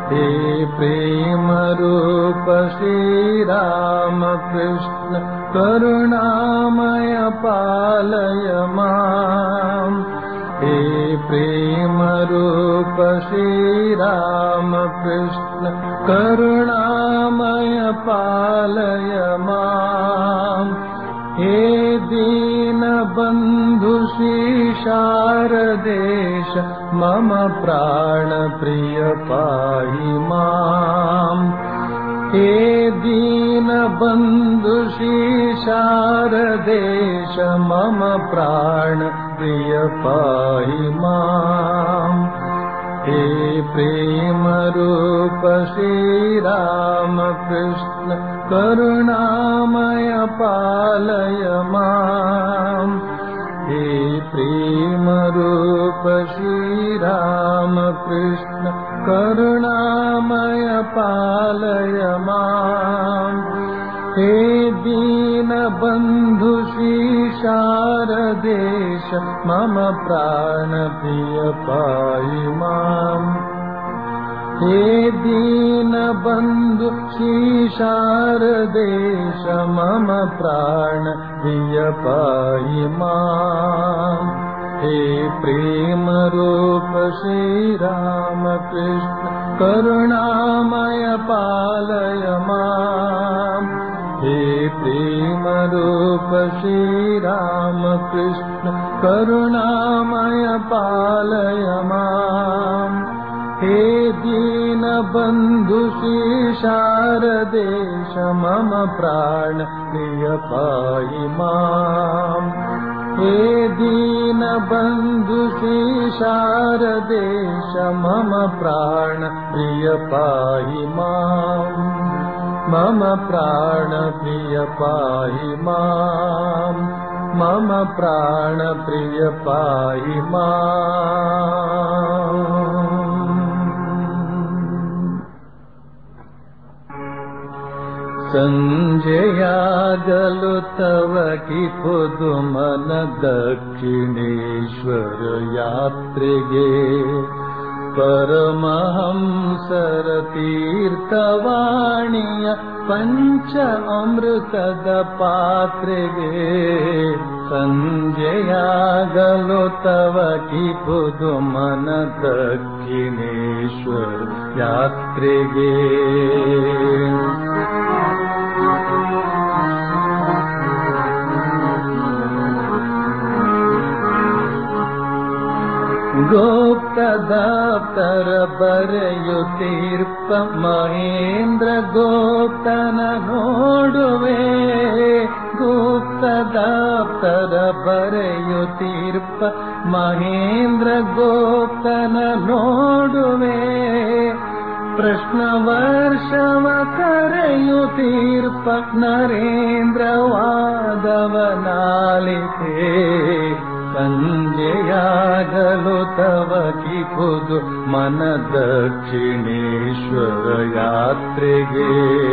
हे प्रेमरूप श्रीरामकृष्ण करुणामय पालय माम् हे प्रेमरूप श्रीरामकृष्ण करुणामय पालय माम् हे दीनबन्धु शारदेश मम प्राणप्रिय पाहि माम् हे दीनबन्धु शारदेश मम प्राणप्रिय पाहि माम् हे प्रेमरूप श्रीरामकृष्ण करुणामय पालय माम् हे प्रेमरूप श्रीरामकृष्ण करुणामय पालय माम् हे दीनबन्धु शारदेश मम प्राणप्रिय पाहि माम् हे दीनबन्धु शारदेश मम प्राणप्रिय पाहि माम् हे प्रेमरूप श्रीरामकृष्ण करुणामय पालय माम् हे प्रेमरूप श्रीरामकृष्ण करुणामय पालय माम् हे दीनबन्धु शारदेश मम प्राण प्रिय पाहि माम् हे दीनबन्धु शारदेश मम प्राण प्रिय पाहि माम् मम प्राण प्रिय पाहि माम् मम प्राण प्रिय पाहि माम् ಸಂಜೆಯಾಗಲು ತವ ಕಿಪುದು ಮನ ದಕ್ಷಿಣೇಶ್ವರ ಯಾತ್ರೆಗೆ ಪರಮಹಂಸರ ತೀರ್ಥವಾಣಿಯ ಪಂಚ ಅಮೃತದ ಪಾತ್ರೆಗೆ ಸಂಜೆಯಾಗಲು ತವ ಕಿಪುದು ಮನ ದಕ್ಷಿಣೇಶ್ವರ ಯಾತ್ರೆಗೆ ಗೋಪ್ತದಾಪ್ತರ ಬರೆಯುತ್ತೀರ್ಪ ಮಹೇಂದ್ರ ಗೋಪ್ತನ ನೋಡುವೆ ಗುಪ್ತದಾಪ್ತರ ಬರೆಯುತ್ತೀರ್ಪ ಮಹೇಂದ್ರ ಗೋಪ್ತನ ನೋಡುವೆ ಪ್ರಶ್ನ ವರ್ಷವ ಕರೆಯುತ್ತೀರ್ಪ ನರೇಂದ್ರ ವಾದವನಾಲಿತೆ ಸಂಜೆಯಾಗಲು ತವ ಕಿಪುದು ಮನ ದಕ್ಷಿಣೇಶ್ವರ ಯಾತ್ರೆಗೆ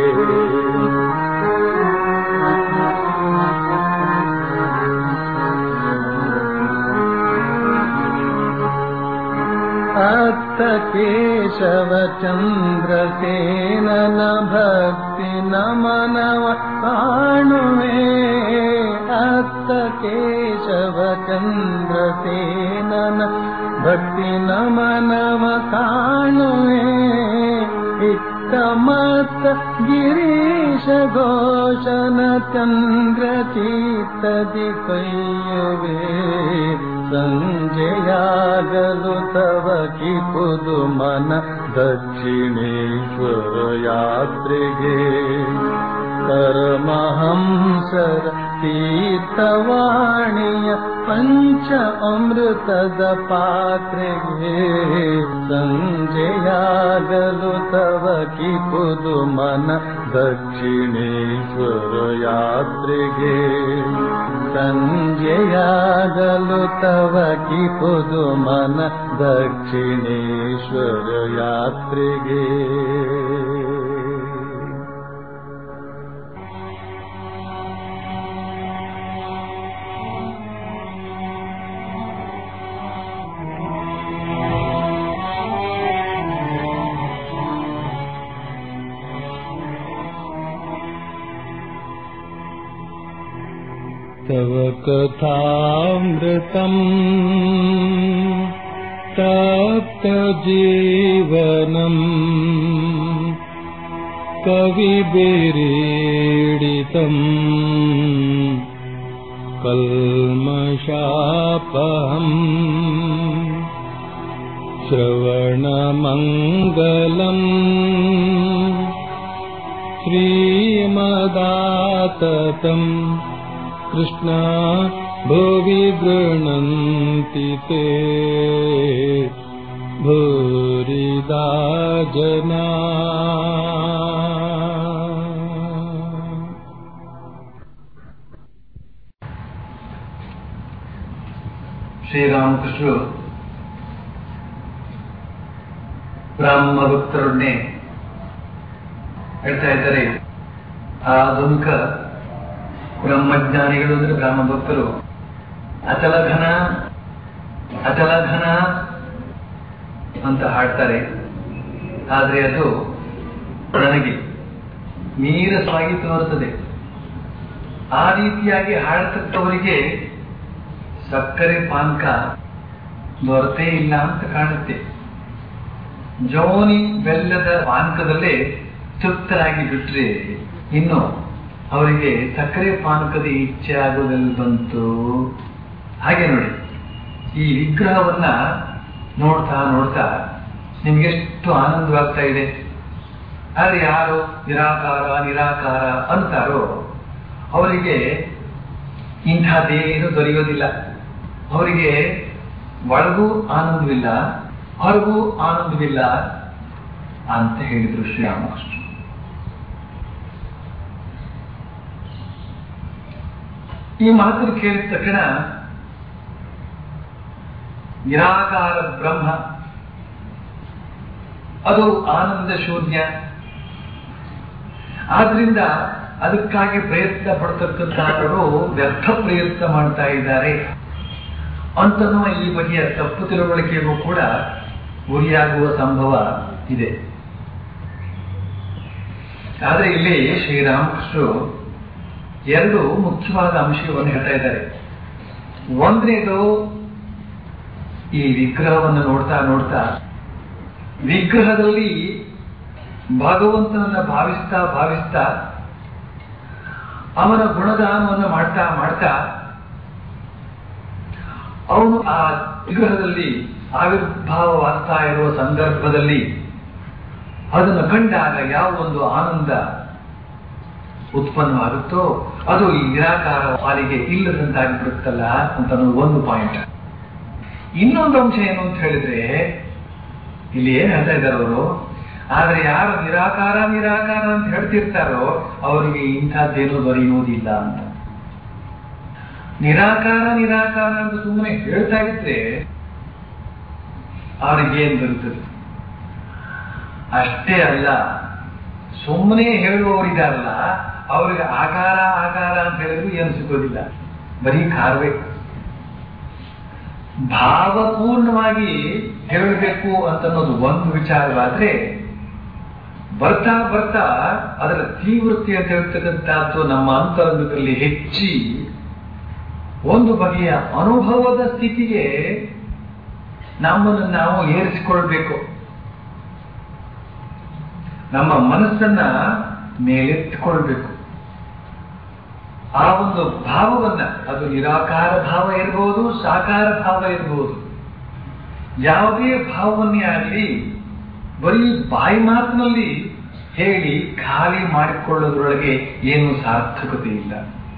ಅತ್ತ ಕೇಶವ ಚಂದ್ರಸೇನನ ಭಕ್ತಿ ನಮನವ ಕಾಣುವೆ ಅತ್ತ ಕೇಶವ ಚಂದ್ರಸೇನನ ಭಕ್ತಿ ನಮನವ ಕಾಣುವೆ ಇತ್ತ ಮತ್ತ ಗಿರೀಶ ಘೋಷನ ಚಂದ್ರ ಚೀತದಿ ಕೈಯುವೆ ಸಂಜೆಯಾಗಲು ತವ ಕಿಪುದು ಮನ ದಕ್ಷಿಣೇಶ್ವರ ಯಾತ್ರೆಗೆ ಪರಮಹಂಸರ ತೀರ್ಥವಾಣಿಯ ಪಂಚ ಅಮೃತದ ಪಾತ್ರೆಗೆ ಸಂಜೆಯಾಗಲು ತವ ಕಿಪುದು ಮನ ದಕ್ಷಿಣೇಶ್ವರ ಯಾತ್ರೆಗೆ ಸಂಜೆಯಾಗಲು ತವ ಕಿಪುದು ಮನ ದಕ್ಷಿಣೇಶ್ವರ ಯಾತ್ರೆಗೆ तव कथामृतम् तप्तजीवनम् कविभिरीडितम् कल्मषापहम् श्रवणमङ्गलम् श्रीमदाततम् कृष्णा भुवि गृह्णन्ति ते भूरिदा जना ಶ್ರೀರಾಮಕೃಷ್ಣರು ಬ್ರಾಹ್ಮ ಭಕ್ತರನ್ನೇ ಹೇಳ್ತಾ ಇದ್ದಾರೆ ಆಧುನಿಕ ಬ್ರಹ್ಮಜ್ಞಾನಿಗಳು ಅಂದ್ರೆ ಬ್ರಾಹ್ಮ ಭಕ್ತರು ಅಚಲಘನ ಅಚಲಘನ ಅಂತ ಹಾಡ್ತಾರೆ ಆದ್ರೆ ಅದು ನನಗೆ ನೀರಸವಾಗಿ ತೋರುತ್ತದೆ ಆ ರೀತಿಯಾಗಿ ಹಾಡತಕ್ಕವರಿಗೆ ಸಕ್ಕರೆ ಪಾನಕ ದೊರತೇ ಇಲ್ಲ ಅಂತ ಕಾಣುತ್ತೆ ಜೋನಿ ಬೆಲ್ಲದ ಪಾನಕದಲ್ಲೇ ತೃಪ್ತರಾಗಿ ಬಿಟ್ರೆ ಇನ್ನು ಅವರಿಗೆ ಸಕ್ಕರೆ ಪಾನಕದ ಇಚ್ಛೆ ಆಗೋದಲ್ಲಿ ಬಂತು ಹಾಗೆ ನೋಡಿ ಈ ವಿಗ್ರಹವನ್ನ ನೋಡ್ತಾ ನೋಡ್ತಾ ನಿಮ್ಗೆಷ್ಟು ಆನಂದವಾಗ್ತಾ ಇದೆ ಆದ್ರೆ ಯಾರು ನಿರಾಕಾರ ನಿರಾಕಾರ ಅಂತಾರೋ ಅವರಿಗೆ ಇಂಥದ್ದೇನು ದೊರೆಯೋದಿಲ್ಲ ಅವರಿಗೆ ಒಳಗೂ ಆನಂದವಿಲ್ಲ ಹೊರಗೂ ಆನಂದವಿಲ್ಲ ಅಂತ ಹೇಳಿದ್ರು ಶ್ರೀರಾಮಕೃಷ್ಣ ಈ ಮಾತನ್ನು ಕೇಳಿದ ತಕ್ಷಣ ನಿರಾಕಾರ ಬ್ರಹ್ಮ ಅದು ಆನಂದ ಶೂನ್ಯ ಆದ್ರಿಂದ ಅದಕ್ಕಾಗಿ ಪ್ರಯತ್ನ ಪಡ್ತಕ್ಕಂಥವರು ವ್ಯರ್ಥ ಪ್ರಯತ್ನ ಮಾಡ್ತಾ ಇದ್ದಾರೆ ಅಂತನ್ನುವ ಈ ಬಗೆಯ ತಪ್ಪು ತಿಳುವಳಿಕೆಗೂ ಕೂಡ ಗುರಿಯಾಗುವ ಸಂಭವ ಇದೆ ಆದ್ರೆ ಇಲ್ಲಿ ಶ್ರೀರಾಮಕೃಷ್ಣರು ಎರಡು ಮುಖ್ಯವಾದ ಅಂಶವನ್ನು ಹೇಳ್ತಾ ಇದ್ದಾರೆ ಒಂದನೇದು ಈ ವಿಗ್ರಹವನ್ನು ನೋಡ್ತಾ ನೋಡ್ತಾ ವಿಗ್ರಹದಲ್ಲಿ ಭಗವಂತನನ್ನ ಭಾವಿಸ್ತಾ ಭಾವಿಸ್ತಾ ಅವನ ಗುಣಗಾನವನ್ನು ಮಾಡ್ತಾ ಮಾಡ್ತಾ ಅವನು ಆ ವಿಗ್ರಹದಲ್ಲಿ ಆವಿರ್ಭಾವವಾಗ್ತಾ ಇರುವ ಸಂದರ್ಭದಲ್ಲಿ ಅದನ್ನು ಕಂಡಾಗ ಯಾವ ಒಂದು ಆನಂದ ಉತ್ಪನ್ನವಾಗುತ್ತೋ ಅದು ಈ ನಿರಾಕಾರ ಪಾಲಿಗೆ ಇಲ್ಲದಂತಾಗಿ ಬಿಡುತ್ತಲ್ಲ ಅಂತ ಅನ್ನೋದು ಒಂದು ಪಾಯಿಂಟ್ ಇನ್ನೊಂದು ಅಂಶ ಏನು ಅಂತ ಹೇಳಿದ್ರೆ ಇಲ್ಲಿ ಏನ್ ಹೇಳ್ತಾ ಇದ್ದಾರೆ ಅವರು ಆದ್ರೆ ಯಾರು ನಿರಾಕಾರ ನಿರಾಕಾರ ಅಂತ ಹೇಳ್ತಿರ್ತಾರೋ ಅವರಿಗೆ ಇಂಥದ್ದೇನೂ ದೊರೆಯುವುದಿಲ್ಲ ಅಂತ ನಿರಾಕಾರ ನಿರಾಕಾರ ಅಂತ ಸುಮ್ಮನೆ ಹೇಳ್ತಾ ಇದ್ರೆ ಅವ್ರಿಗೆ ಏನ್ ಬರುತ್ತದೆ ಅಷ್ಟೇ ಅಲ್ಲ ಸುಮ್ಮನೆ ಹೇಳುವವರಿದಾರಲ್ಲ ಅವರಿಗೆ ಆಕಾರ ಆಕಾರ ಅಂತ ಹೇಳಿದ್ರು ಏನು ಸಿಗೋದಿಲ್ಲ ಬರೀ ಕಾರವೇ ಭಾವಪೂರ್ಣವಾಗಿ ಹೇಳಬೇಕು ಅಂತನ್ನೋದು ಒಂದು ವಿಚಾರವಾದ್ರೆ ಬರ್ತಾ ಬರ್ತಾ ಅದರ ತೀವ್ರತೆ ಅಂತ ಹೇಳ್ತಕ್ಕಂಥದ್ದು ನಮ್ಮ ಅಂತರಂಗದಲ್ಲಿ ಹೆಚ್ಚಿ ಒಂದು ಬಗೆಯ ಅನುಭವದ ಸ್ಥಿತಿಗೆ ನಮ್ಮನ್ನು ನಾವು ಏರಿಸಿಕೊಳ್ಬೇಕು ನಮ್ಮ ಮನಸ್ಸನ್ನ ಮೇಲೆತ್ತಿಕೊಳ್ಬೇಕು ಆ ಒಂದು ಭಾವವನ್ನ ಅದು ನಿರಾಕಾರ ಭಾವ ಇರಬಹುದು ಸಾಕಾರ ಭಾವ ಇರಬಹುದು ಯಾವುದೇ ಭಾವವನ್ನೇ ಆಗಲಿ ಬರೀ ಬಾಯಿ ಮಾತಿನಲ್ಲಿ ಹೇಳಿ ಖಾಲಿ ಮಾಡಿಕೊಳ್ಳೋದ್ರೊಳಗೆ ಏನು ಸಾರ್ಥಕತೆ ಇಲ್ಲ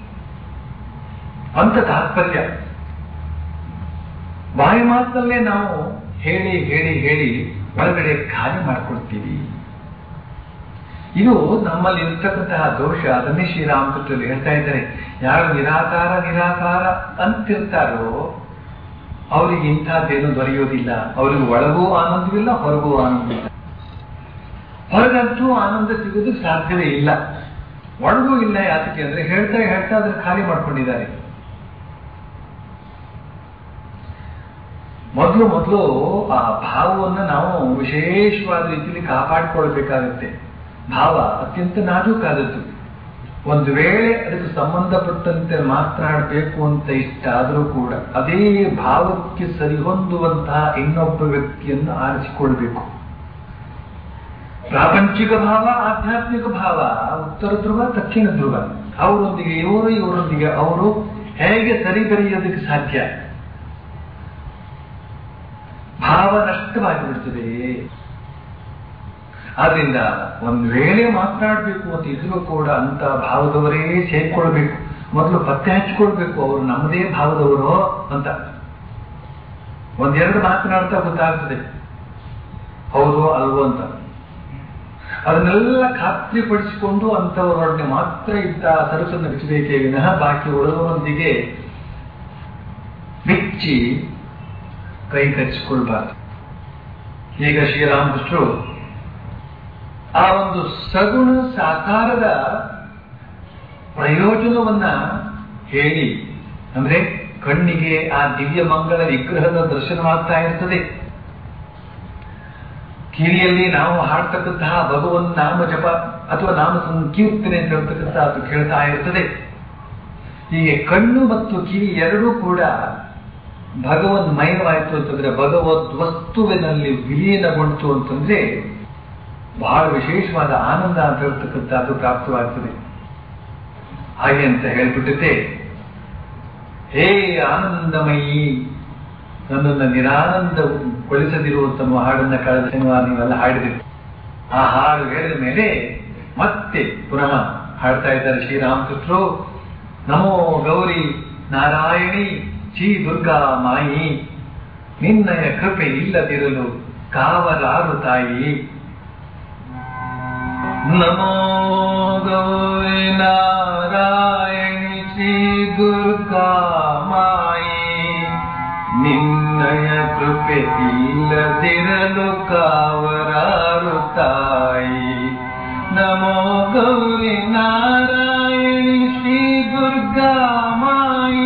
ಅಂತ ತಾತ್ಪರ್ಯ ಬಾಯಿ ಮಾತಿನಲ್ಲೇ ನಾವು ಹೇಳಿ ಹೇಳಿ ಹೇಳಿ ಒಳಗಡೆ ಖಾಲಿ ಮಾಡ್ಕೊಳ್ತೀವಿ ಇದು ನಮ್ಮಲ್ಲಿ ಇರ್ತಕ್ಕಂತಹ ದೋಷ ಅದನ್ನೇ ಶ್ರೀರಾಮಕೃಷ್ಣರು ಹೇಳ್ತಾ ಇದ್ದಾರೆ ಯಾರು ನಿರಾಕಾರ ನಿರಾಕಾರ ಅಂತಿರ್ತಾರೋ ಅವರಿಗೆ ಇಂಥದ್ದೇನು ದೊರೆಯೋದಿಲ್ಲ ಅವರಿಗೆ ಒಳಗೂ ಆನಂದವಿಲ್ಲ ಹೊರಗೂ ಆನಂದವಿಲ್ಲ ಹೊರಗಂತೂ ಆನಂದ ಸಿಗೋದಕ್ಕೆ ಸಾಧ್ಯವೇ ಇಲ್ಲ ಒಳಗೂ ಇಲ್ಲ ಯಾತಕ್ಕೆ ಅಂದ್ರೆ ಹೇಳ್ತಾ ಹೇಳ್ತಾ ಅದನ್ನು ಖಾಲಿ ಮಾಡ್ಕೊಂಡಿದ್ದಾರೆ ಮೊದಲು ಮೊದಲು ಆ ಭಾವವನ್ನು ನಾವು ವಿಶೇಷವಾದ ರೀತಿಯಲ್ಲಿ ಕಾಪಾಡಿಕೊಳ್ಬೇಕಾಗತ್ತೆ ಭಾವ ಅತ್ಯಂತ ನಾಜೂಕಾದದ್ದು ಒಂದು ವೇಳೆ ಅದಕ್ಕೆ ಸಂಬಂಧಪಟ್ಟಂತೆ ಮಾತನಾಡಬೇಕು ಅಂತ ಇಷ್ಟ ಆದರೂ ಕೂಡ ಅದೇ ಭಾವಕ್ಕೆ ಸರಿಹೊಂದುವಂತಹ ಇನ್ನೊಬ್ಬ ವ್ಯಕ್ತಿಯನ್ನು ಆರಿಸಿಕೊಳ್ಬೇಕು ಪ್ರಾಪಂಚಿಕ ಭಾವ ಆಧ್ಯಾತ್ಮಿಕ ಭಾವ ಉತ್ತರ ಧ್ರುವ ದಕ್ಷಿಣ ಧ್ರುವ ಅವರೊಂದಿಗೆ ಇವರು ಇವರೊಂದಿಗೆ ಅವರು ಹೇಗೆ ಸರಿ ಬೆರೆಯೋದಕ್ಕೆ ಸಾಧ್ಯ ಭಾವ ನಷ್ಟವಾಗಿ ಬಿಡ್ತದೆ ಆದ್ರಿಂದ ಒಂದು ವೇಳೆ ಮಾತನಾಡಬೇಕು ಅಂತ ಇದ್ರೂ ಕೂಡ ಅಂತ ಭಾವದವರೇ ಸೇರ್ಕೊಳ್ಬೇಕು ಮೊದಲು ಪತ್ತೆ ಹಚ್ಕೊಳ್ಬೇಕು ಅವರು ನಮ್ಮದೇ ಭಾವದವರು ಅಂತ ಒಂದೆರಡು ಮಾತನಾಡ್ತಾ ಗೊತ್ತಾಗ್ತದೆ ಹೌದು ಅಲ್ವೋ ಅಂತ ಅದನ್ನೆಲ್ಲ ಖಾತ್ರಿಪಡಿಸಿಕೊಂಡು ಅಂತವರೊಡನೆ ಮಾತ್ರ ಇದ್ದ ಸರಸನ್ನು ಬಿಚ್ಚಬೇಕೇ ವಿನಃ ಬಾಕಿ ಉಳಿದವರೊಂದಿಗೆ ಬಿಚ್ಚಿ ಕೈ ಕಚ್ಚಿಕೊಳ್ಬಾರ್ದು ಈಗ ಶ್ರೀರಾಮಕೃಷ್ಣರು ಆ ಒಂದು ಸಗುಣ ಸಾಕಾರದ ಪ್ರಯೋಜನವನ್ನ ಹೇಳಿ ಅಂದ್ರೆ ಕಣ್ಣಿಗೆ ಆ ದಿವ್ಯ ಮಂಗಳ ವಿಗ್ರಹದ ದರ್ಶನವಾಗ್ತಾ ಇರ್ತದೆ ಕಿವಿಯಲ್ಲಿ ನಾವು ಹಾಡ್ತಕ್ಕಂತಹ ಭಗವನ್ ನಾಮ ಜಪ ಅಥವಾ ನಾಮ ಸಂಕೀರ್ತನೆ ಅಂತ ಹೇಳ್ತಕ್ಕಂತಹ ಅದು ಕೇಳ್ತಾ ಇರ್ತದೆ ಹೀಗೆ ಕಣ್ಣು ಮತ್ತು ಕಿವಿ ಎರಡೂ ಕೂಡ ಭಗವನ್ ಮಯವಾಯಿತು ಅಂತಂದ್ರೆ ಭಗವದ್ ವಸ್ತುವಿನಲ್ಲಿ ವಿಲೀನಗೊಂಡು ಅಂತಂದ್ರೆ ಬಹಳ ವಿಶೇಷವಾದ ಆನಂದ ಅಂತ ಹೇಳ್ತಕ್ಕಂಥದ್ದು ಪ್ರಾಪ್ತವಾಗ್ತದೆ ಹಾಗೆ ಅಂತ ಹೇಳ್ಬಿಟ್ಟಿದ್ದೆ ಹೇ ಆನಂದಮಯಿ ನನ್ನನ್ನು ನಿರಾನಂದಗೊಳಿಸದಿರುವಂತ ಹಾಡನ್ನ ಕಳೆದ ಶನಿವಾರ ನೀವೆಲ್ಲ ಹಾಡಿದ್ರಿ ಆ ಹಾಡು ಹೇಳಿದ ಮೇಲೆ ಮತ್ತೆ ಪುನಃ ಹಾಡ್ತಾ ಇದ್ದಾರೆ ಶ್ರೀರಾಮಕೃಷ್ಣರು ನಮೋ ಗೌರಿ ನಾರಾಯಣಿ ಶ್ರೀ ದುರ್ಗಾ ಮಾಯಿ ನಿನ್ನಯ ಕೃಪೆ ಇಲ್ಲದಿರಲು ಕಾವಲಾರು ತಾಯಿ ನಮೋ ಗೌರಿ ನಾರಾಯಣಿ ಶ್ರೀ ದುರ್ಗಾ ಮಾಯಿ ನಿನ್ನಯ ಕೃಪೆ ಇಲ್ಲದಿರಲು ಕಾವರಾರು ತಾಯಿ ನಮೋ ಗೌರಿ ನಾರಾಯಣಿ ಶ್ರೀ ದುರ್ಗಾ ಮಾಯಿ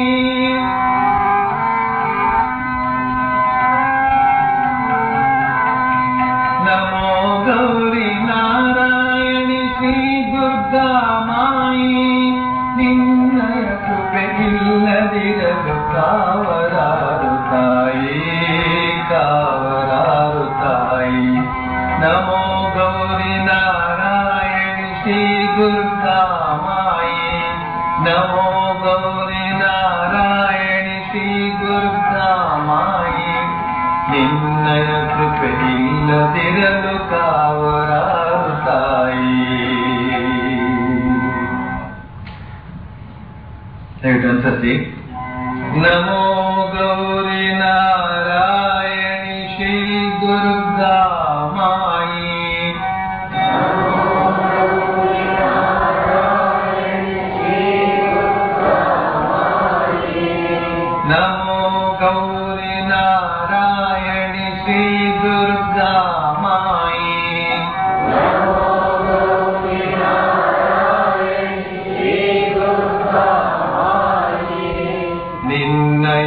ನಮೋ ಗೌರಿ ನಾರಾಯಣಿ ಶ್ರೀ ದುರ್ಗಾ ಮಾಯಿ ನಿನ್ನಯ ಕೃಪೆ ಇಲ್ಲದಿರಲು ಕಾವರಾರು ತಾಯಿ ಕಾವರಾರು ತಾಯಿ ನಮೋ ಗೌರಿ ನಾರಾಯಣಿ ಶ್ರೀ ದುರ್ಗಾ ಮಾಯಿ ನಮೋ ಗೌರಿ ನಾರಾಯಣಿ ಶ್ರೀ ದುರ್ಗಾ ಮಾಯಿ ನಿನ್ನಯ ಕೃಪೆ ಇಲ್ಲದಿರಲು ಕಾವರಾರು ತಾಯಿ ದಯವಿಟ್ಟು ಅನ್ಸತಿ ನಮೋ ಗೌರಿ ನಾರಾಯಣಿ ಶ್ರೀ ದುರ್ಗಾ ಮಾಯಿ ನಮೋ ಗೌರಿ ನಾರಾಯಣಿ ಶ್ರೀ ದುರ್ಗಾ ಮಾಯಿ ನಿನ್ನಯ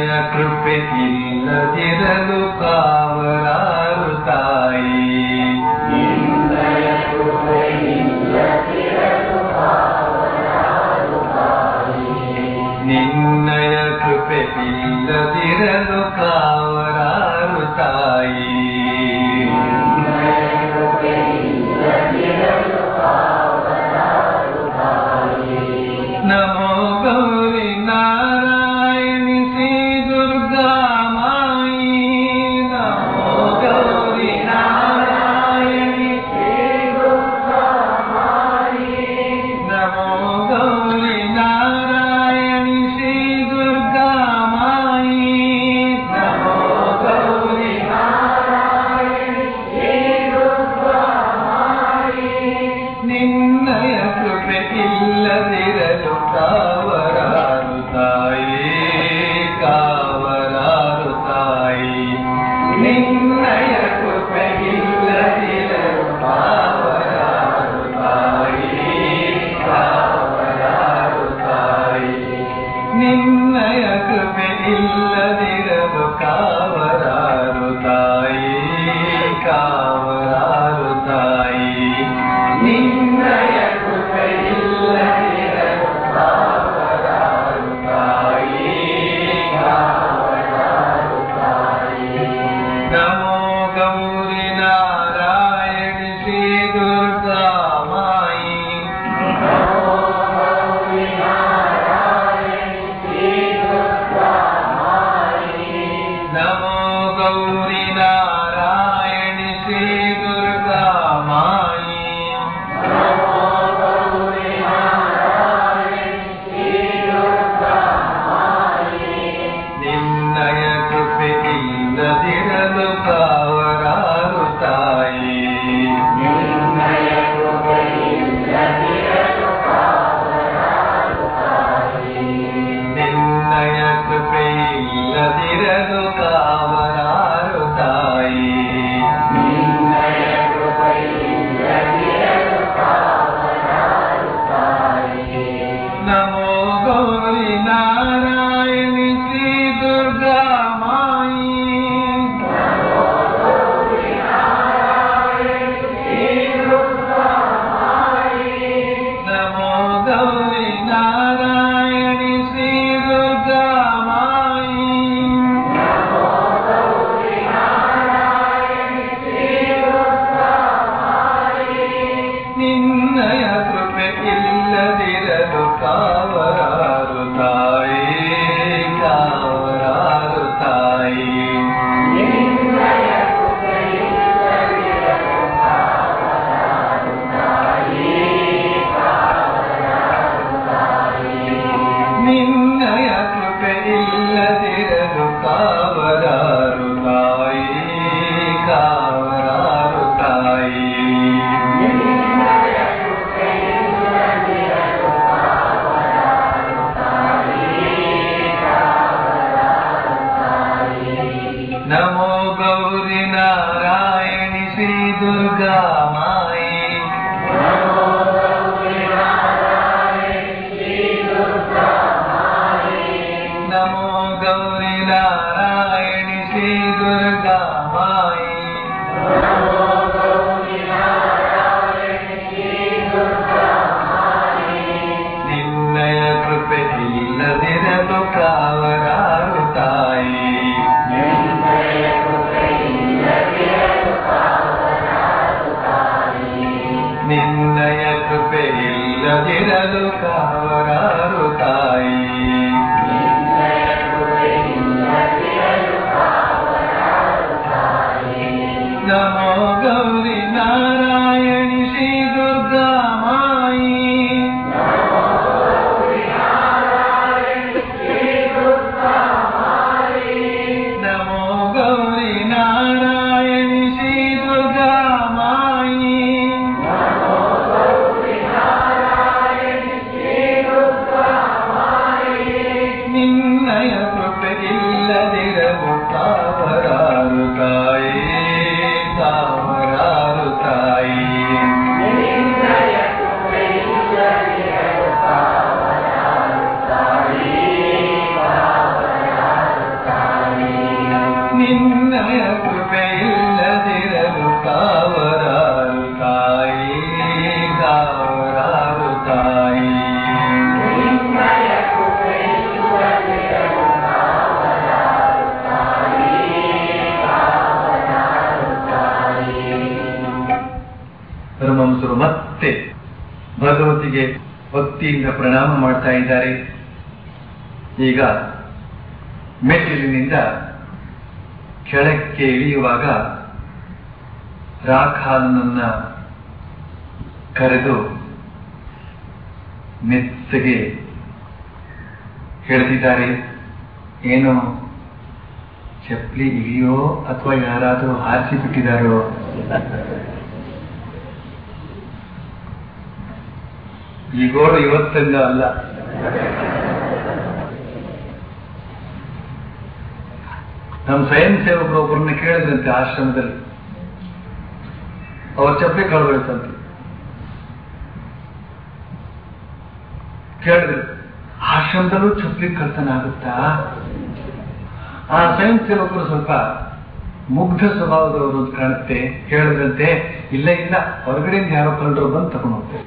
दुर्गा माई नमो गौरी नारायणी श्री दुर्गा माई ನಿನ್ನಯ ಕೃಪೆ ಇಲ್ಲದಿರಲು ಕಾವರಾರು ತಾಯಿ ನಿನ್ನಯ ಕೃಪೆ ಇಲ್ಲದಿರಲು ಕಾವರಾರು ತಾಯಿ ನಮೋ ಗೌರಿ ನಾರಾಯಣಿ ಶ್ರೀ ದುರ್ಗಾ ಮಾಯಿ ನಮೋ ಗೌರಿ ನಾರಾಯಣಿ ಶ್ರೀ ದುರ್ಗಾ ಮಾಯಿ ನಿನ್ನಯ ಕೃಪೆಗಿಲ್ಲದಿರಲು ಕಾವರಾರು ತಾಯಿ ಕಾವರಾರು ತಾಯಿ ನಿನ್ನಯ ಕೃಪೆಯಿಲ್ಲದಿರಲು ಕಾವರಾರು ತಾಯಿ ಕಾವರಾರು ತಾಯಿ ಪರಮಹಂಸರು ಮತ್ತೆ ಭಗವತಿಗೆ ಭಕ್ತಿಯಿಂದ ಪ್ರಣಾಮ ಮಾಡ್ತಾ ಇದ್ದಾರೆ ಈಗ ಮೆಟ್ಟಿಲಿನಿಂದ ಕೆಳಕ್ಕೆ ಇಳಿಯುವಾಗ ರಾಖಾಲನನ್ನ ಕರೆದು ಮೆತ್ತಗೆ ಹೇಳ್ತಿದ್ದಾರೆ ಏನು ಚಪ್ಪಲಿ ಇಳಿಯೋ ಅಥವಾ ಯಾರಾದರೂ ಹಾರಿಸಿ ಬಿಟ್ಟಿದಾರೋ ಈ ಗೋಡು ಇವತ್ತಂಗ ಅಲ್ಲ ನಮ್ಮ ಸ್ವಯಂ ಸೇವಕರು ಒಬ್ಬರನ್ನ ಕೇಳಿದ್ರಂತೆ ಆಶ್ರಮದಲ್ಲಿ ಅವ್ರ ಚಪ್ಪಲಿ ಕಳ್ಕೊಳ್ತಂತೆ ಕೇಳಿದ್ರು ಆಶ್ರಮದಲ್ಲೂ ಚಪ್ಪಲಿ ಕಳ್ತನ ಆಗುತ್ತಾ ಆ ಸ್ವಯಂ ಸೇವಕರು ಸ್ವಲ್ಪ ಮುಗ್ಧ ಸ್ವಭಾವದವರು ಅಂತ ಕಾಣುತ್ತೆ ಕೇಳಿದ್ರಂತೆ ಇಲ್ಲ ಇಲ್ಲ ಹೊರಗಡೆಯಿಂದ ಯಾರೋ ಕಳ್ಳರು ಬಂದು ತಗೊಂಡು ಹೋಗ್ತಾರೆ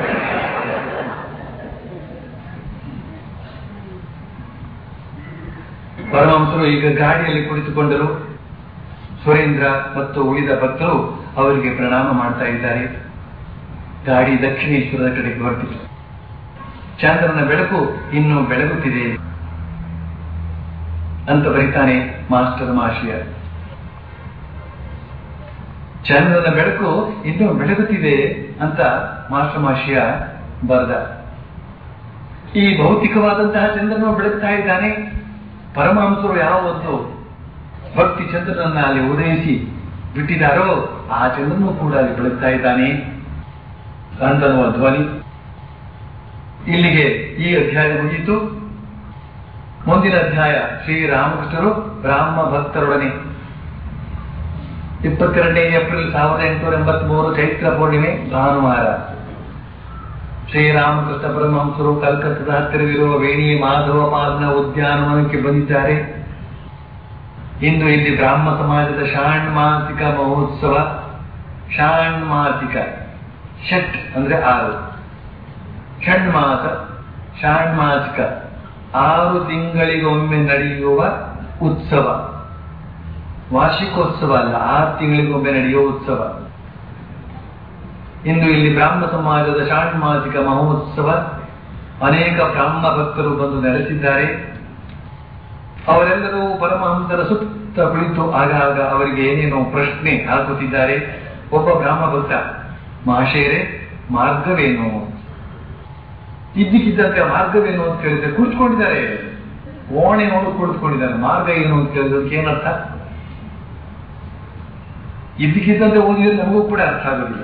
ಪರಮಹಂಸರು ಈಗ ಗಾಡಿಯಲ್ಲಿ ಕುಳಿತುಕೊಂಡರು ಸುರೇಂದ್ರ ಮತ್ತು ಉಳಿದ ಭಕ್ತರು ಅವರಿಗೆ ಪ್ರಣಾಮ ಮಾಡ್ತಾ ಇದ್ದಾರೆ ಗಾಡಿ ದಕ್ಷಿಣೇಶ್ವರದ ಕಡೆಗೆ ಹೊರಟಿತು ಚಂದ್ರನ ಬೆಳಕು ಇನ್ನು ಬೆಳಗುತ್ತಿದೆ ಅಂತ ಬರೀತಾನೆ ಮಾಸ್ಟರ್ ಮಾಶಿಯ ಚಂದ್ರನ ಬೆಳಕು ಇನ್ನೂ ಬೆಳಗುತ್ತಿದೆ ಅಂತ ಮಾಸ್ಟರ್ ಮಾಶಿಯ ಬರೆದ ಈ ಭೌತಿಕವಾದಂತಹ ಚಂದ್ರನು ಬೆಳಗ್ತಾ ಇದ್ದಾನೆ ಪರಮಹಂಸರು ಯಾವ ಒಂದು ಭಕ್ತಿ ಚಂದ್ರನನ್ನ ಅಲ್ಲಿ ಉದಯಿಸಿ ಬಿಟ್ಟಿದ್ದಾರೋ ಆ ಚಂದ್ರನು ಕೂಡ ಅಲ್ಲಿ ಬೆಳಗ್ತಾ ಇದ್ದಾನೆ ಅಂತನ್ನುವ ಧ್ವನಿ ಇಲ್ಲಿಗೆ ಈ ಅಧ್ಯಾಯ ಮುಗಿಯಿತು ಮುಂದಿನ ಅಧ್ಯಾಯ ಶ್ರೀರಾಮಕೃಷ್ಣರು ಬ್ರಾಹ್ಮ ಭಕ್ತರೊಡನೆ ಇಪ್ಪತ್ತೆರಡನೇ ಏಪ್ರಿಲ್ ಸಾವಿರದ ಎಂಟುನೂರ ಎಂಬತ್ಮೂರು ಚೈತ್ರ ಪೂರ್ಣಿಮೆ ಭಾನುವಾರ ಶ್ರೀರಾಮಕೃಷ್ಣ ಪರಮಹಂಸರು ಕಲ್ಕತ್ತದ ಹತ್ತಿರವಿರುವ ವೇಣಿ ಮಾಧವ ಪಾಲನ ಉದ್ಯಾನವನಕ್ಕೆ ಬಂದಿದ್ದಾರೆ ಇಂದು ಇಲ್ಲಿ ಬ್ರಾಹ್ಮ ಸಮಾಜದ ಷಾಣ್ಮಾಸಿಕ ಮಹೋತ್ಸವ ಷಾಣ್ಮಾಸಿಕ ಷಟ್ ಅಂದ್ರೆ ಆರು ಷಣ್ಮಾಸ ಷಾಣ್ಮಾಸಿಕ ಆರು ತಿಂಗಳಿಗೊಮ್ಮೆ ನಡೆಯುವ ಉತ್ಸವ ವಾರ್ಷಿಕೋತ್ಸವ ಅಲ್ಲ ಆರು ತಿಂಗಳಿಗೊಮ್ಮೆ ನಡೆಯುವ ಉತ್ಸವ ಇಂದು ಇಲ್ಲಿ ಬ್ರಾಹ್ಮ ಸಮಾಜದ ಷಾಣ್ಮಾಸಿಕ ಮಹೋತ್ಸವ ಅನೇಕ ಬ್ರಾಹ್ಮ ಭಕ್ತರು ಬಂದು ನೆಲೆಸಿದ್ದಾರೆ ಅವರೆಲ್ಲರೂ ಪರಮಹಂಸರ ಸುತ್ತ ಕುಳಿತು ಆಗಾಗ ಅವರಿಗೆ ಏನೇನೋ ಪ್ರಶ್ನೆ ಹಾಕುತ್ತಿದ್ದಾರೆ ಒಬ್ಬ ಬ್ರಾಹ್ಮ ಭಕ್ತ ಮಹಾಶಯರೇ ಮಾರ್ಗವೇನು ಇದ್ದಕ್ಕಿದ್ದಂತೆ ಮಾರ್ಗವೇನು ಅಂತ ಕೇಳಿದ್ರೆ ಕುಳಿತುಕೊಂಡಿದ್ದಾರೆ ಓಣೆ ನೋಡು ಕುಳಿತುಕೊಂಡಿದ್ದಾರೆ ಮಾರ್ಗ ಏನು ಅಂತ ಕೇಳಿದ್ರೆ ಏನರ್ಥ ಇದ್ದಕ್ಕಿದ್ದಂತೆ ಓದಿದ್ರೆ ನಮಗೂ ಕೂಡ ಅರ್ಥ ಆಗೋದಿಲ್ಲ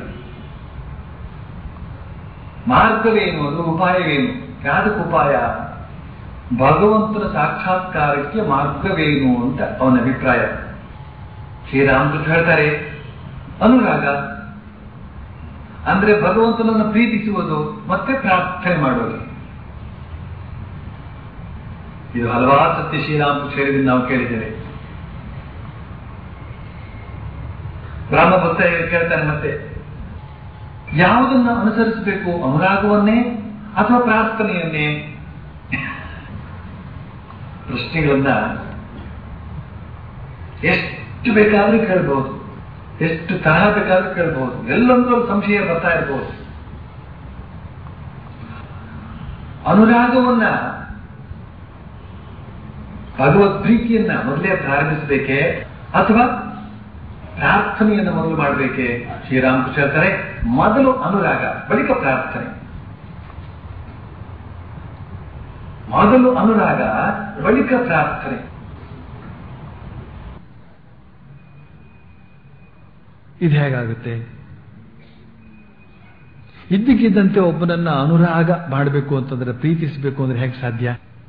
ಮಾರ್ಗವೇನು ಅದು ಉಪಾಯವೇನು ಯಾದಕ್ಕೆ ಉಪಾಯ ಭಗವಂತನ ಸಾಕ್ಷಾತ್ಕಾರಕ್ಕೆ ಮಾರ್ಗವೇನು ಅಂತ ಅವನ ಅಭಿಪ್ರಾಯ ಶ್ರೀರಾಮಕೃಷ್ಣ ಹೇಳ್ತಾರೆ ಅನುರಾಗ ಅಂದ್ರೆ ಭಗವಂತನನ್ನು ಪ್ರೀತಿಸುವುದು ಮತ್ತೆ ಪ್ರಾರ್ಥನೆ ಮಾಡುವುದು ಇದು ಹಲವಾರು ಸತ್ಯ ಶ್ರೀರಾಮಕೃಷ್ಣರಿಂದ ನಾವು ಕೇಳಿದ್ದೇವೆ ಬ್ರಾಹ್ಮ ಭಕ್ತ ಕೇಳ್ತಾನೆ ಮತ್ತೆ ಯಾವುದನ್ನ ಅನುಸರಿಸಬೇಕು ಅನುರಾಗವನ್ನೇ ಅಥವಾ ಪ್ರಾರ್ಥನೆಯನ್ನೇ ಪ್ರಶ್ನೆಗಳನ್ನ ಎಷ್ಟು ಬೇಕಾದ್ರೂ ಕೇಳಬಹುದು ಎಷ್ಟು ತರಹ ಬೇಕಾದ್ರೂ ಕೇಳಬಹುದು ಎಲ್ಲೊಂದು ಸಂಶಯ ಬರ್ತಾ ಇರಬಹುದು ಅನುರಾಗವನ್ನ ಭಗವತ್ ಪ್ರೀತಿಯನ್ನ ಮೊದಲೇ ಪ್ರಾರಂಭಿಸಬೇಕೆ ಅಥವಾ ಪ್ರಾರ್ಥನೆಯನ್ನು ಮೊದಲು ಮಾಡಬೇಕೆ ಶ್ರೀರಾಮಕೃಷ್ಣ ಹೇಳ್ತಾರೆ ಮೊದಲು ಅನುರಾಗ ಬಳಿಕ ಪ್ರಾರ್ಥನೆ ಮೊದಲು ಅನುರಾಗ ಬಳಿಕ ಪ್ರಾರ್ಥನೆ ಇದು ಹೇಗಾಗುತ್ತೆ ಇದ್ದಕ್ಕಿದ್ದಂತೆ ಒಬ್ಬನನ್ನ ಅನುರಾಗ ಮಾಡಬೇಕು ಅಂತಂದ್ರೆ ಪ್ರೀತಿಸಬೇಕು ಅಂದ್ರೆ ಹೇಗೆ ಸಾಧ್ಯ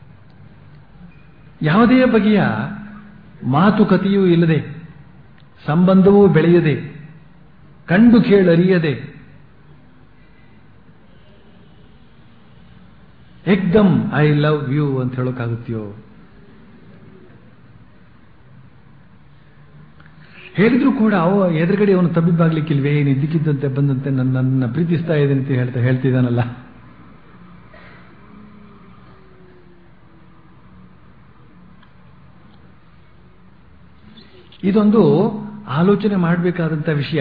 ಯಾವುದೇ ಬಗೆಯ ಮಾತುಕತೆಯೂ ಇಲ್ಲದೆ ಸಂಬಂಧವೂ ಬೆಳೆಯದೆ ಕಂಡು ಕೇಳರಿಯದೆ ಎಕ್ದಮ್ ಐ ಲವ್ ಯು ಅಂತ ಹೇಳೋಕ್ಕಾಗುತ್ತೆಯೋ ಹೇಳಿದ್ರು ಕೂಡ ಅವ ಎದುರುಗಡೆ ಅವನು ತಬ್ಬಿಬ್ಬಾಗ್ಲಿಕ್ಕಿಲ್ವೇ ಏನು ಇದ್ದಕ್ಕಿದ್ದಂತೆ ಬಂದಂತೆ ನನ್ನ ನನ್ನ ಪ್ರೀತಿಸ್ತಾ ಇದ್ದೀನಿ ಅಂತ ಹೇಳ್ತಾ ಹೇಳ್ತಿದ್ದಾನಲ್ಲ ಇದೊಂದು ಆಲೋಚನೆ ಮಾಡಬೇಕಾದಂಥ ವಿಷಯ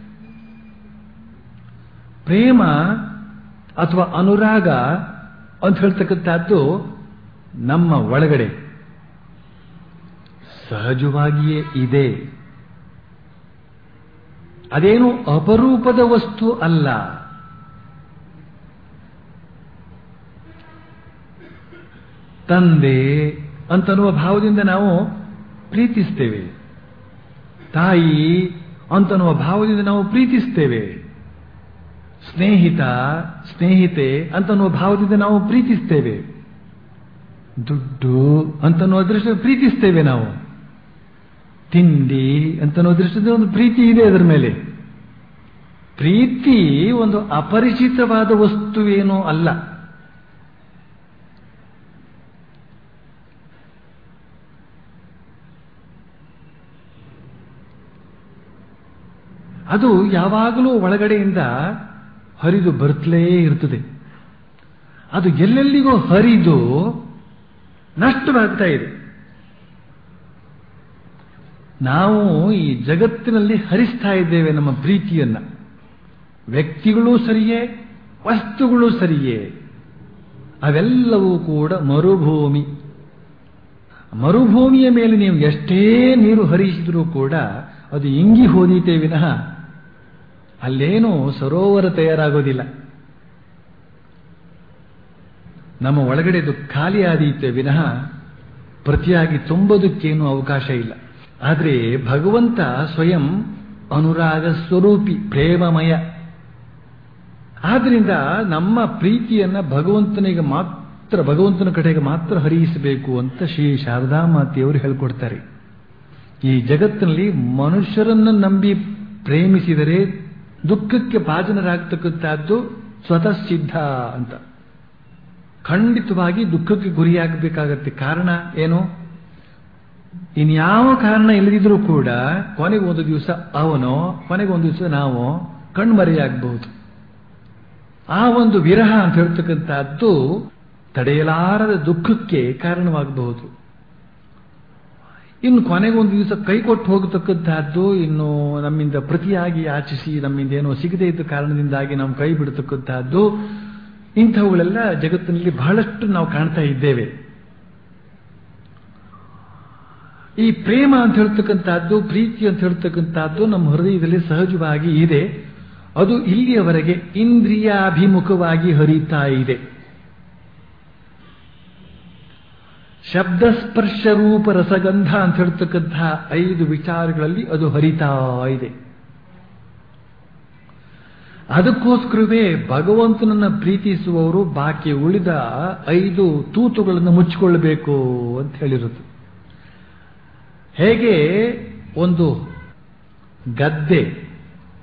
ಪ್ರೇಮ ಅಥವಾ ಅನುರಾಗ ಅಂತ ಹೇಳ್ತಕ್ಕಂಥದ್ದು ನಮ್ಮ ಒಳಗಡೆ ಸಹಜವಾಗಿಯೇ ಇದೆ ಅದೇನು ಅಪರೂಪದ ವಸ್ತು ಅಲ್ಲ ತಂದೆ ಅಂತನ್ನುವ ಭಾವದಿಂದ ನಾವು ಪ್ರೀತಿಸ್ತೇವೆ ತಾಯಿ ಅಂತನ್ನುವ ಭಾವದಿಂದ ನಾವು ಪ್ರೀತಿಸ್ತೇವೆ ಸ್ನೇಹಿತ ಸ್ನೇಹಿತೆ ಅಂತನ್ನುವ ಭಾವದಿಂದ ನಾವು ಪ್ರೀತಿಸ್ತೇವೆ ದುಡ್ಡು ಅಂತನ್ನುವ ದೃಷ್ಟಿ ಪ್ರೀತಿಸ್ತೇವೆ ನಾವು ತಿಂಡಿ ಅಂತನ್ನೋ ದೃಷ್ಟಿಯಿಂದ ಒಂದು ಪ್ರೀತಿ ಇದೆ ಅದರ ಮೇಲೆ ಪ್ರೀತಿ ಒಂದು ಅಪರಿಚಿತವಾದ ವಸ್ತುವೇನೂ ಅಲ್ಲ ಅದು ಯಾವಾಗಲೂ ಒಳಗಡೆಯಿಂದ ಹರಿದು ಬರುತ್ತಲೇ ಇರ್ತದೆ ಅದು ಎಲ್ಲೆಲ್ಲಿಗೂ ಹರಿದು ನಷ್ಟವಾಗ್ತಾ ಇದೆ ನಾವು ಈ ಜಗತ್ತಿನಲ್ಲಿ ಹರಿಸ್ತಾ ಇದ್ದೇವೆ ನಮ್ಮ ಪ್ರೀತಿಯನ್ನ ವ್ಯಕ್ತಿಗಳೂ ಸರಿಯೇ ವಸ್ತುಗಳು ಸರಿಯೇ ಅವೆಲ್ಲವೂ ಕೂಡ ಮರುಭೂಮಿ ಮರುಭೂಮಿಯ ಮೇಲೆ ನೀವು ಎಷ್ಟೇ ನೀರು ಹರಿಸಿದರೂ ಕೂಡ ಅದು ಇಂಗಿ ಹೋದೀತೆ ವಿನಃ ಅಲ್ಲೇನೂ ಸರೋವರ ತಯಾರಾಗೋದಿಲ್ಲ ನಮ್ಮ ಒಳಗಡೆ ಅದು ಖಾಲಿ ಆದೀತೆ ವಿನಃ ಪ್ರತಿಯಾಗಿ ತುಂಬೋದಕ್ಕೇನು ಅವಕಾಶ ಇಲ್ಲ ಆದರೆ ಭಗವಂತ ಸ್ವಯಂ ಅನುರಾಗ ಸ್ವರೂಪಿ ಪ್ರೇಮಮಯ ಆದ್ರಿಂದ ನಮ್ಮ ಪ್ರೀತಿಯನ್ನ ಭಗವಂತನಿಗೆ ಮಾತ್ರ ಭಗವಂತನ ಕಡೆಗೆ ಮಾತ್ರ ಹರಿಸಬೇಕು ಅಂತ ಶ್ರೀ ಶಾರದಾ ಮಾತೆಯವರು ಹೇಳ್ಕೊಡ್ತಾರೆ ಈ ಜಗತ್ತಿನಲ್ಲಿ ಮನುಷ್ಯರನ್ನು ನಂಬಿ ಪ್ರೇಮಿಸಿದರೆ ದುಃಖಕ್ಕೆ ಭಾಜನರಾಗತಕ್ಕಂಥದ್ದು ಸ್ವತಃ ಸಿದ್ಧ ಅಂತ ಖಂಡಿತವಾಗಿ ದುಃಖಕ್ಕೆ ಗುರಿಯಾಗಬೇಕಾಗತ್ತೆ ಕಾರಣ ಏನು ಇನ್ಯಾವ ಕಾರಣ ಇಲ್ಲದಿದ್ರೂ ಕೂಡ ಕೊನೆಗೆ ಒಂದು ದಿವಸ ಅವನೋ ಕೊನೆಗೆ ಒಂದು ದಿವಸ ನಾವು ಕಣ್ಮರೆಯಾಗಬಹುದು ಆ ಒಂದು ವಿರಹ ಅಂತ ಹೇಳ್ತಕ್ಕಂಥದ್ದು ತಡೆಯಲಾರದ ದುಃಖಕ್ಕೆ ಕಾರಣವಾಗಬಹುದು ಇನ್ನು ಕೊನೆಗೆ ಒಂದು ದಿವಸ ಕೈ ಕೊಟ್ಟು ಹೋಗತಕ್ಕಂತಹದ್ದು ಇನ್ನು ನಮ್ಮಿಂದ ಪ್ರತಿಯಾಗಿ ಯಾಚಿಸಿ ನಮ್ಮಿಂದ ಏನೋ ಸಿಗದೇ ಇದ್ದ ಕಾರಣದಿಂದಾಗಿ ನಾವು ಕೈ ಬಿಡತಕ್ಕಂತಹದ್ದು ಇಂಥವುಗಳೆಲ್ಲ ಜಗತ್ತಿನಲ್ಲಿ ಬಹಳಷ್ಟು ನಾವು ಕಾಣ್ತಾ ಇದ್ದೇವೆ ಈ ಪ್ರೇಮ ಅಂತ ಹೇಳ್ತಕ್ಕಂಥದ್ದು ಪ್ರೀತಿ ಅಂತ ಹೇಳ್ತಕ್ಕಂಥದ್ದು ನಮ್ಮ ಹೃದಯದಲ್ಲಿ ಸಹಜವಾಗಿ ಇದೆ ಅದು ಇಲ್ಲಿಯವರೆಗೆ ಇಂದ್ರಿಯಾಭಿಮುಖವಾಗಿ ಹರಿತಾ ಇದೆ ಶಬ್ದ ಸ್ಪರ್ಶ ರೂಪ ರಸಗಂಧ ಅಂತ ಹೇಳ್ತಕ್ಕಂತಹ ಐದು ವಿಚಾರಗಳಲ್ಲಿ ಅದು ಹರಿತಾ ಇದೆ ಅದಕ್ಕೋಸ್ಕರವೇ ಭಗವಂತನನ್ನ ಪ್ರೀತಿಸುವವರು ಬಾಕಿ ಉಳಿದ ಐದು ತೂತುಗಳನ್ನು ಮುಚ್ಚಿಕೊಳ್ಳಬೇಕು ಅಂತ ಹೇಳಿರುತ್ತೆ ಹೇಗೆ ಒಂದು ಗದ್ದೆ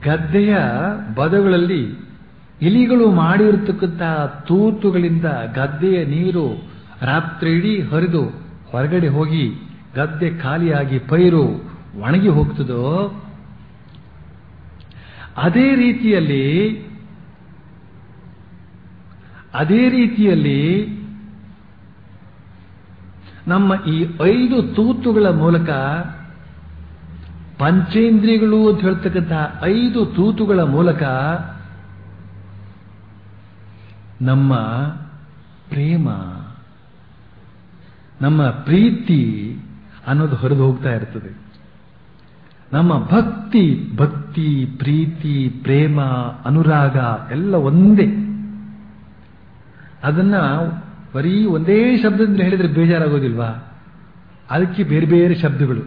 ಗದ್ದೆಯ ಬದಗಳಲ್ಲಿ ಇಲಿಗಳು ಮಾಡಿರತಕ್ಕಂತಹ ತೂತುಗಳಿಂದ ಗದ್ದೆಯ ನೀರು ರಾತ್ರಿ ಇಡೀ ಹರಿದು ಹೊರಗಡೆ ಹೋಗಿ ಗದ್ದೆ ಖಾಲಿಯಾಗಿ ಪೈರು ಒಣಗಿ ಹೋಗ್ತದೋ ಅದೇ ರೀತಿಯಲ್ಲಿ ಅದೇ ರೀತಿಯಲ್ಲಿ ನಮ್ಮ ಈ ಐದು ತೂತುಗಳ ಮೂಲಕ ಪಂಚೇಂದ್ರಿಯಗಳು ಅಂತ ಹೇಳ್ತಕ್ಕಂತಹ ಐದು ತೂತುಗಳ ಮೂಲಕ ನಮ್ಮ ಪ್ರೇಮ ನಮ್ಮ ಪ್ರೀತಿ ಅನ್ನೋದು ಹೊರದು ಹೋಗ್ತಾ ಇರ್ತದೆ ನಮ್ಮ ಭಕ್ತಿ ಭಕ್ತಿ ಪ್ರೀತಿ ಪ್ರೇಮ ಅನುರಾಗ ಎಲ್ಲ ಒಂದೇ ಅದನ್ನ ಬರೀ ಒಂದೇ ಶಬ್ದದಿಂದ ಹೇಳಿದ್ರೆ ಬೇಜಾರಾಗೋದಿಲ್ವಾ ಅದಕ್ಕೆ ಬೇರೆ ಬೇರೆ ಶಬ್ದಗಳು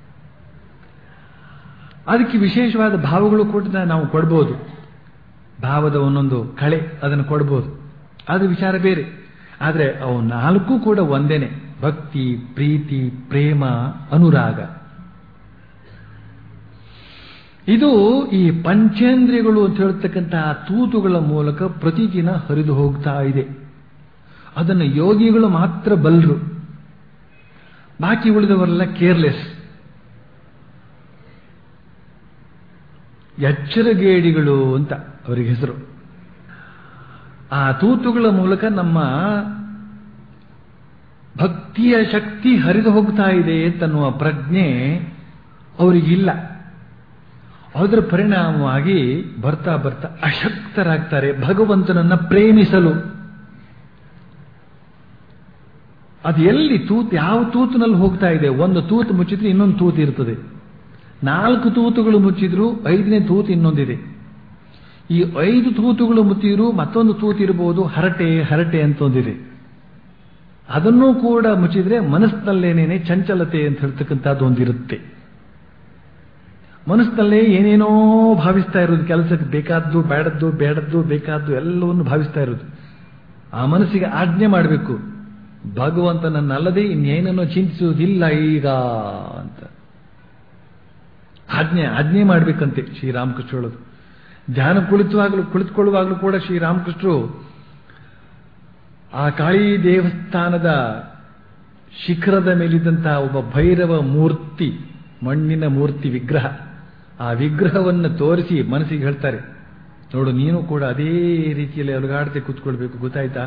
ಅದಕ್ಕೆ ವಿಶೇಷವಾದ ಭಾವಗಳು ಕೂಡ ನಾವು ಕೊಡ್ಬೋದು ಭಾವದ ಒಂದೊಂದು ಕಳೆ ಅದನ್ನು ಕೊಡ್ಬೋದು ಅದು ವಿಚಾರ ಬೇರೆ ಆದರೆ ಅವು ನಾಲ್ಕು ಕೂಡ ಒಂದೇನೆ ಭಕ್ತಿ ಪ್ರೀತಿ ಪ್ರೇಮ ಅನುರಾಗ ಇದು ಈ ಪಂಚೇಂದ್ರಿಯಗಳು ಅಂತ ಹೇಳ್ತಕ್ಕಂತಹ ತೂತುಗಳ ಮೂಲಕ ಪ್ರತಿದಿನ ಹರಿದು ಹೋಗ್ತಾ ಇದೆ ಅದನ್ನು ಯೋಗಿಗಳು ಮಾತ್ರ ಬಲ್ರು ಬಾಕಿ ಉಳಿದವರೆಲ್ಲ ಕೇರ್ಲೆಸ್ ಎಚ್ಚರಗೇಡಿಗಳು ಅಂತ ಅವರಿಗೆ ಹೆಸರು ಆ ತೂತುಗಳ ಮೂಲಕ ನಮ್ಮ ಭಕ್ತಿಯ ಶಕ್ತಿ ಹರಿದು ಹೋಗ್ತಾ ಇದೆ ಅಂತನ್ನುವ ಪ್ರಜ್ಞೆ ಅವರಿಗಿಲ್ಲ ಅದರ ಪರಿಣಾಮವಾಗಿ ಬರ್ತಾ ಬರ್ತಾ ಅಶಕ್ತರಾಗ್ತಾರೆ ಭಗವಂತನನ್ನ ಪ್ರೇಮಿಸಲು ಅದು ಎಲ್ಲಿ ತೂತು ಯಾವ ತೂತಿನಲ್ಲಿ ಹೋಗ್ತಾ ಇದೆ ಒಂದು ತೂತು ಮುಚ್ಚಿದ್ರೆ ಇನ್ನೊಂದು ತೂತು ಇರ್ತದೆ ನಾಲ್ಕು ತೂತುಗಳು ಮುಚ್ಚಿದ್ರು ಐದನೇ ತೂತು ಇನ್ನೊಂದಿದೆ ಈ ಐದು ತೂತುಗಳು ಮುಚ್ಚಿದ್ರು ಮತ್ತೊಂದು ತೂತು ಇರಬಹುದು ಹರಟೆ ಹರಟೆ ಅಂತ ಒಂದಿದೆ ಅದನ್ನೂ ಕೂಡ ಮುಚ್ಚಿದ್ರೆ ಮನಸ್ಸಿನಲ್ಲೇನೇನೆ ಚಂಚಲತೆ ಅಂತ ಹೇಳ್ತಕ್ಕಂಥದ್ದು ಒಂದಿರುತ್ತೆ ಮನಸ್ಸಿನಲ್ಲೇ ಏನೇನೋ ಭಾವಿಸ್ತಾ ಇರೋದು ಕೆಲಸಕ್ಕೆ ಬೇಕಾದ್ದು ಬೇಡದ್ದು ಬೇಡದ್ದು ಬೇಕಾದ್ದು ಎಲ್ಲವನ್ನು ಭಾವಿಸ್ತಾ ಇರೋದು ಆ ಮನಸ್ಸಿಗೆ ಆಜ್ಞೆ ಮಾಡಬೇಕು ಭಗವಂತನನ್ನಲ್ಲದೆ ಇನ್ನೇನನ್ನು ಚಿಂತಿಸುವುದಿಲ್ಲ ಈಗ ಅಂತ ಆಜ್ಞೆ ಆಜ್ಞೆ ಮಾಡಬೇಕಂತೆ ಶ್ರೀರಾಮಕೃಷ್ಣ ಹೇಳೋದು ಧ್ಯಾನ ಕುಳಿತುವಾಗಲೂ ಕುಳಿತುಕೊಳ್ಳುವಾಗಲೂ ಕೂಡ ಶ್ರೀರಾಮಕೃಷ್ಣರು ಆ ಕಾಳಿ ದೇವಸ್ಥಾನದ ಶಿಖರದ ಮೇಲಿದ್ದಂತಹ ಒಬ್ಬ ಭೈರವ ಮೂರ್ತಿ ಮಣ್ಣಿನ ಮೂರ್ತಿ ವಿಗ್ರಹ ಆ ವಿಗ್ರಹವನ್ನು ತೋರಿಸಿ ಮನಸ್ಸಿಗೆ ಹೇಳ್ತಾರೆ ನೋಡು ನೀನು ಕೂಡ ಅದೇ ರೀತಿಯಲ್ಲಿ ಅಲುಗಾಡದೆ ಕೂತ್ಕೊಳ್ಬೇಕು ಗೊತ್ತಾಯ್ತಾ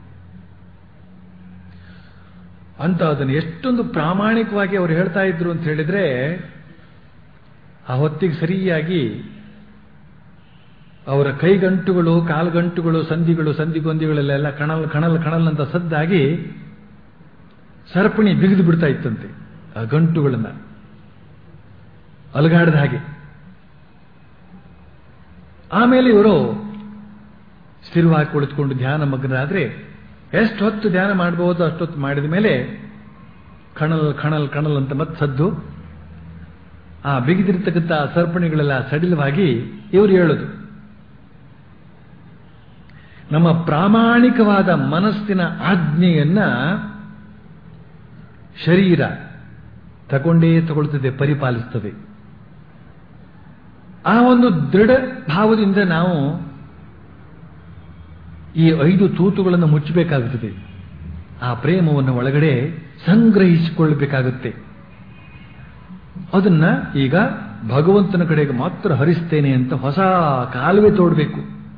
ಅಂತ ಅದನ್ನು ಎಷ್ಟೊಂದು ಪ್ರಾಮಾಣಿಕವಾಗಿ ಅವರು ಹೇಳ್ತಾ ಇದ್ರು ಅಂತ ಹೇಳಿದ್ರೆ ಆ ಹೊತ್ತಿಗೆ ಸರಿಯಾಗಿ ಅವರ ಕೈಗಂಟುಗಳು ಕಾಲ್ಗಂಟುಗಳು ಸಂಧಿಗಳು ಸಂಧಿಗೊಂದಿಗಳಲ್ಲೆಲ್ಲ ಕಣಲ್ ಕಣಲ್ ಕಣಲ್ ಅಂತ ಸದ್ದಾಗಿ ಸರಪಣಿ ಬಿಗಿದು ಬಿಡ್ತಾ ಇತ್ತಂತೆ ಆ ಗಂಟುಗಳನ್ನ ಅಲಗಾಡದ ಹಾಗೆ ಆಮೇಲೆ ಇವರು ಸ್ಥಿರವಾಗಿ ಕುಳಿತುಕೊಂಡು ಧ್ಯಾನ ಮಗ್ನರಾದ್ರೆ ಎಷ್ಟು ಹೊತ್ತು ಧ್ಯಾನ ಮಾಡಬಹುದು ಅಷ್ಟೊತ್ತು ಮಾಡಿದ ಮೇಲೆ ಕಣಲ್ ಕಣಲ್ ಕಣಲ್ ಅಂತ ಮತ್ತೆ ಸದ್ದು ಆ ಬಿಗಿದಿರ್ತಕ್ಕಂಥ ಸರಪಣಿಗಳೆಲ್ಲ ಸಡಿಲವಾಗಿ ಇವರು ಹೇಳೋದು ನಮ್ಮ ಪ್ರಾಮಾಣಿಕವಾದ ಮನಸ್ಸಿನ ಆಜ್ಞೆಯನ್ನ ಶರೀರ ತಗೊಂಡೇ ತಗೊಳ್ತದೆ ಪರಿಪಾಲಿಸ್ತದೆ ಆ ಒಂದು ದೃಢ ಭಾವದಿಂದ ನಾವು ಈ ಐದು ತೂತುಗಳನ್ನು ಮುಚ್ಚಬೇಕಾಗುತ್ತದೆ ಆ ಪ್ರೇಮವನ್ನು ಒಳಗಡೆ ಸಂಗ್ರಹಿಸಿಕೊಳ್ಳಬೇಕಾಗುತ್ತೆ ಅದನ್ನ ಈಗ ಭಗವಂತನ ಕಡೆಗೆ ಮಾತ್ರ ಹರಿಸ್ತೇನೆ ಅಂತ ಹೊಸ ಕಾಲುವೆ ತೋಡಬೇಕು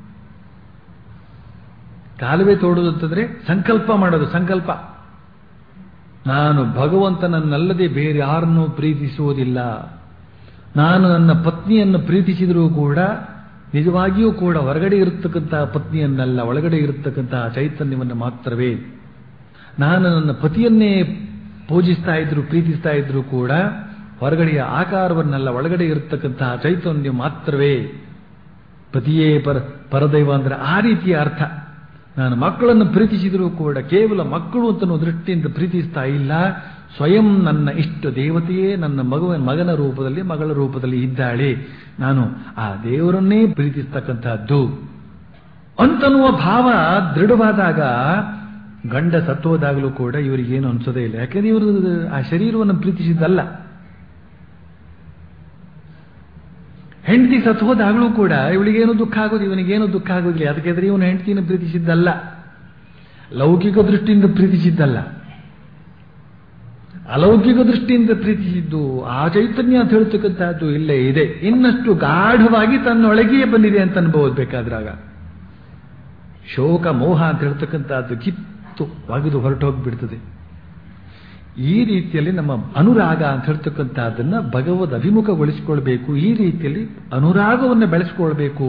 ಕಾಲುವೆ ತೋಡುದು ಅಂತಂದ್ರೆ ಸಂಕಲ್ಪ ಮಾಡೋದು ಸಂಕಲ್ಪ ನಾನು ಭಗವಂತನನ್ನಲ್ಲದೆ ಬೇರೆ ಯಾರನ್ನೂ ಪ್ರೀತಿಸುವುದಿಲ್ಲ ನಾನು ನನ್ನ ಪತ್ನಿಯನ್ನು ಪ್ರೀತಿಸಿದರೂ ಕೂಡ ನಿಜವಾಗಿಯೂ ಕೂಡ ಹೊರಗಡೆ ಇರತಕ್ಕಂತಹ ಪತ್ನಿಯನ್ನಲ್ಲ ಒಳಗಡೆ ಇರತಕ್ಕಂತಹ ಚೈತನ್ಯವನ್ನು ಮಾತ್ರವೇ ನಾನು ನನ್ನ ಪತಿಯನ್ನೇ ಪೂಜಿಸ್ತಾ ಇದ್ರು ಪ್ರೀತಿಸ್ತಾ ಇದ್ರು ಕೂಡ ಹೊರಗಡೆಯ ಆಕಾರವನ್ನೆಲ್ಲ ಒಳಗಡೆ ಇರತಕ್ಕಂತಹ ಚೈತನ್ಯ ಮಾತ್ರವೇ ಪತಿಯೇ ಪರ ಪರದೈವ ಅಂದ್ರೆ ಆ ರೀತಿಯ ಅರ್ಥ ನಾನು ಮಕ್ಕಳನ್ನು ಪ್ರೀತಿಸಿದರೂ ಕೂಡ ಕೇವಲ ಮಕ್ಕಳು ಅಂತ ದೃಷ್ಟಿಯಿಂದ ಪ್ರೀತಿಸ್ತಾ ಇಲ್ಲ ಸ್ವಯಂ ನನ್ನ ಇಷ್ಟ ದೇವತೆಯೇ ನನ್ನ ಮಗುವಿನ ಮಗನ ರೂಪದಲ್ಲಿ ಮಗಳ ರೂಪದಲ್ಲಿ ಇದ್ದಾಳೆ ನಾನು ಆ ದೇವರನ್ನೇ ಪ್ರೀತಿಸ್ತಕ್ಕಂತಹದ್ದು ಅಂತನ್ನುವ ಭಾವ ದೃಢವಾದಾಗ ಗಂಡ ಸತ್ತೋದಾಗಲೂ ಕೂಡ ಇವರಿಗೇನು ಅನ್ಸೋದೇ ಇಲ್ಲ ಯಾಕಂದ್ರೆ ಇವರು ಆ ಶರೀರವನ್ನು ಪ್ರೀತಿಸಿದ್ದಲ್ಲ ಹೆಂಡತಿ ಸತ್ತು ಹೋದಾಗಲೂ ಕೂಡ ಇವಳಿಗೇನು ದುಃಖ ಆಗೋದು ಇವನಿಗೇನು ದುಃಖ ಆಗೋದಿಲ್ಲ ಅದಕ್ಕೆ ಇವನು ಹೆಂಡತಿಯನ್ನು ಪ್ರೀತಿಸಿದ್ದಲ್ಲ ಲೌಕಿಕ ದೃಷ್ಟಿಯಿಂದ ಪ್ರೀತಿಸಿದ್ದಲ್ಲ ಅಲೌಕಿಕ ದೃಷ್ಟಿಯಿಂದ ಪ್ರೀತಿಸಿದ್ದು ಆ ಚೈತನ್ಯ ಅಂತ ಹೇಳ್ತಕ್ಕಂಥದ್ದು ಇಲ್ಲೇ ಇದೆ ಇನ್ನಷ್ಟು ಗಾಢವಾಗಿ ತನ್ನೊಳಗೆಯೇ ಬಂದಿದೆ ಅಂತ ಅನ್ಬೋದು ಬೇಕಾದ್ರಾಗ ಶೋಕ ಮೋಹ ಅಂತ ಹೇಳ್ತಕ್ಕಂಥದ್ದು ಕಿತ್ತು ಒಗೆದು ಹೊರಟು ಹೋಗ್ಬಿಡ್ತದೆ ಈ ರೀತಿಯಲ್ಲಿ ನಮ್ಮ ಅನುರಾಗ ಅಂತ ಹೇಳ್ತಕ್ಕಂಥದ್ದನ್ನ ಭಗವದ್ ಅಭಿಮುಖಗೊಳಿಸಿಕೊಳ್ಬೇಕು ಈ ರೀತಿಯಲ್ಲಿ ಅನುರಾಗವನ್ನು ಬೆಳೆಸಿಕೊಳ್ಬೇಕು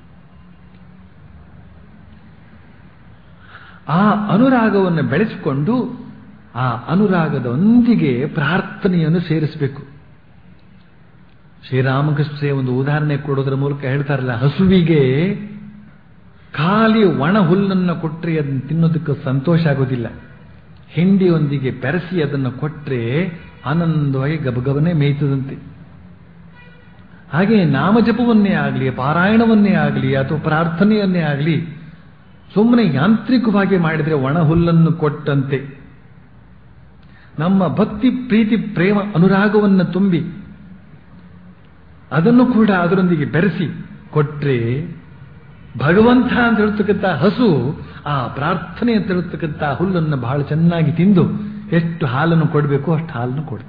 ಆ ಅನುರಾಗವನ್ನು ಬೆಳೆಸಿಕೊಂಡು ಆ ಅನುರಾಗದೊಂದಿಗೆ ಪ್ರಾರ್ಥನೆಯನ್ನು ಸೇರಿಸಬೇಕು ಶ್ರೀರಾಮಕೃಷ್ಣ ಒಂದು ಉದಾಹರಣೆ ಕೊಡೋದ್ರ ಮೂಲಕ ಹೇಳ್ತಾರಲ್ಲ ಹಸುವಿಗೆ ಖಾಲಿ ಒಣ ಹುಲ್ಲನ್ನು ಕೊಟ್ಟರೆ ಅದನ್ನು ತಿನ್ನೋದಕ್ಕೆ ಸಂತೋಷ ಆಗೋದಿಲ್ಲ ಹಿಂಡಿಯೊಂದಿಗೆ ಬೆರೆಸಿ ಅದನ್ನು ಕೊಟ್ಟರೆ ಆನಂದವಾಗಿ ಗಬಗಬನೆ ಮೇಯ್ತದಂತೆ ಹಾಗೆ ನಾಮಜಪವನ್ನೇ ಆಗಲಿ ಪಾರಾಯಣವನ್ನೇ ಆಗಲಿ ಅಥವಾ ಪ್ರಾರ್ಥನೆಯನ್ನೇ ಆಗಲಿ ಸುಮ್ಮನೆ ಯಾಂತ್ರಿಕವಾಗಿ ಮಾಡಿದರೆ ಒಣ ಹುಲ್ಲನ್ನು ಕೊಟ್ಟಂತೆ ನಮ್ಮ ಭಕ್ತಿ ಪ್ರೀತಿ ಪ್ರೇಮ ಅನುರಾಗವನ್ನು ತುಂಬಿ ಅದನ್ನು ಕೂಡ ಅದರೊಂದಿಗೆ ಬೆರೆಸಿ ಕೊಟ್ರೆ ಭಗವಂತ ಅಂತ ಹೇಳ್ತಕ್ಕಂಥ ಹಸು ಆ ಪ್ರಾರ್ಥನೆ ಅಂತ ಹೇಳ್ತಕ್ಕಂಥ ಹುಲ್ಲನ್ನು ಬಹಳ ಚೆನ್ನಾಗಿ ತಿಂದು ಎಷ್ಟು ಹಾಲನ್ನು ಕೊಡಬೇಕು ಅಷ್ಟು ಹಾಲನ್ನು ಕೊಡ್ತದೆ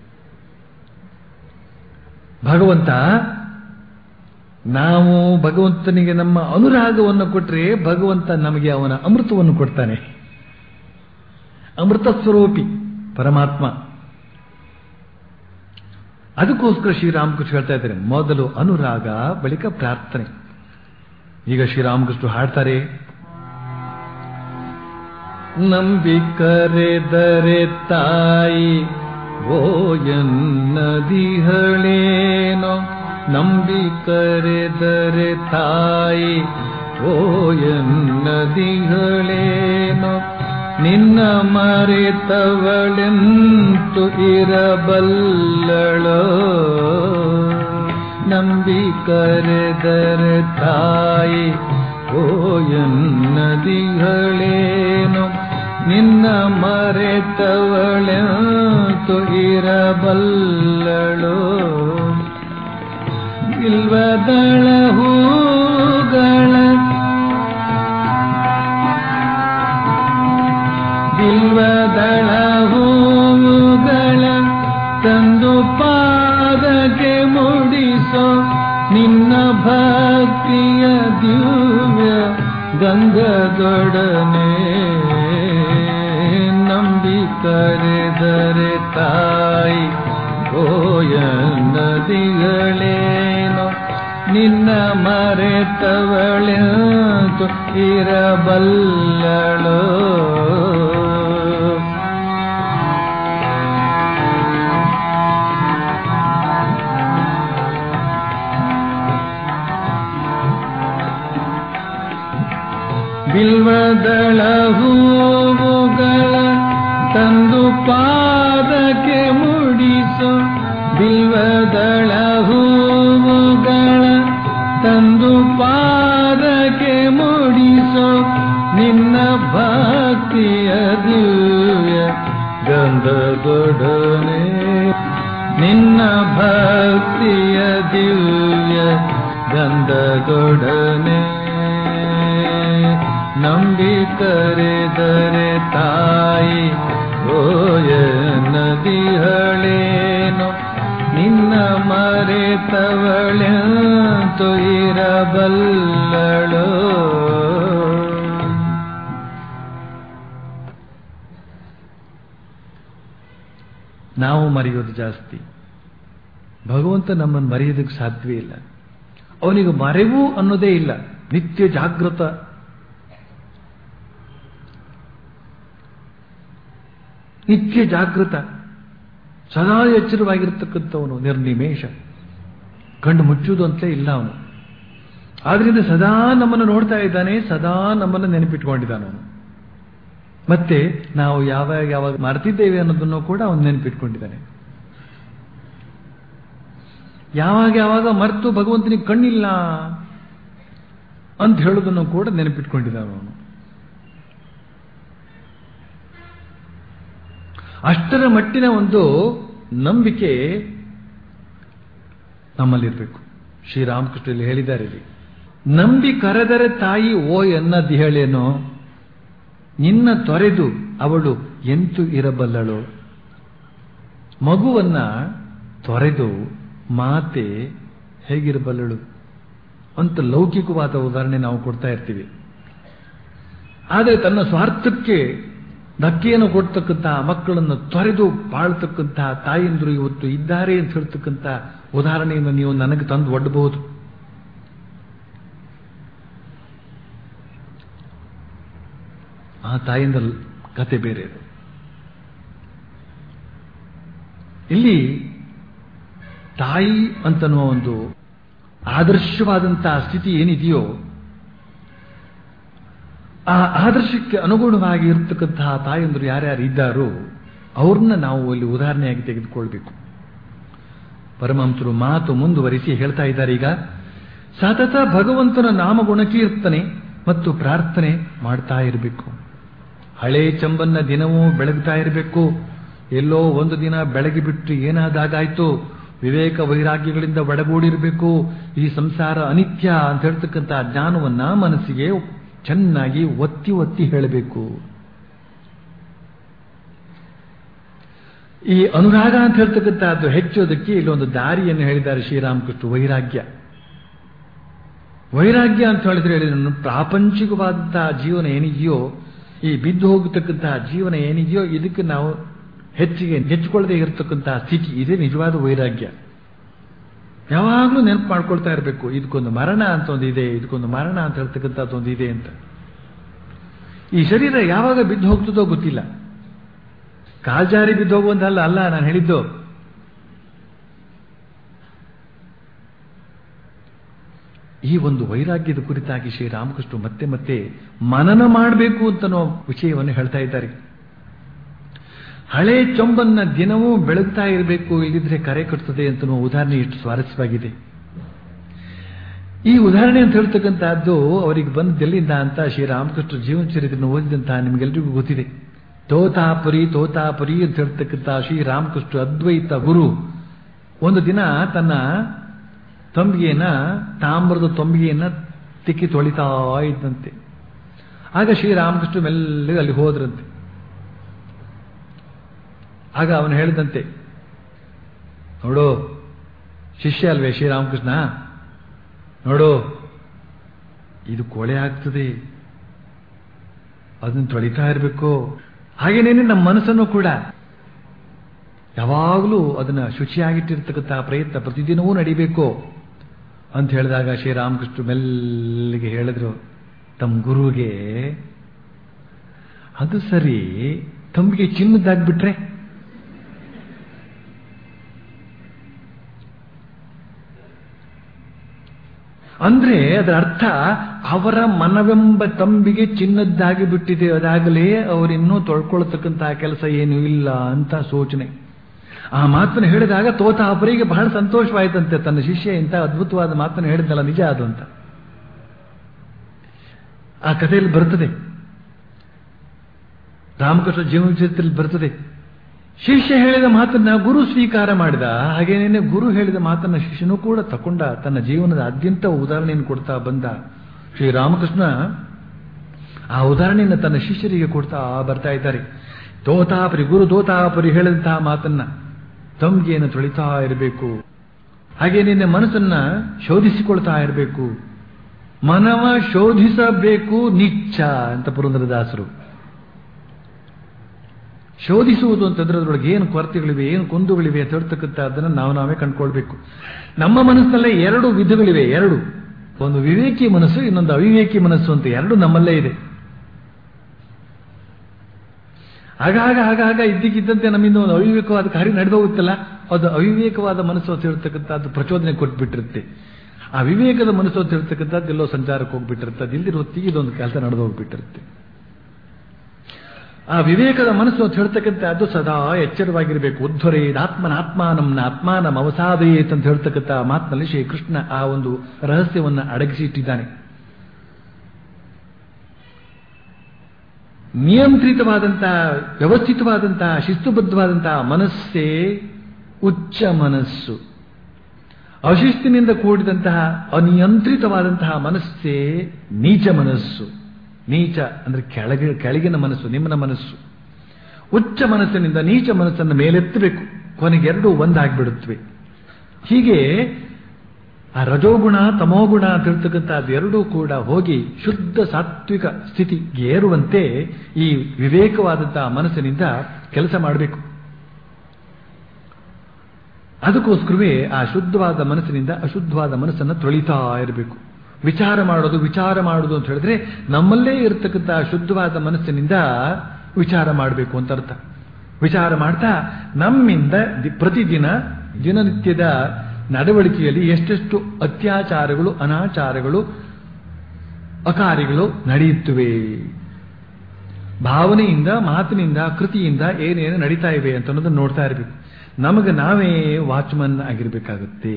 ಭಗವಂತ ನಾವು ಭಗವಂತನಿಗೆ ನಮ್ಮ ಅನುರಾಗವನ್ನು ಕೊಟ್ಟರೆ ಭಗವಂತ ನಮಗೆ ಅವನ ಅಮೃತವನ್ನು ಕೊಡ್ತಾನೆ ಅಮೃತ ಸ್ವರೂಪಿ ಪರಮಾತ್ಮ ಅದಕ್ಕೋಸ್ಕರ ಶ್ರೀರಾಮಕೃಷ್ಣ ಹೇಳ್ತಾ ಇದ್ದಾರೆ ಮೊದಲು ಅನುರಾಗ ಬಳಿಕ ಪ್ರಾರ್ಥನೆ ಈಗ ಶ್ರೀರಾಮಕೃಷ್ಣ ಹಾಡ್ತಾರೆ ನಂಬಿ ಕರೆದರೆ ತಾಯಿ ಓ ಎನ್ನದಿಹಳೇನೋ ನಂಬಿ ಕರೆದರೆ ತಾಯಿ ಓ ಎನ್ನದಿಹಳೇನೋ ನಿನ್ನ ಮರೆತವಳೆಂತು ಇರಬಲ್ಲಳೋ ನಂಬಿ ಕರೆದರೆ ತಾಯಿ ಓ ಎನ್ನದಿಗಳೇನು ನಿನ್ನ ಮರೆತವಳೆಂತು ಇರಬಲ್ಲಳೋ ಇಲ್ವದಳ ಹೂಗಳ ಬಿಲ್ವದಳ ಹೂವುಗಳ ತಂದು ಪಾದಕ್ಕೆ ಮುಡಿಸೋ ನಿನ್ನ ಭಕ್ತಿಯ ದಿವ್ಯ ಗಂಗದೊಡನೆ ನಂಬಿ ಕರೆದರೆ ತಾಯಿ ಓಯ ನದಿಗಳೇನೋ ನಿನ್ನ ಮರೆತವಳೆಂತು ಇರಬಲ್ಲಳೋ ಬಿಲ್ವದಳ ಹೂವುಗಳ ತಂದು ಪಾದಕ್ಕೆ ಮುಡಿಸೋ ಬಿಲ್ವದಳ ಹೂವುಗಳ ತಂದು ಪಾದಕ್ಕೆ ಮುಡಿಸೋ ನಿನ್ನ ಭಕ್ತಿಯ ದಿವ್ಯ ಗಂಧದೊಡನೆ ನಿನ್ನ ಭಕ್ತಿಯ ದಿವ್ಯ ಗಂಧದೊಡನೆ ನಂಬಿ ಕರೆದರೆ ತಾಯಿ ಓಯ ನದಿಗಳೇನು ನಿನ್ನ ಮರೆತವಳೆಂತು ಇರಬಲ್ಲಳೋ ನಾವು ಮರೆಯೋದು ಜಾಸ್ತಿ ಭಗವಂತ ನಮ್ಮನ್ನು ಮರೆಯೋದಕ್ಕೆ ಸಾಧ್ಯವೇ ಇಲ್ಲ ಅವನಿಗೆ ಮರೆವು ಅನ್ನೋದೇ ಇಲ್ಲ ನಿತ್ಯ ಜಾಗೃತ ನಿತ್ಯ ಜಾಗೃತ ಸದಾ ಎಚ್ಚರವಾಗಿರ್ತಕ್ಕಂಥವನು ನಿರ್ನಿಮೇಷ ಕಣ್ಣು ಮುಚ್ಚುವುದು ಅಂತಲೇ ಇಲ್ಲ ಅವನು ಆದ್ರಿಂದ ಸದಾ ನಮ್ಮನ್ನು ನೋಡ್ತಾ ಇದ್ದಾನೆ ಸದಾ ನಮ್ಮನ್ನು ನೆನಪಿಟ್ಕೊಂಡಿದ್ದಾನೆ ಅವನು ಮತ್ತೆ ನಾವು ಯಾವಾಗ ಯಾವಾಗ ಮರ್ತಿದ್ದೇವೆ ಅನ್ನೋದನ್ನು ಕೂಡ ಅವನು ನೆನಪಿಟ್ಕೊಂಡಿದ್ದಾನೆ ಯಾವಾಗ ಯಾವಾಗ ಮರೆತು ಭಗವಂತನಿಗೆ ಕಣ್ಣಿಲ್ಲ ಅಂತ ಹೇಳೋದನ್ನು ಕೂಡ ನೆನಪಿಟ್ಕೊಂಡಿದ್ದಾನೆ ಅವನು ಅಷ್ಟರ ಮಟ್ಟಿನ ಒಂದು ನಂಬಿಕೆ ನಮ್ಮಲ್ಲಿರಬೇಕು ಶ್ರೀರಾಮಕೃಷ್ಣಲ್ಲಿ ಹೇಳಿದ್ದಾರೆ ಇಲ್ಲಿ ನಂಬಿ ಕರೆದರೆ ತಾಯಿ ಓ ಎನ್ನದಿಹಳೇನೋ ನಿನ್ನ ತೊರೆದು ಅವಳು ಎಂತು ಇರಬಲ್ಲಳು ಮಗುವನ್ನ ತೊರೆದು ಮಾತೆ ಹೇಗಿರಬಲ್ಲಳು ಅಂತ ಲೌಕಿಕವಾದ ಉದಾಹರಣೆ ನಾವು ಕೊಡ್ತಾ ಇರ್ತೀವಿ ಆದರೆ ತನ್ನ ಸ್ವಾರ್ಥಕ್ಕೆ ಧಕ್ಕೆಯನ್ನು ಕೊಡ್ತಕ್ಕಂಥ ಮಕ್ಕಳನ್ನು ತೊರೆದು ಬಾಳ್ತಕ್ಕಂಥ ತಾಯಂದ್ರು ಇವತ್ತು ಇದ್ದಾರೆ ಅಂತ ಹೇಳ್ತಕ್ಕಂಥ ಉದಾಹರಣೆಯನ್ನು ನೀವು ನನಗೆ ತಂದು ಒಡ್ಡಬಹುದು ಆ ತಾಯಿಂದ ಕತೆ ಬೇರೆ ಅದು ಇಲ್ಲಿ ತಾಯಿ ಅಂತನ್ನುವ ಒಂದು ಆದರ್ಶವಾದಂತಹ ಸ್ಥಿತಿ ಏನಿದೆಯೋ ಆ ಆದರ್ಶಕ್ಕೆ ಅನುಗುಣವಾಗಿ ಇರತಕ್ಕಂತಹ ತಾಯಂದರು ಯಾರ್ಯಾರು ಇದ್ದಾರೋ ಅವ್ರನ್ನ ನಾವು ಅಲ್ಲಿ ಉದಾಹರಣೆಯಾಗಿ ತೆಗೆದುಕೊಳ್ಬೇಕು ಪರಮಹಂಸರು ಮಾತು ಮುಂದುವರಿಸಿ ಹೇಳ್ತಾ ಇದ್ದಾರೆ ಈಗ ಸತತ ಭಗವಂತನ ನಾಮಗುಣ ಕೀರ್ತನೆ ಮತ್ತು ಪ್ರಾರ್ಥನೆ ಮಾಡ್ತಾ ಇರಬೇಕು ಹಳೆ ಚಂಬನ್ನ ದಿನವೂ ಬೆಳಗ್ತಾ ಇರಬೇಕು ಎಲ್ಲೋ ಒಂದು ದಿನ ಬೆಳಗಿ ಬಿಟ್ಟು ಏನಾದಾಗಾಯ್ತು ವಿವೇಕ ವೈರಾಗ್ಯಗಳಿಂದ ಒಡಗೂಡಿರಬೇಕು ಈ ಸಂಸಾರ ಅನಿತ್ಯ ಅಂತ ಹೇಳ್ತಕ್ಕಂಥ ಜ್ಞಾನವನ್ನ ಮನಸ್ಸಿಗೆ ಚೆನ್ನಾಗಿ ಒತ್ತಿ ಒತ್ತಿ ಹೇಳಬೇಕು ಈ ಅನುರಾಗ ಅಂತ ಹೇಳ್ತಕ್ಕಂಥದ್ದು ಹೆಚ್ಚೋದಕ್ಕೆ ಇಲ್ಲೊಂದು ದಾರಿಯನ್ನು ಹೇಳಿದ್ದಾರೆ ಶ್ರೀರಾಮಕೃಷ್ಣ ವೈರಾಗ್ಯ ವೈರಾಗ್ಯ ಅಂತ ಹೇಳಿದ್ರೆ ಹೇಳಿದ್ರು ಪ್ರಾಪಂಚಿಕವಾದಂತಹ ಜೀವನ ಏನಿದೆಯೋ ಈ ಬಿದ್ದು ಹೋಗತಕ್ಕಂತಹ ಜೀವನ ಏನಿದೆಯೋ ಇದಕ್ಕೆ ನಾವು ಹೆಚ್ಚಿಗೆ ನೆಚ್ಚಿಕೊಳ್ಳದೆ ಇರತಕ್ಕಂತಹ ಸ್ಥಿತಿ ಇದೇ ನಿಜವಾದ ವೈರಾಗ್ಯ ಯಾವಾಗಲೂ ನೆನಪು ಮಾಡ್ಕೊಳ್ತಾ ಇರಬೇಕು ಇದಕ್ಕೊಂದು ಮರಣ ಅಂತ ಒಂದು ಇದೆ ಇದಕ್ಕೊಂದು ಮರಣ ಅಂತ ಹೇಳ್ತಕ್ಕಂಥದ್ದು ಒಂದು ಇದೆ ಅಂತ ಈ ಶರೀರ ಯಾವಾಗ ಬಿದ್ದು ಹೋಗ್ತದೋ ಗೊತ್ತಿಲ್ಲ ಕಾಲ್ಜಾರಿ ಬಿದ್ದು ಹೋಗುವಂತಲ್ಲ ಅಲ್ಲ ನಾನು ಹೇಳಿದ್ದು ಈ ಒಂದು ವೈರಾಗ್ಯದ ಕುರಿತಾಗಿ ಶ್ರೀರಾಮಕೃಷ್ಣ ಮತ್ತೆ ಮತ್ತೆ ಮನನ ಮಾಡಬೇಕು ಅಂತನೋ ವಿಷಯವನ್ನು ಹೇಳ್ತಾ ಇದ್ದಾರೆ ಹಳೆ ಚೊಂಬನ್ನ ದಿನವೂ ಬೆಳಗ್ತಾ ಇರಬೇಕು ಇಲ್ಲಿದ್ರೆ ಕರೆ ಕಟ್ತದೆ ಅಂತನೋ ಉದಾಹರಣೆ ಎಷ್ಟು ಸ್ವಾರಸ್ಯವಾಗಿದೆ ಈ ಉದಾಹರಣೆ ಅಂತ ಹೇಳ್ತಕ್ಕಂಥದ್ದು ಅವರಿಗೆ ಬಂದೆಲ್ಲಿಂದ ಅಂತ ಶ್ರೀರಾಮಕೃಷ್ಣ ಜೀವನ ಚರಿತ್ರೆಯನ್ನು ಓದಿದಂತಹ ನಿಮಗೆಲ್ಲರಿಗೂ ಗೊತ್ತಿದೆ ತೋತಾಪುರಿ ತೋತಾಪುರಿ ಅಂತ ಹೇಳ್ತಕ್ಕಂಥ ಶ್ರೀರಾಮಕೃಷ್ಣ ಅದ್ವೈತ ಗುರು ಒಂದು ದಿನ ತನ್ನ ತಂಬಿಗೆಯನ್ನ ತಾಮ್ರದ ತಂಬಿಗೆಯನ್ನ ತಿಕ್ಕಿ ತೊಳಿತಾ ಇದ್ದಂತೆ ಆಗ ಶ್ರೀರಾಮಕೃಷ್ಣ ಮೆಲ್ಲಗೆ ಅಲ್ಲಿ ಹೋದ್ರಂತೆ ಆಗ ಅವನು ಹೇಳಿದಂತೆ ನೋಡು ಶಿಷ್ಯ ಅಲ್ವೇ ಶ್ರೀರಾಮಕೃಷ್ಣ ನೋಡು ಇದು ಕೊಳೆ ಆಗ್ತದೆ ಅದನ್ನು ತೊಳಿತಾ ಇರಬೇಕು ಹಾಗೇನೇನೆ ನಮ್ಮ ಮನಸ್ಸನ್ನು ಕೂಡ ಯಾವಾಗಲೂ ಅದನ್ನ ಶುಚಿಯಾಗಿಟ್ಟಿರ್ತಕ್ಕಂತಹ ಪ್ರಯತ್ನ ಪ್ರತಿದಿನವೂ ನಡಿಬೇಕು ಅಂತ ಹೇಳಿದಾಗ ಶ್ರೀರಾಮಕೃಷ್ಣ ಮೆಲ್ಲಿಗೆ ಹೇಳಿದ್ರು ತಮ್ಮ ಗುರುವಿಗೆ ಅದು ಸರಿ ತಮ್ಗೆ ಚಿನ್ನದಾಗ್ಬಿಟ್ರೆ ಅಂದ್ರೆ ಅದರ ಅರ್ಥ ಅವರ ಮನವೆಂಬ ತಂಬಿಗೆ ಚಿನ್ನದ್ದಾಗಿ ಬಿಟ್ಟಿದೆ ಅದಾಗಲೇ ಅವರಿನ್ನೂ ತೊಳ್ಕೊಳ್ತಕ್ಕಂತಹ ಕೆಲಸ ಏನೂ ಇಲ್ಲ ಅಂತ ಸೂಚನೆ ಆ ಮಾತನ್ನು ಹೇಳಿದಾಗ ತೋತಾಪರಿಗೆ ಬಹಳ ಸಂತೋಷವಾಯಿತಂತೆ ತನ್ನ ಶಿಷ್ಯ ಇಂಥ ಅದ್ಭುತವಾದ ಮಾತನ್ನು ಹೇಳಿದ್ನಲ್ಲ ನಿಜ ಅದು ಅಂತ ಆ ಕಥೆಯಲ್ಲಿ ಬರ್ತದೆ ರಾಮಕೃಷ್ಣ ಜೀವನ ಚರಿತ್ರೆಯಲ್ಲಿ ಬರ್ತದೆ ಶಿಷ್ಯ ಹೇಳಿದ ಮಾತನ್ನ ಗುರು ಸ್ವೀಕಾರ ಮಾಡಿದ ಹಾಗೇನೇನೆ ಗುರು ಹೇಳಿದ ಮಾತನ್ನ ಶಿಷ್ಯನೂ ಕೂಡ ತಕೊಂಡ ತನ್ನ ಜೀವನದ ಅತ್ಯಂತ ಉದಾಹರಣೆಯನ್ನು ಕೊಡ್ತಾ ಬಂದ ಶ್ರೀರಾಮಕೃಷ್ಣ ಆ ಉದಾಹರಣೆಯನ್ನು ತನ್ನ ಶಿಷ್ಯರಿಗೆ ಕೊಡ್ತಾ ಬರ್ತಾ ಇದ್ದಾರೆ ತೋತಾಪರಿ ಗುರು ತೋತಾಪರಿ ಹೇಳಿದಂತಹ ಮಾತನ್ನ ತಂಗಿಯನ್ನು ತೊಳಿತಾ ಇರಬೇಕು ಹಾಗೆ ನಿನ್ನ ಮನಸ್ಸನ್ನ ಶೋಧಿಸಿಕೊಳ್ತಾ ಇರಬೇಕು ಮನವ ಶೋಧಿಸಬೇಕು ನಿಚ್ಚ ಅಂತ ಪುರಂದರದಾಸರು ಶೋಧಿಸುವುದು ಅಂತಂದ್ರೆ ಅದರೊಳಗೆ ಏನು ಕೊರತೆಗಳಿವೆ ಏನು ಕುಂದುಗಳಿವೆ ಅಂತ ಹೇಳ್ತಕ್ಕಂಥ ಅದನ್ನು ನಾವು ನಾವೇ ಕಂಡುಕೊಳ್ಬೇಕು ನಮ್ಮ ಮನಸ್ಸಿನಲ್ಲೇ ಎರಡು ವಿಧಗಳಿವೆ ಎರಡು ಒಂದು ವಿವೇಕಿ ಮನಸ್ಸು ಇನ್ನೊಂದು ಅವಿವೇಕಿ ಮನಸ್ಸು ಅಂತ ಎರಡು ನಮ್ಮಲ್ಲೇ ಇದೆ ಆಗಾಗ ಆಗಾಗ ಇದ್ದಕ್ಕಿದ್ದಂತೆ ನಮ್ಮಿಂದ ಒಂದು ಅವಿವೇಕವಾದ ಕಾರ್ಯ ನಡೆದೋಗುತ್ತಲ್ಲ ಅದು ಅವಿವೇಕವಾದ ಮನಸ್ಸು ಅಂತ ಹೇಳ್ತಕ್ಕಂಥದ್ದು ಪ್ರಚೋದನೆ ಕೊಟ್ಬಿಟ್ಟಿರುತ್ತೆ ಆ ವಿವೇಕದ ಮನಸ್ಸು ಅಂತ ಹೇಳ್ತಕ್ಕಂಥದ್ದು ಎಲ್ಲೋ ಸಂಚಾರಕ್ಕೆ ಹೋಗ್ಬಿಟ್ಟಿರುತ್ತೆ ಅದು ಇಲ್ದಿರೋ ಹೊತ್ತಿಗೆ ಇದೊಂದು ಕೆಲಸ ನಡೆದು ಹೋಗ್ಬಿಟ್ಟಿರುತ್ತೆ ಆ ವಿವೇಕದ ಮನಸ್ಸು ಅಂತ ಹೇಳ್ತಕ್ಕಂಥದ್ದು ಸದಾ ಎಚ್ಚರವಾಗಿರಬೇಕು ಉದ್ಧರೇದಾತ್ಮನ ಆತ್ಮಾನಂನ ಆತ್ಮಾನಂ ಅವಸಾದಯೇತ್ ಅಂತ ಹೇಳ್ತಕ್ಕಂಥ ಮಾತಿನಲ್ಲಿ ಶ್ರೀಕೃಷ್ಣ ಆ ಒಂದು ರಹಸ್ಯವನ್ನು ಅಡಗಿಸಿ ಇಟ್ಟಿದ್ದಾನೆ ನಿಯಂತ್ರಿತವಾದಂತಹ ವ್ಯವಸ್ಥಿತವಾದಂತಹ ಶಿಸ್ತುಬದ್ಧವಾದಂತಹ ಮನಸ್ಸೇ ಉಚ್ಚ ಮನಸ್ಸು ಅಶಿಸ್ತಿನಿಂದ ಕೂಡಿದಂತಹ ಅನಿಯಂತ್ರಿತವಾದಂತಹ ಮನಸ್ಸೇ ನೀಚ ಮನಸ್ಸು ನೀಚ ಅಂದ್ರೆ ಕೆಳಗೆ ಕೆಳಗಿನ ಮನಸ್ಸು ನಿಮ್ಮನ ಮನಸ್ಸು ಉಚ್ಚ ಮನಸ್ಸಿನಿಂದ ನೀಚ ಮನಸ್ಸನ್ನು ಮೇಲೆತ್ತಬೇಕು ಕೊನೆಗೆರಡು ಒಂದಾಗ್ಬಿಡುತ್ತವೆ ಹೀಗೆ ಆ ರಜೋಗುಣ ತಮೋಗುಣ ಅಂತ ಇರ್ತಕ್ಕಂಥ ಅದೆರಡೂ ಕೂಡ ಹೋಗಿ ಶುದ್ಧ ಸಾತ್ವಿಕ ಸ್ಥಿತಿಗೆ ಏರುವಂತೆ ಈ ವಿವೇಕವಾದಂತಹ ಮನಸ್ಸಿನಿಂದ ಕೆಲಸ ಮಾಡಬೇಕು ಅದಕ್ಕೋಸ್ಕರವೇ ಆ ಶುದ್ಧವಾದ ಮನಸ್ಸಿನಿಂದ ಅಶುದ್ಧವಾದ ಮನಸ್ಸನ್ನು ತೊಳಿತಾ ಇರಬೇಕು ವಿಚಾರ ಮಾಡೋದು ವಿಚಾರ ಮಾಡೋದು ಅಂತ ಹೇಳಿದ್ರೆ ನಮ್ಮಲ್ಲೇ ಇರತಕ್ಕಂಥ ಶುದ್ಧವಾದ ಮನಸ್ಸಿನಿಂದ ವಿಚಾರ ಮಾಡಬೇಕು ಅಂತ ಅರ್ಥ ವಿಚಾರ ಮಾಡ್ತಾ ನಮ್ಮಿಂದ ದಿ- ಪ್ರತಿದಿನ ದಿನನಿತ್ಯದ ನಡವಳಿಕೆಯಲ್ಲಿ ಎಷ್ಟೆಷ್ಟು ಅತ್ಯಾಚಾರಗಳು ಅನಾಚಾರಗಳು ಅಕಾರ್ಯಗಳು ನಡೆಯುತ್ತವೆ ಭಾವನೆಯಿಂದ ಮಾತಿನಿಂದ ಕೃತಿಯಿಂದ ಏನೇನು ನಡೀತಾ ಇವೆ ಅಂತ ಅನ್ನೋದನ್ನ ನೋಡ್ತಾ ಇರಬೇಕು ನಮಗೆ ನಾವೇ ವಾಚ್ಮನ್ ಆಗಿರ್ಬೇಕಾಗುತ್ತೆ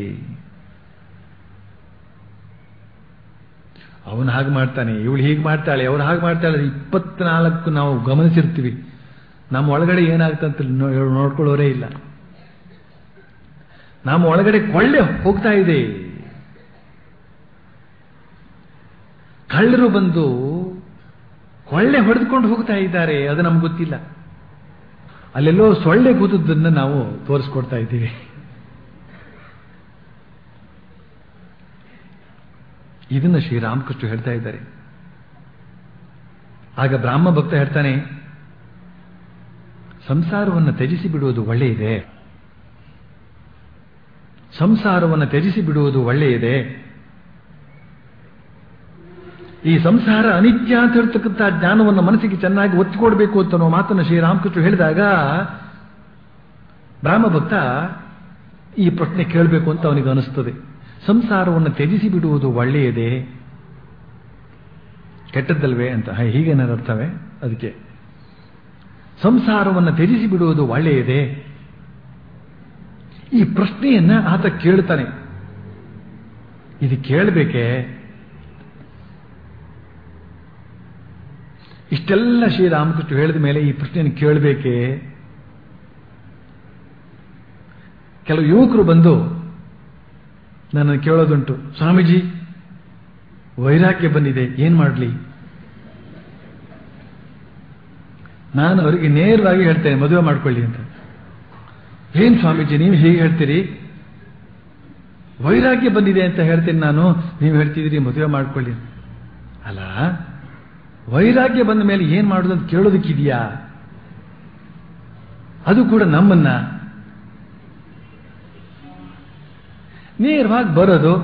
ಅವನು ಹಾಗೆ ಮಾಡ್ತಾನೆ ಇವಳು ಹೀಗೆ ಮಾಡ್ತಾಳೆ ಅವ್ರು ಹಾಗೆ ಮಾಡ್ತಾಳೆ ಇಪ್ಪತ್ನಾಲ್ಕು ನಾವು ಗಮನಿಸಿರ್ತೀವಿ ನಮ್ಮ ಒಳಗಡೆ ಏನಾಗ್ತಂತ ನೋ- ನೋಡ್ಕೊಳ್ಳೋರೇ ಇಲ್ಲ ನಮ್ಮ ಒಳಗಡೆ ಕೊಳ್ಳೆ ಹೋಗ್ತಾ ಇದೆ ಕಳ್ಳರು ಬಂದು ಕೊಳ್ಳೆ ಹೊಡೆದುಕೊಂಡು ಹೋಗ್ತಾ ಇದ್ದಾರೆ ಅದು ನಮ್ಗೆ ಗೊತ್ತಿಲ್ಲ ಅಲ್ಲೆಲ್ಲೋ ಸೊಳ್ಳೆ ಕೂತದ್ದನ್ನು ನಾವು ತೋರಿಸ್ಕೊಡ್ತಾ ಇದ್ದೀವಿ ಇದನ್ನ ಶ್ರೀರಾಮಕೃಷ್ಣ ಹೇಳ್ತಾ ಇದ್ದಾರೆ ಆಗ ಬ್ರಾಹ್ಮ ಭಕ್ತ ಹೇಳ್ತಾನೆ ಸಂಸಾರವನ್ನು ತ್ಯಜಿಸಿ ಬಿಡುವುದು ಒಳ್ಳೆಯದೆ ಸಂಸಾರವನ್ನು ತ್ಯಜಿಸಿ ಬಿಡುವುದು ಒಳ್ಳೆಯದೆ ಈ ಸಂಸಾರ ಅನಿತ್ಯ ಅಂತ ಹೇಳ್ತಕ್ಕಂಥ ಜ್ಞಾನವನ್ನು ಮನಸ್ಸಿಗೆ ಚೆನ್ನಾಗಿ ಒತ್ತಿಕೊಡ್ಬೇಕು ಅಂತ ಅನ್ನೋ ಮಾತನ್ನು ಶ್ರೀರಾಮಕೃಷ್ಣ ಹೇಳಿದಾಗ ಬ್ರಾಹ್ಮ ಭಕ್ತ ಈ ಪ್ರಶ್ನೆ ಕೇಳಬೇಕು ಅಂತ ಅವನಿಗೆ ಅನಿಸ್ತದೆ ಸಂಸಾರವನ್ನು ತ್ಯಜಿಸಿ ಬಿಡುವುದು ಒಳ್ಳೆಯದೇ ಕೆಟ್ಟದ್ದಲ್ವೇ ಅಂತ ಹ, ಹೀಗೇನಾರು ಅರ್ಥವೇ ಅದಕ್ಕೆ ಸಂಸಾರವನ್ನು ತ್ಯಜಿಸಿ ಬಿಡುವುದು ಒಳ್ಳೆಯದೇ ಈ ಪ್ರಶ್ನೆಯನ್ನ ಆತ ಕೇಳ್ತಾನೆ ಇದು ಕೇಳಬೇಕೆ ಇಷ್ಟೆಲ್ಲ ಶ್ರೀರಾಮಕೃಷ್ಣ ಹೇಳಿದ ಮೇಲೆ ಈ ಪ್ರಶ್ನೆಯನ್ನು ಕೇಳಬೇಕೆ ಕೆಲವು ಯುವಕರು ಬಂದು ನನ್ನನ್ನು ಕೇಳೋದುಂಟು ಸ್ವಾಮೀಜಿ ವೈರಾಗ್ಯ ಬಂದಿದೆ ಏನ್ ಮಾಡಲಿ ನಾನು ಅವರಿಗೆ ನೇರವಾಗಿ ಹೇಳ್ತೇನೆ ಮದುವೆ ಮಾಡ್ಕೊಳ್ಳಿ ಅಂತ ಏನ್ ಸ್ವಾಮೀಜಿ ನೀವು ಹೀಗೆ ಹೇಳ್ತೀರಿ ವೈರಾಗ್ಯ ಬಂದಿದೆ ಅಂತ ಹೇಳ್ತೀನಿ ನಾನು ನೀವು ಹೇಳ್ತಿದ್ದೀರಿ ಮದುವೆ ಮಾಡ್ಕೊಳ್ಳಿ ಅಲ್ಲ ವೈರಾಗ್ಯ ಬಂದ ಮೇಲೆ ಏನ್ ಮಾಡೋದು ಅಂತ ಕೇಳೋದಕ್ಕಿದೆಯಾ ಅದು ಕೂಡ ನಮ್ಮನ್ನ ನೇರವಾಗಿ ಬರೋದು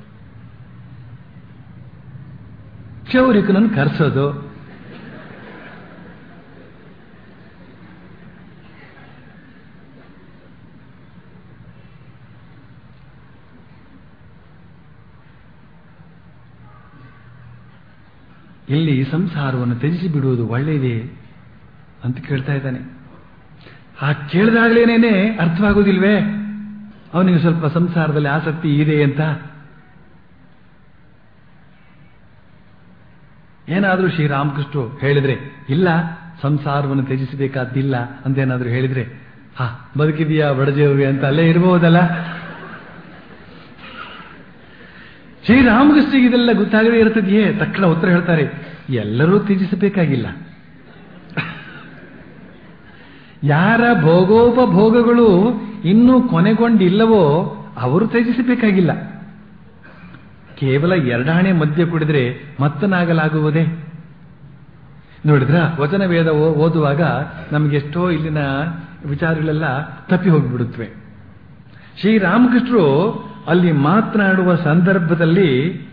ಕ್ಷೌರಿಕನನ್ನು ಕರೆಸೋದು ಇಲ್ಲಿ ಸಂಸಾರವನ್ನು ತ್ಯಜಿಸಿ ಬಿಡುವುದು ಒಳ್ಳೆಯದೇ ಅಂತ ಕೇಳ್ತಾ ಇದ್ದಾನೆ ಆ ಕೇಳಿದಾಗಲೇನೇನೆ ಅರ್ಥವಾಗುವುದಿಲ್ವೇ ಅವನಿಗೆ ಸ್ವಲ್ಪ ಸಂಸಾರದಲ್ಲಿ ಆಸಕ್ತಿ ಇದೆ ಅಂತ ಏನಾದರೂ ಶ್ರೀರಾಮಕೃಷ್ಣ ಹೇಳಿದ್ರೆ ಇಲ್ಲ ಸಂಸಾರವನ್ನು ತ್ಯಜಿಸಬೇಕಾದ್ದಿಲ್ಲ ಅಂತ ಏನಾದರೂ ಹೇಳಿದ್ರೆ ಹಾ ಬದುಕಿದೆಯಾ ಬಡಜೇವಿ ಅಂತ ಅಲ್ಲೇ ಇರಬಹುದಲ್ಲ ಶ್ರೀರಾಮಕೃಷ್ಣಿಗೆ ಇದೆಲ್ಲ ಗೊತ್ತಾಗದೇ ಇರ್ತದೆಯೇ ತಕ್ಷಣ ಉತ್ತರ ಹೇಳ್ತಾರೆ ಎಲ್ಲರೂ ತ್ಯಜಿಸಬೇಕಾಗಿಲ್ಲ ಯಾರ ಭೋಗೋಪಭೋಗಗಳು ಇನ್ನೂ ಕೊನೆಗೊಂಡಿಲ್ಲವೋ ಅವರು ತ್ಯಜಿಸಬೇಕಾಗಿಲ್ಲ ಕೇವಲ ಎರಡಾಣೆ ಮದ್ಯ ಕುಡಿದ್ರೆ ಮತ್ತನಾಗಲಾಗುವುದೇ ನೋಡಿದ್ರ ವಚನ ವೇದ ಓ- ಓದುವಾಗ ನಮಗೆಷ್ಟೋ ಇಲ್ಲಿನ ವಿಚಾರಗಳೆಲ್ಲ ತಪ್ಪಿ ಹೋಗಿಬಿಡುತ್ತವೆ ಶ್ರೀರಾಮಕೃಷ್ಣರು ಅಲ್ಲಿ ಮಾತನಾಡುವ ಸಂದರ್ಭದಲ್ಲಿ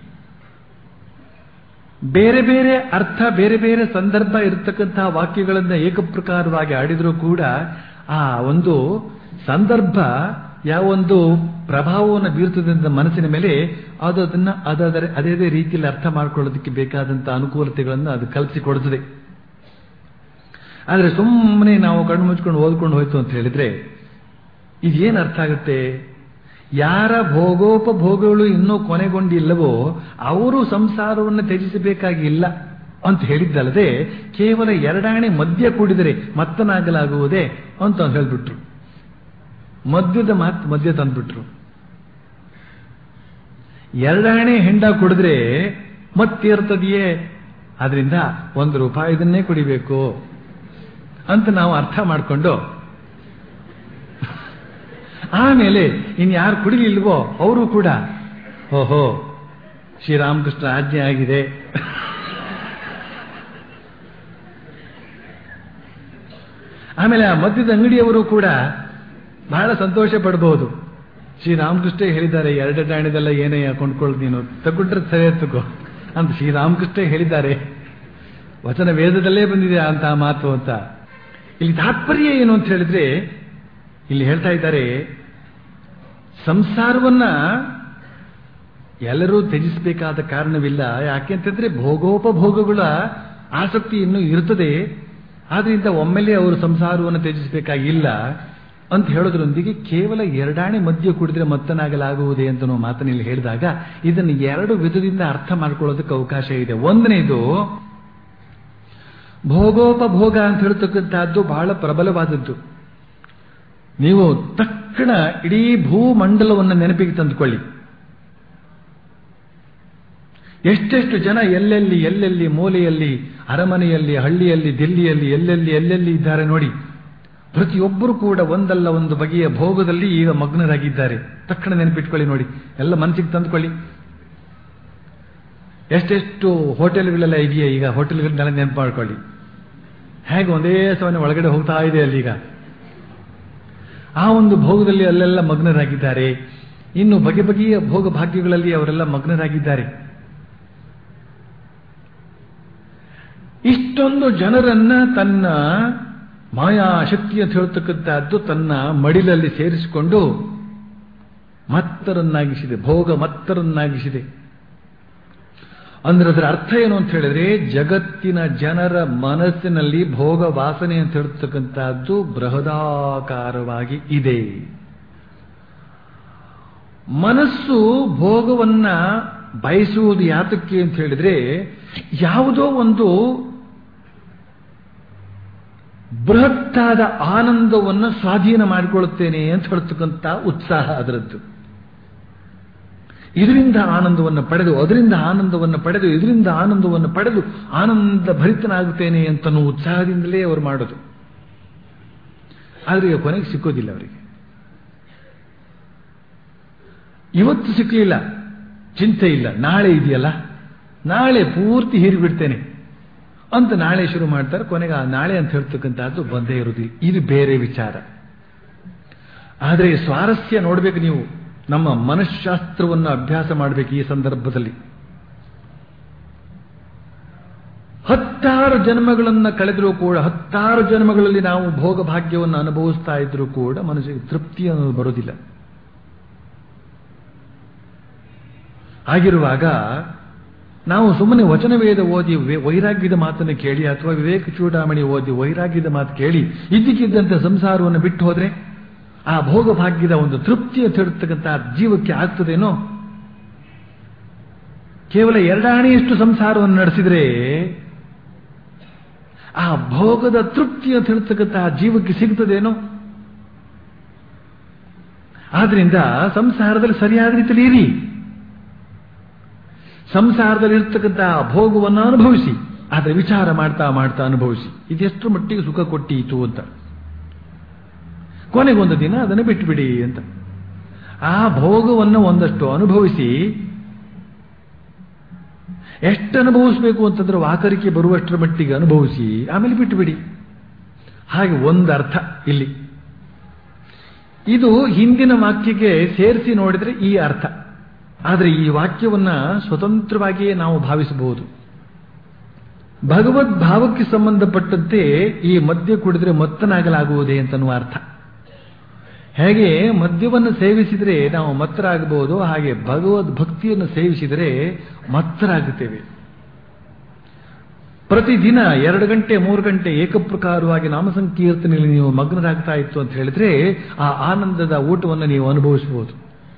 ಬೇರೆ ಬೇರೆ ಅರ್ಥ ಬೇರೆ ಬೇರೆ ಸಂದರ್ಭ ಇರತಕ್ಕಂತಹ ವಾಕ್ಯಗಳನ್ನು ಏಕಪ್ರಕಾರವಾಗಿ ಆಡಿದರೂ ಕೂಡ ಆ ಒಂದು ಸಂದರ್ಭ ಯಾವೊಂದು ಪ್ರಭಾವವನ್ನು ಬೀರ್ತದೆ ಅಂತ ಮನಸ್ಸಿನ ಮೇಲೆ ಅದು ಅದನ್ನ ಅದರ ಅದೇ ಅದೇ ರೀತಿಯಲ್ಲಿ ಅರ್ಥ ಮಾಡ್ಕೊಳ್ಳೋದಕ್ಕೆ ಬೇಕಾದಂತಹ ಅನುಕೂಲತೆಗಳನ್ನು ಅದು ಕಲ್ಪಿಸಿಕೊಡುತ್ತದೆ ಆದರೆ ಸುಮ್ಮನೆ ನಾವು ಕಣ್ಣು ಮುಚ್ಕೊಂಡು ಓದ್ಕೊಂಡು ಹೋಯ್ತು ಅಂತ ಹೇಳಿದ್ರೆ ಇದೇನು ಅರ್ಥ ಆಗುತ್ತೆ ಯಾರ ಭೋಗೋಪಭೋಗಗಳು ಇನ್ನೂ ಕೊನೆಗೊಂಡಿಲ್ಲವೋ ಅವರು ಸಂಸಾರವನ್ನು ತ್ಯಜಿಸಬೇಕಾಗಿಲ್ಲ ಅಂತ ಹೇಳಿದ್ದಲ್ಲದೆ ಕೇವಲ ಎರಡಾಣೆ ಮದ್ಯ ಕುಡಿದರೆ ಮತ್ತನಾಗಲಾಗುವುದೇ ಅಂತ ಅವ್ರು ಹೇಳ್ಬಿಟ್ರು ಮದ್ಯದ ಮಾತು ಮದ್ಯ ತಂದ್ಬಿಟ್ರು ಎರಡಾಣೆ ಹೆಂಡ ಕುಡಿದ್ರೆ ಮತ್ತೇರ್ತದೆಯೇ ಆದ್ರಿಂದ ಒಂದು ರೂಪಾಯಿದನ್ನೇ ಕುಡಿಬೇಕು ಅಂತ ನಾವು ಅರ್ಥ ಮಾಡಿಕೊಂಡು ಆಮೇಲೆ ಇನ್ಯಾರು ಕುಡಿಲಿಲ್ವೋ ಅವರು ಕೂಡ ಓಹೋ ಶ್ರೀರಾಮಕೃಷ್ಣ ಆಜ್ಞೆ ಆಗಿದೆ ಆಮೇಲೆ ಆ ಮದ್ಯದ ಅಂಗಡಿಯವರು ಕೂಡ ಬಹಳ ಸಂತೋಷ ಪಡಬಹುದು ಶ್ರೀರಾಮಕೃಷ್ಣ ಹೇಳಿದ್ದಾರೆ ಎರಡು ದಾಣಿದೆಲ್ಲ ಏನೇ ಕೊಂಡ್ಕೊಳ್ಳೋದು ನೀನು ತಗೊಂಡ್ರೆ ಸರಿ ತಗೋ ಅಂತ ಶ್ರೀರಾಮಕೃಷ್ಣ ಹೇಳಿದ್ದಾರೆ ವಚನ ವೇದದಲ್ಲೇ ಬಂದಿದೆ ಅಂತ ಮಾತು ಅಂತ ಇಲ್ಲಿ ತಾತ್ಪರ್ಯ ಏನು ಅಂತ ಹೇಳಿದ್ರೆ ಇಲ್ಲಿ ಹೇಳ್ತಾ ಇದ್ದಾರೆ ಸಂಸಾರವನ್ನ ಎಲ್ಲರೂ ತ್ಯಜಿಸಬೇಕಾದ ಕಾರಣವಿಲ್ಲ ಯಾಕೆಂತಂದ್ರೆ ಭೋಗೋಪಭೋಗಗಳ ಆಸಕ್ತಿ ಇನ್ನೂ ಇರುತ್ತದೆ ಆದ್ರಿಂದ ಒಮ್ಮೆಲೆ ಅವರು ಸಂಸಾರವನ್ನು ತ್ಯಜಿಸಬೇಕಾಗಿಲ್ಲ ಅಂತ ಹೇಳೋದ್ರೊಂದಿಗೆ ಕೇವಲ ಎರಡಾಣೆ ಮದ್ಯ ಕುಡಿದ್ರೆ ಮತ್ತನಾಗಲಾಗುವುದೇ ಅಂತ ನಾವು ಮಾತನಲ್ಲಿ ಹೇಳಿದಾಗ ಇದನ್ನು ಎರಡು ವಿಧದಿಂದ ಅರ್ಥ ಮಾಡ್ಕೊಳ್ಳೋದಕ್ಕೆ ಅವಕಾಶ ಇದೆ ಒಂದನೇದು ಭೋಗೋಪಭೋಗ ಅಂತ ಹೇಳ್ತಕ್ಕಂಥದ್ದು ಬಹಳ ಪ್ರಬಲವಾದದ್ದು ನೀವು ತಕ್ಷಣ ಇಡೀ ಭೂಮಂಡಲವನ್ನು ನೆನಪಿಗೆ ತಂದುಕೊಳ್ಳಿ ಎಷ್ಟೆಷ್ಟು ಜನ ಎಲ್ಲೆಲ್ಲಿ ಎಲ್ಲೆಲ್ಲಿ ಮೂಲೆಯಲ್ಲಿ ಅರಮನೆಯಲ್ಲಿ ಹಳ್ಳಿಯಲ್ಲಿ ದಿಲ್ಲಿಯಲ್ಲಿ ಎಲ್ಲೆಲ್ಲಿ ಎಲ್ಲೆಲ್ಲಿ ಇದ್ದಾರೆ ನೋಡಿ ಪ್ರತಿಯೊಬ್ಬರು ಕೂಡ ಒಂದಲ್ಲ ಒಂದು ಬಗೆಯ ಭೋಗದಲ್ಲಿ ಈಗ ಮಗ್ನರಾಗಿದ್ದಾರೆ ತಕ್ಷಣ ನೆನಪಿಟ್ಕೊಳ್ಳಿ ನೋಡಿ ಎಲ್ಲ ಮನಸ್ಸಿಗೆ ತಂದುಕೊಳ್ಳಿ ಎಷ್ಟೆಷ್ಟು ಹೋಟೆಲ್ಗಳೆಲ್ಲ ಇದೆಯಾ ಈಗ ಹೋಟೆಲ್ಗಳನ್ನೆಲ್ಲ ನೆನಪು ಮಾಡ್ಕೊಳ್ಳಿ ಹೇಗೆ ಒಂದೇ ಸಮಯ ಒಳಗಡೆ ಹೋಗ್ತಾ ಇದೆ ಅಲ್ಲೀಗ ಆ ಒಂದು ಭೋಗದಲ್ಲಿ ಅಲ್ಲೆಲ್ಲ ಮಗ್ನರಾಗಿದ್ದಾರೆ ಇನ್ನು ಬಗೆ ಬಗೆಯ ಭೋಗ ಭಾಗ್ಯಗಳಲ್ಲಿ ಅವರೆಲ್ಲ ಮಗ್ನರಾಗಿದ್ದಾರೆ ಇಷ್ಟೊಂದು ಜನರನ್ನ ತನ್ನ ಮಾಯಾ ಶಕ್ತಿ ಅಂತ ಹೇಳ್ತಕ್ಕಂಥದ್ದು ತನ್ನ ಮಡಿಲಲ್ಲಿ ಸೇರಿಸಿಕೊಂಡು ಮತ್ತರನ್ನಾಗಿಸಿದೆ ಭೋಗ ಮತ್ತರನ್ನಾಗಿಸಿದೆ ಅಂದ್ರೆ ಅದರ ಅರ್ಥ ಏನು ಅಂತ ಹೇಳಿದ್ರೆ ಜಗತ್ತಿನ ಜನರ ಮನಸ್ಸಿನಲ್ಲಿ ಭೋಗ ವಾಸನೆ ಅಂತ ಹೇಳ್ತಕ್ಕಂಥದ್ದು ಬೃಹದಾಕಾರವಾಗಿ ಇದೆ ಮನಸ್ಸು ಭೋಗವನ್ನ ಬಯಸುವುದು ಯಾತಕ್ಕೆ ಅಂತ ಹೇಳಿದ್ರೆ ಯಾವುದೋ ಒಂದು ಬೃಹತ್ತಾದ ಆನಂದವನ್ನು ಸ್ವಾಧೀನ ಮಾಡಿಕೊಳ್ಳುತ್ತೇನೆ ಅಂತ ಹೇಳ್ತಕ್ಕಂಥ ಉತ್ಸಾಹ ಅದರದ್ದು ಇದರಿಂದ ಆನಂದವನ್ನು ಪಡೆದು ಅದರಿಂದ ಆನಂದವನ್ನು ಪಡೆದು ಇದರಿಂದ ಆನಂದವನ್ನು ಪಡೆದು ಆನಂದ ಭರಿತನಾಗುತ್ತೇನೆ ಅಂತ ಉತ್ಸಾಹದಿಂದಲೇ ಅವರು ಮಾಡೋದು ಆದರೆ ಕೊನೆಗೆ ಸಿಕ್ಕೋದಿಲ್ಲ ಅವರಿಗೆ ಇವತ್ತು ಸಿಕ್ಕಲಿಲ್ಲ ಚಿಂತೆ ಇಲ್ಲ ನಾಳೆ ಇದೆಯಲ್ಲ ನಾಳೆ ಪೂರ್ತಿ ಹೀರಿಬಿಡ್ತೇನೆ ಅಂತ ನಾಳೆ ಶುರು ಮಾಡ್ತಾರೆ ಕೊನೆಗೆ ಆ ನಾಳೆ ಅಂತ ಹೇಳ್ತಕ್ಕಂಥದ್ದು ಬಂದೇ ಇರುವುದಿಲ್ಲ ಇದು ಬೇರೆ ವಿಚಾರ ಆದರೆ ಸ್ವಾರಸ್ಯ ನೋಡ್ಬೇಕು ನೀವು ನಮ್ಮ ಮನಃಶಾಸ್ತ್ರವನ್ನು ಅಭ್ಯಾಸ ಮಾಡಬೇಕು ಈ ಸಂದರ್ಭದಲ್ಲಿ ಹತ್ತಾರು ಜನ್ಮಗಳನ್ನು ಕಳೆದರೂ ಕೂಡ ಹತ್ತಾರು ಜನ್ಮಗಳಲ್ಲಿ ನಾವು ಭೋಗ ಭಾಗ್ಯವನ್ನು ಅನುಭವಿಸ್ತಾ ಇದ್ರೂ ಕೂಡ ಮನಸ್ಸಿಗೆ ತೃಪ್ತಿ ಅನ್ನೋದು ಬರೋದಿಲ್ಲ ಆಗಿರುವಾಗ ನಾವು ಸುಮ್ಮನೆ ವಚನವೇದ ಓದಿ ವೈರಾಗ್ಯದ ಮಾತನ್ನು ಕೇಳಿ ಅಥವಾ ವಿವೇಕ ಚೂಡಾಮಣಿ ಓದಿ ವೈರಾಗ್ಯದ ಮಾತು ಕೇಳಿ ಇದ್ದಕ್ಕಿದ್ದಂತೆ ಸಂಸಾರವನ್ನು ಬಿಟ್ಟು ಹೋದ್ರೆ ಆ ಭೋಗ ಭಾಗ್ಯದ ಒಂದು ತೃಪ್ತಿಯ ತಿರುತ್ತಕ್ಕಂಥ ಜೀವಕ್ಕೆ ಆಗ್ತದೇನೋ ಕೇವಲ ಎರಡಾಣೆಯಷ್ಟು ಸಂಸಾರವನ್ನು ನಡೆಸಿದ್ರೆ ಆ ಭೋಗದ ತೃಪ್ತಿಯ ತಿರುತ್ತಕ್ಕಂಥ ಜೀವಕ್ಕೆ ಸಿಗ್ತದೇನೋ ಆದ್ರಿಂದ ಸಂಸಾರದಲ್ಲಿ ಸರಿಯಾದ ರೀತಿಯಲ್ಲಿ ಇರಿ ಸಂಸಾರದಲ್ಲಿ ಇರ್ತಕ್ಕಂಥ ಭೋಗವನ್ನು ಅನುಭವಿಸಿ ಆದರೆ ವಿಚಾರ ಮಾಡ್ತಾ ಮಾಡ್ತಾ ಅನುಭವಿಸಿ ಇದೆಷ್ಟು ಮಟ್ಟಿಗೆ ಸುಖ ಕೊಟ್ಟೀತು ಅಂತ ಕೊನೆಗೊಂದು ದಿನ ಅದನ್ನು ಬಿಟ್ಟುಬಿಡಿ ಅಂತ ಆ ಭೋಗವನ್ನು ಒಂದಷ್ಟು ಅನುಭವಿಸಿ ಎಷ್ಟು ಅನುಭವಿಸಬೇಕು ಅಂತಂದ್ರೆ ವಾಕರಿಕೆ ಬರುವಷ್ಟರ ಮಟ್ಟಿಗೆ ಅನುಭವಿಸಿ ಆಮೇಲೆ ಬಿಟ್ಟುಬಿಡಿ ಹಾಗೆ ಒಂದು ಅರ್ಥ ಇಲ್ಲಿ ಇದು ಹಿಂದಿನ ವಾಕ್ಯಕ್ಕೆ ಸೇರಿಸಿ ನೋಡಿದ್ರೆ ಈ ಅರ್ಥ ಆದರೆ ಈ ವಾಕ್ಯವನ್ನ ಸ್ವತಂತ್ರವಾಗಿಯೇ ನಾವು ಭಾವಿಸಬಹುದು ಭಗವದ್ ಭಾವಕ್ಕೆ ಸಂಬಂಧಪಟ್ಟಂತೆ ಈ ಮದ್ಯ ಕುಡಿದ್ರೆ ಮತ್ತನಾಗಲಾಗುವುದೇ ಅಂತನ್ನುವ ಅರ್ಥ ಹೇಗೆ ಮದ್ಯವನ್ನು ಸೇವಿಸಿದರೆ ನಾವು ಮತ್ತರಾಗಬಹುದು ಹಾಗೆ ಭಗವದ್ ಭಕ್ತಿಯನ್ನು ಸೇವಿಸಿದರೆ ಮತ್ತರಾಗುತ್ತೇವೆ ಪ್ರತಿದಿನ ಎರಡು ಗಂಟೆ ಮೂರು ಗಂಟೆ ಏಕಪ್ರಕಾರವಾಗಿ ನಾಮ ಸಂಕೀರ್ತನೆಯಲ್ಲಿ ನೀವು ಮಗ್ನರಾಗ್ತಾ ಇತ್ತು ಅಂತ ಹೇಳಿದ್ರೆ ಆ ಆನಂದದ ಊಟವನ್ನು ನೀವು ಅನುಭವಿಸಬಹುದು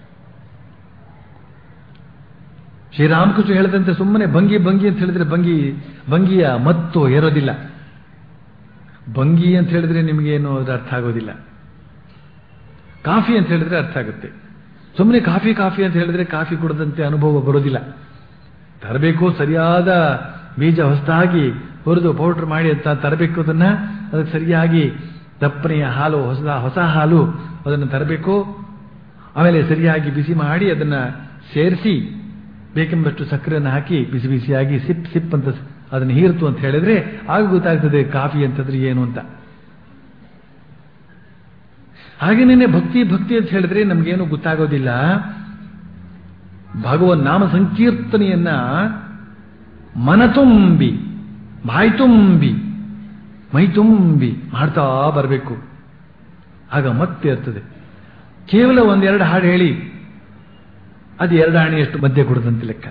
ಶ್ರೀರಾಮಕೃಷ್ಣ ಹೇಳಿದಂತೆ ಸುಮ್ಮನೆ ಭಂಗಿ ಭಂಗಿ ಅಂತ ಹೇಳಿದ್ರೆ ಭಂಗಿ ಭಂಗಿಯ ಮತ್ತು ಏರೋದಿಲ್ಲ ಭಂಗಿ ಅಂತ ಹೇಳಿದ್ರೆ ನಿಮಗೇನು ಅದು ಅರ್ಥ ಆಗೋದಿಲ್ಲ ಕಾಫಿ ಅಂತ ಹೇಳಿದ್ರೆ ಅರ್ಥ ಆಗುತ್ತೆ ಸುಮ್ಮನೆ ಕಾಫಿ ಕಾಫಿ ಅಂತ ಹೇಳಿದ್ರೆ ಕಾಫಿ ಕುಡದಂತೆ ಅನುಭವ ಬರೋದಿಲ್ಲ ತರಬೇಕು ಸರಿಯಾದ ಬೀಜ ಹೊಸದಾಗಿ ಹುರಿದು ಪೌಡರ್ ಮಾಡಿ ಅಂತ ತರಬೇಕು ಅದನ್ನ ಅದಕ್ಕೆ ಸರಿಯಾಗಿ ದಪ್ಪನೆಯ ಹಾಲು ಹೊಸ ಹೊಸ ಹಾಲು ಅದನ್ನು ತರಬೇಕು ಆಮೇಲೆ ಸರಿಯಾಗಿ ಬಿಸಿ ಮಾಡಿ ಅದನ್ನ ಸೇರಿಸಿ ಬೇಕೆಂಬಷ್ಟು ಸಕ್ಕರೆಯನ್ನು ಹಾಕಿ ಬಿಸಿ ಬಿಸಿಯಾಗಿ ಸಿಪ್ ಸಿಪ್ ಅಂತ ಅದನ್ನು ಹೀರ್ತು ಅಂತ ಹೇಳಿದ್ರೆ ಆಗ ಗೊತ್ತಾಗ್ತದೆ ಕಾಫಿ ಅಂತಂದ್ರೆ ಏನು ಅಂತ ಹಾಗೇನೇನೆ ಭಕ್ತಿ ಭಕ್ತಿ ಅಂತ ಹೇಳಿದ್ರೆ ನಮಗೇನು ಗೊತ್ತಾಗೋದಿಲ್ಲ ಭಗವನ್ ನಾಮ ಸಂಕೀರ್ತನೆಯನ್ನ ಮನತುಂಬಿ ಬಾಯ್ತುಂಬಿ ಮೈತುಂಬಿ ಮಾಡ್ತಾ ಬರಬೇಕು ಆಗ ಮತ್ತೆ ಇರ್ತದೆ ಕೇವಲ ಒಂದೆರಡು ಹಾಡು ಹೇಳಿ ಅದು ಎರಡು ಆಣೆಯಷ್ಟು ಮಧ್ಯೆ ಕೊಡದಂತೆ ಲೆಕ್ಕ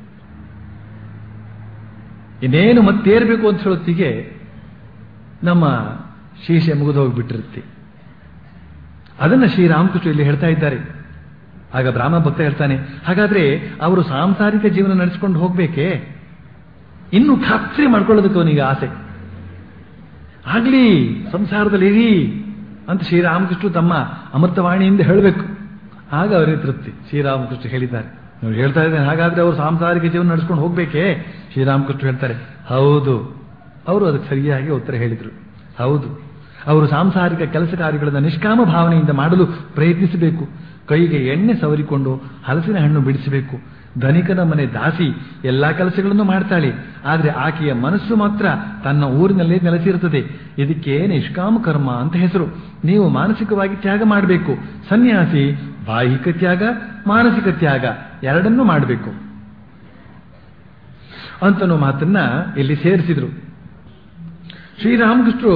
ಇನ್ನೇನು ಮತ್ತೇರ್ಬೇಕು ಅಂತ ಹೇಳೋತ್ತಿಗೆ ನಮ್ಮ ಶೀಶೆ ಮುಗಿದು ಹೋಗ್ಬಿಟ್ಟಿರುತ್ತೆ ಅದನ್ನ ಶ್ರೀರಾಮಕೃಷ್ಣ ಇಲ್ಲಿ ಹೇಳ್ತಾ ಇದ್ದಾರೆ ಆಗ ಬ್ರಾಹ್ಮ ಭಕ್ತ ಹೇಳ್ತಾನೆ ಹಾಗಾದ್ರೆ ಅವರು ಸಾಂಸಾರಿಕ ಜೀವನ ನಡೆಸಿಕೊಂಡು ಹೋಗ್ಬೇಕೇ ಇನ್ನು ಖಾತ್ರಿ ಮಾಡ್ಕೊಳ್ಳೋದಕ್ಕೆ ಅವನಿಗೆ ಆಸೆ ಆಗ್ಲಿ ಸಂಸಾರದಲ್ಲಿ ಇರಿ ಅಂತ ಶ್ರೀರಾಮಕೃಷ್ಣ ತಮ್ಮ ಅಮೃತವಾಣಿಯಿಂದ ಹೇಳಬೇಕು ಆಗ ಅವರೇ ತೃಪ್ತಿ ಶ್ರೀರಾಮಕೃಷ್ಣ ಹೇಳಿದ್ದಾರೆ ನೀವು ಹೇಳ್ತಾ ಇದ್ದೇನೆ ಹಾಗಾದ್ರೆ ಅವರು ಸಾಂಸಾರಿಕ ಜೀವನ ನಡೆಸ್ಕೊಂಡು ಹೋಗ್ಬೇಕೇ ಶ್ರೀರಾಮಕೃಷ್ಣ ಹೇಳ್ತಾರೆ ಹೌದು ಅವರು ಅದಕ್ಕೆ ಸರಿಯಾಗಿ ಉತ್ತರ ಹೇಳಿದರು ಹೌದು ಅವರು ಸಾಂಸಾರಿಕ ಕೆಲಸ ಕಾರ್ಯಗಳನ್ನು ನಿಷ್ಕಾಮ ಭಾವನೆಯಿಂದ ಮಾಡಲು ಪ್ರಯತ್ನಿಸಬೇಕು ಕೈಗೆ ಎಣ್ಣೆ ಸವರಿಕೊಂಡು ಹಲಸಿನ ಹಣ್ಣು ಬಿಡಿಸಬೇಕು ಧನಿಕನ ಮನೆ ದಾಸಿ ಎಲ್ಲಾ ಕೆಲಸಗಳನ್ನು ಮಾಡ್ತಾಳೆ ಆದರೆ ಆಕೆಯ ಮನಸ್ಸು ಮಾತ್ರ ತನ್ನ ಊರಿನಲ್ಲೇ ನೆಲೆಸಿರುತ್ತದೆ ಇದಕ್ಕೆ ನಿಷ್ಕಾಮ ಕರ್ಮ ಅಂತ ಹೆಸರು ನೀವು ಮಾನಸಿಕವಾಗಿ ತ್ಯಾಗ ಮಾಡಬೇಕು ಸನ್ಯಾಸಿ ಬಾಹಿಕ ತ್ಯಾಗ ಮಾನಸಿಕ ತ್ಯಾಗ ಎರಡನ್ನೂ ಮಾಡಬೇಕು ಅಂತನೋ ಮಾತನ್ನ ಇಲ್ಲಿ ಸೇರಿಸಿದ್ರು ಶ್ರೀರಾಮಕೃಷ್ಣರು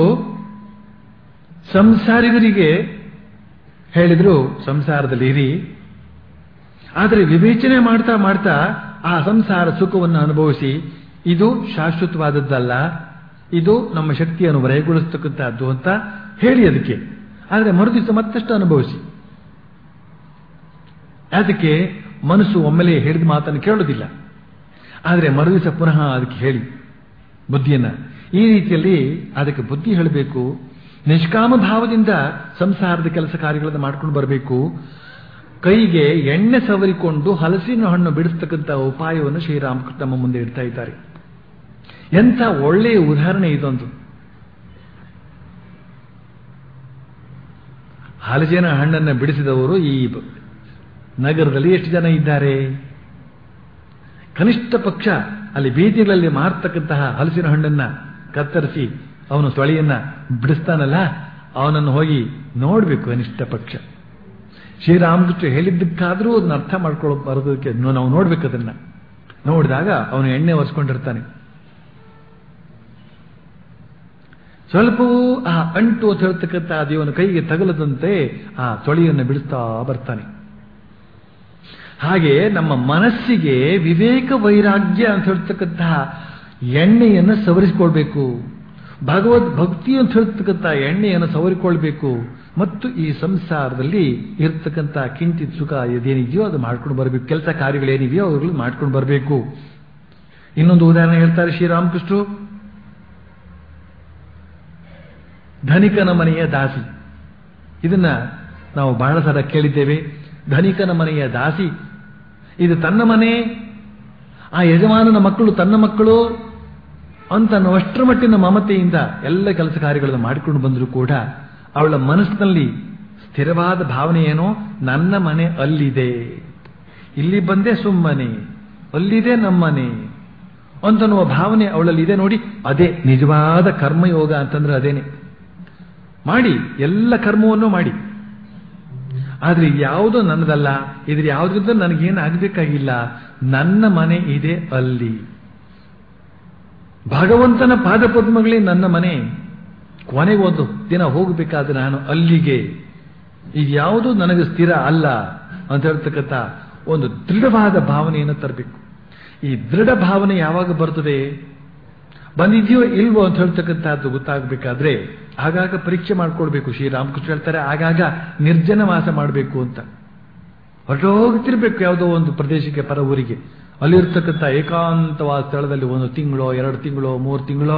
ಸಂಸಾರಿಗರಿಗೆ ಹೇಳಿದ್ರು ಸಂಸಾರದಲ್ಲಿ ಇರಿ ಆದರೆ ವಿವೇಚನೆ ಮಾಡ್ತಾ ಮಾಡ್ತಾ ಆ ಸಂಸಾರ ಸುಖವನ್ನು ಅನುಭವಿಸಿ ಇದು ಶಾಶ್ವತವಾದದ್ದಲ್ಲ ಇದು ನಮ್ಮ ಶಕ್ತಿಯನ್ನು ವರೆಗೊಳಿಸ್ತಕ್ಕಂಥದ್ದು ಅಂತ ಹೇಳಿ ಅದಕ್ಕೆ ಆದರೆ ಮರುದಿವಸ ಮತ್ತಷ್ಟು ಅನುಭವಿಸಿ ಅದಕ್ಕೆ ಮನಸ್ಸು ಒಮ್ಮೆಲೆ ಹೇಳಿದ ಮಾತನ್ನು ಕೇಳೋದಿಲ್ಲ ಆದರೆ ಮರುದಿವಸ ಪುನಃ ಅದಕ್ಕೆ ಹೇಳಿ ಬುದ್ಧಿಯನ್ನ ಈ ರೀತಿಯಲ್ಲಿ ಅದಕ್ಕೆ ಬುದ್ಧಿ ಹೇಳಬೇಕು ನಿಷ್ಕಾಮ ಭಾವದಿಂದ ಸಂಸಾರದ ಕೆಲಸ ಕಾರ್ಯಗಳನ್ನು ಮಾಡ್ಕೊಂಡು ಬರಬೇಕು ಕೈಗೆ ಎಣ್ಣೆ ಸವರಿಕೊಂಡು ಹಲಸಿನ ಹಣ್ಣು ಬಿಡಿಸ್ತಕ್ಕಂಥ ಉಪಾಯವನ್ನು ಶ್ರೀರಾಮಕೃಷ್ಣ ನಮ್ಮ ಮುಂದೆ ಇಡ್ತಾ ಇದ್ದಾರೆ ಎಂಥ ಒಳ್ಳೆಯ ಉದಾಹರಣೆ ಇದೊಂದು ಹಲಸಿನ ಹಣ್ಣನ್ನು ಬಿಡಿಸಿದವರು ಈ ನಗರದಲ್ಲಿ ಎಷ್ಟು ಜನ ಇದ್ದಾರೆ ಕನಿಷ್ಠ ಪಕ್ಷ ಅಲ್ಲಿ ಬೀದಿಗಳಲ್ಲಿ ಮಾರ್ತಕ್ಕಂತಹ ಹಲಸಿನ ಹಣ್ಣನ್ನ ಕತ್ತರಿಸಿ ಅವನು ತೊಳೆಯನ್ನ ಬಿಡಿಸ್ತಾನಲ್ಲ ಅವನನ್ನು ಹೋಗಿ ನೋಡ್ಬೇಕು ಕನಿಷ್ಠ ಪಕ್ಷ ಶ್ರೀರಾಮಕೃಷ್ಣ ಹೇಳಿದ್ದಕ್ಕಾದರೂ ಅದನ್ನ ಅರ್ಥ ಮಾಡ್ಕೊಳ್ಳೋ ಬರೋದಕ್ಕೆ ನಾವು ನೋಡ್ಬೇಕು ಅದನ್ನ ನೋಡಿದಾಗ ಅವನು ಎಣ್ಣೆ ಒರೆಸ್ಕೊಂಡಿರ್ತಾನೆ ಸ್ವಲ್ಪವೂ ಆ ಅಂಟು ಅಂತ ಹೇಳ್ತಕ್ಕಂಥ ದೇವನ ಕೈಗೆ ತಗಲದಂತೆ ಆ ತೊಳೆಯನ್ನು ಬಿಡಿಸ್ತಾ ಬರ್ತಾನೆ ಹಾಗೆ ನಮ್ಮ ಮನಸ್ಸಿಗೆ ವಿವೇಕ ವೈರಾಗ್ಯ ಅಂತ ಹೇಳ್ತಕ್ಕಂತಹ ಎಣ್ಣೆಯನ್ನು ಸವರಿಸಿಕೊಳ್ಬೇಕು ಭಗವದ್ ಭಕ್ತಿ ಅಂತ ಹೇಳ್ತಕ್ಕಂಥ ಎಣ್ಣೆಯನ್ನು ಸವರಿಕೊಳ್ಬೇಕು ಮತ್ತು ಈ ಸಂಸಾರದಲ್ಲಿ ಇರ್ತಕ್ಕಂಥ ಕಿಂಚಿತ್ ಸುಖ ಇದೇನಿದೆಯೋ ಅದು ಮಾಡ್ಕೊಂಡು ಬರಬೇಕು ಕೆಲಸ ಕಾರ್ಯಗಳೇನಿದೆಯೋ ಅವುಗಳು ಮಾಡ್ಕೊಂಡು ಬರಬೇಕು ಇನ್ನೊಂದು ಉದಾಹರಣೆ ಹೇಳ್ತಾರೆ ಶ್ರೀರಾಮಕೃಷ್ಣರು ಧನಿಕನ ಮನೆಯ ದಾಸಿ ಇದನ್ನ ನಾವು ಬಹಳ ಸಲ ಕೇಳಿದ್ದೇವೆ ಧನಿಕನ ಮನೆಯ ದಾಸಿ ಇದು ತನ್ನ ಮನೆ ಆ ಯಜಮಾನನ ಮಕ್ಕಳು ತನ್ನ ಮಕ್ಕಳು ಅಂತ ಅಷ್ಟರ ಮಟ್ಟಿನ ಮಮತೆಯಿಂದ ಎಲ್ಲ ಕೆಲಸ ಕಾರ್ಯಗಳನ್ನು ಮಾಡಿಕೊಂಡು ಬಂದರೂ ಕೂಡ ಅವಳ ಮನಸ್ಸಿನಲ್ಲಿ ಸ್ಥಿರವಾದ ಭಾವನೆ ಏನೋ ನನ್ನ ಮನೆ ಅಲ್ಲಿದೆ ಇಲ್ಲಿ ಬಂದೆ ಸುಮ್ಮನೆ ಅಲ್ಲಿದೆ ನಮ್ಮನೆ ಅಂತನ್ನುವ ಭಾವನೆ ಅವಳಲ್ಲಿ ಇದೆ ನೋಡಿ ಅದೇ ನಿಜವಾದ ಕರ್ಮಯೋಗ ಅಂತಂದ್ರೆ ಅದೇನೆ ಮಾಡಿ ಎಲ್ಲ ಕರ್ಮವನ್ನು ಮಾಡಿ ಆದ್ರೆ ಯಾವುದೋ ನನ್ನದಲ್ಲ ಇದ್ರ ಯಾವುದ್ರಿಂದ ನನಗೇನು ಆಗಬೇಕಾಗಿಲ್ಲ ನನ್ನ ಮನೆ ಇದೆ ಅಲ್ಲಿ ಭಗವಂತನ ಪಾದಪದ್ಮಗಳೇ ನನ್ನ ಮನೆ ಕೊನೆಗೆ ಒಂದು ದಿನ ಹೋಗಬೇಕಾದ್ರೆ ನಾನು ಅಲ್ಲಿಗೆ ಇದ್ಯಾವುದು ನನಗೆ ಸ್ಥಿರ ಅಲ್ಲ ಅಂತ ಹೇಳ್ತಕ್ಕಂಥ ಒಂದು ದೃಢವಾದ ಭಾವನೆಯನ್ನು ತರಬೇಕು ಈ ದೃಢ ಭಾವನೆ ಯಾವಾಗ ಬರ್ತದೆ ಬಂದಿದೆಯೋ ಇಲ್ವೋ ಅಂತ ಹೇಳ್ತಕ್ಕಂಥದ್ದು ಗೊತ್ತಾಗಬೇಕಾದ್ರೆ ಆಗಾಗ ಪರೀಕ್ಷೆ ಮಾಡ್ಕೊಳ್ಬೇಕು ಶ್ರೀರಾಮಕೃಷ್ಣ ಹೇಳ್ತಾರೆ ಆಗಾಗ ನಿರ್ಜನ ವಾಸ ಮಾಡಬೇಕು ಅಂತ ಹೊರಟೋಗ್ತಿರ್ಬೇಕು ಯಾವುದೋ ಒಂದು ಪ್ರದೇಶಕ್ಕೆ ಪರ ಊರಿಗೆ ಅಲ್ಲಿರ್ತಕ್ಕಂಥ ಏಕಾಂತವಾದ ಸ್ಥಳದಲ್ಲಿ ಒಂದು ತಿಂಗಳೋ ಎರಡು ತಿಂಗಳೋ ಮೂರು ತಿಂಗಳೋ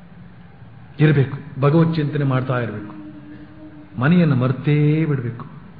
ಇರಬೇಕು ಭಗವತ್ ಚಿಂತನೆ ಮಾಡ್ತಾ ಇರಬೇಕು ಮನೆಯನ್ನು ಮರ್ತೇ ಬಿಡಬೇಕು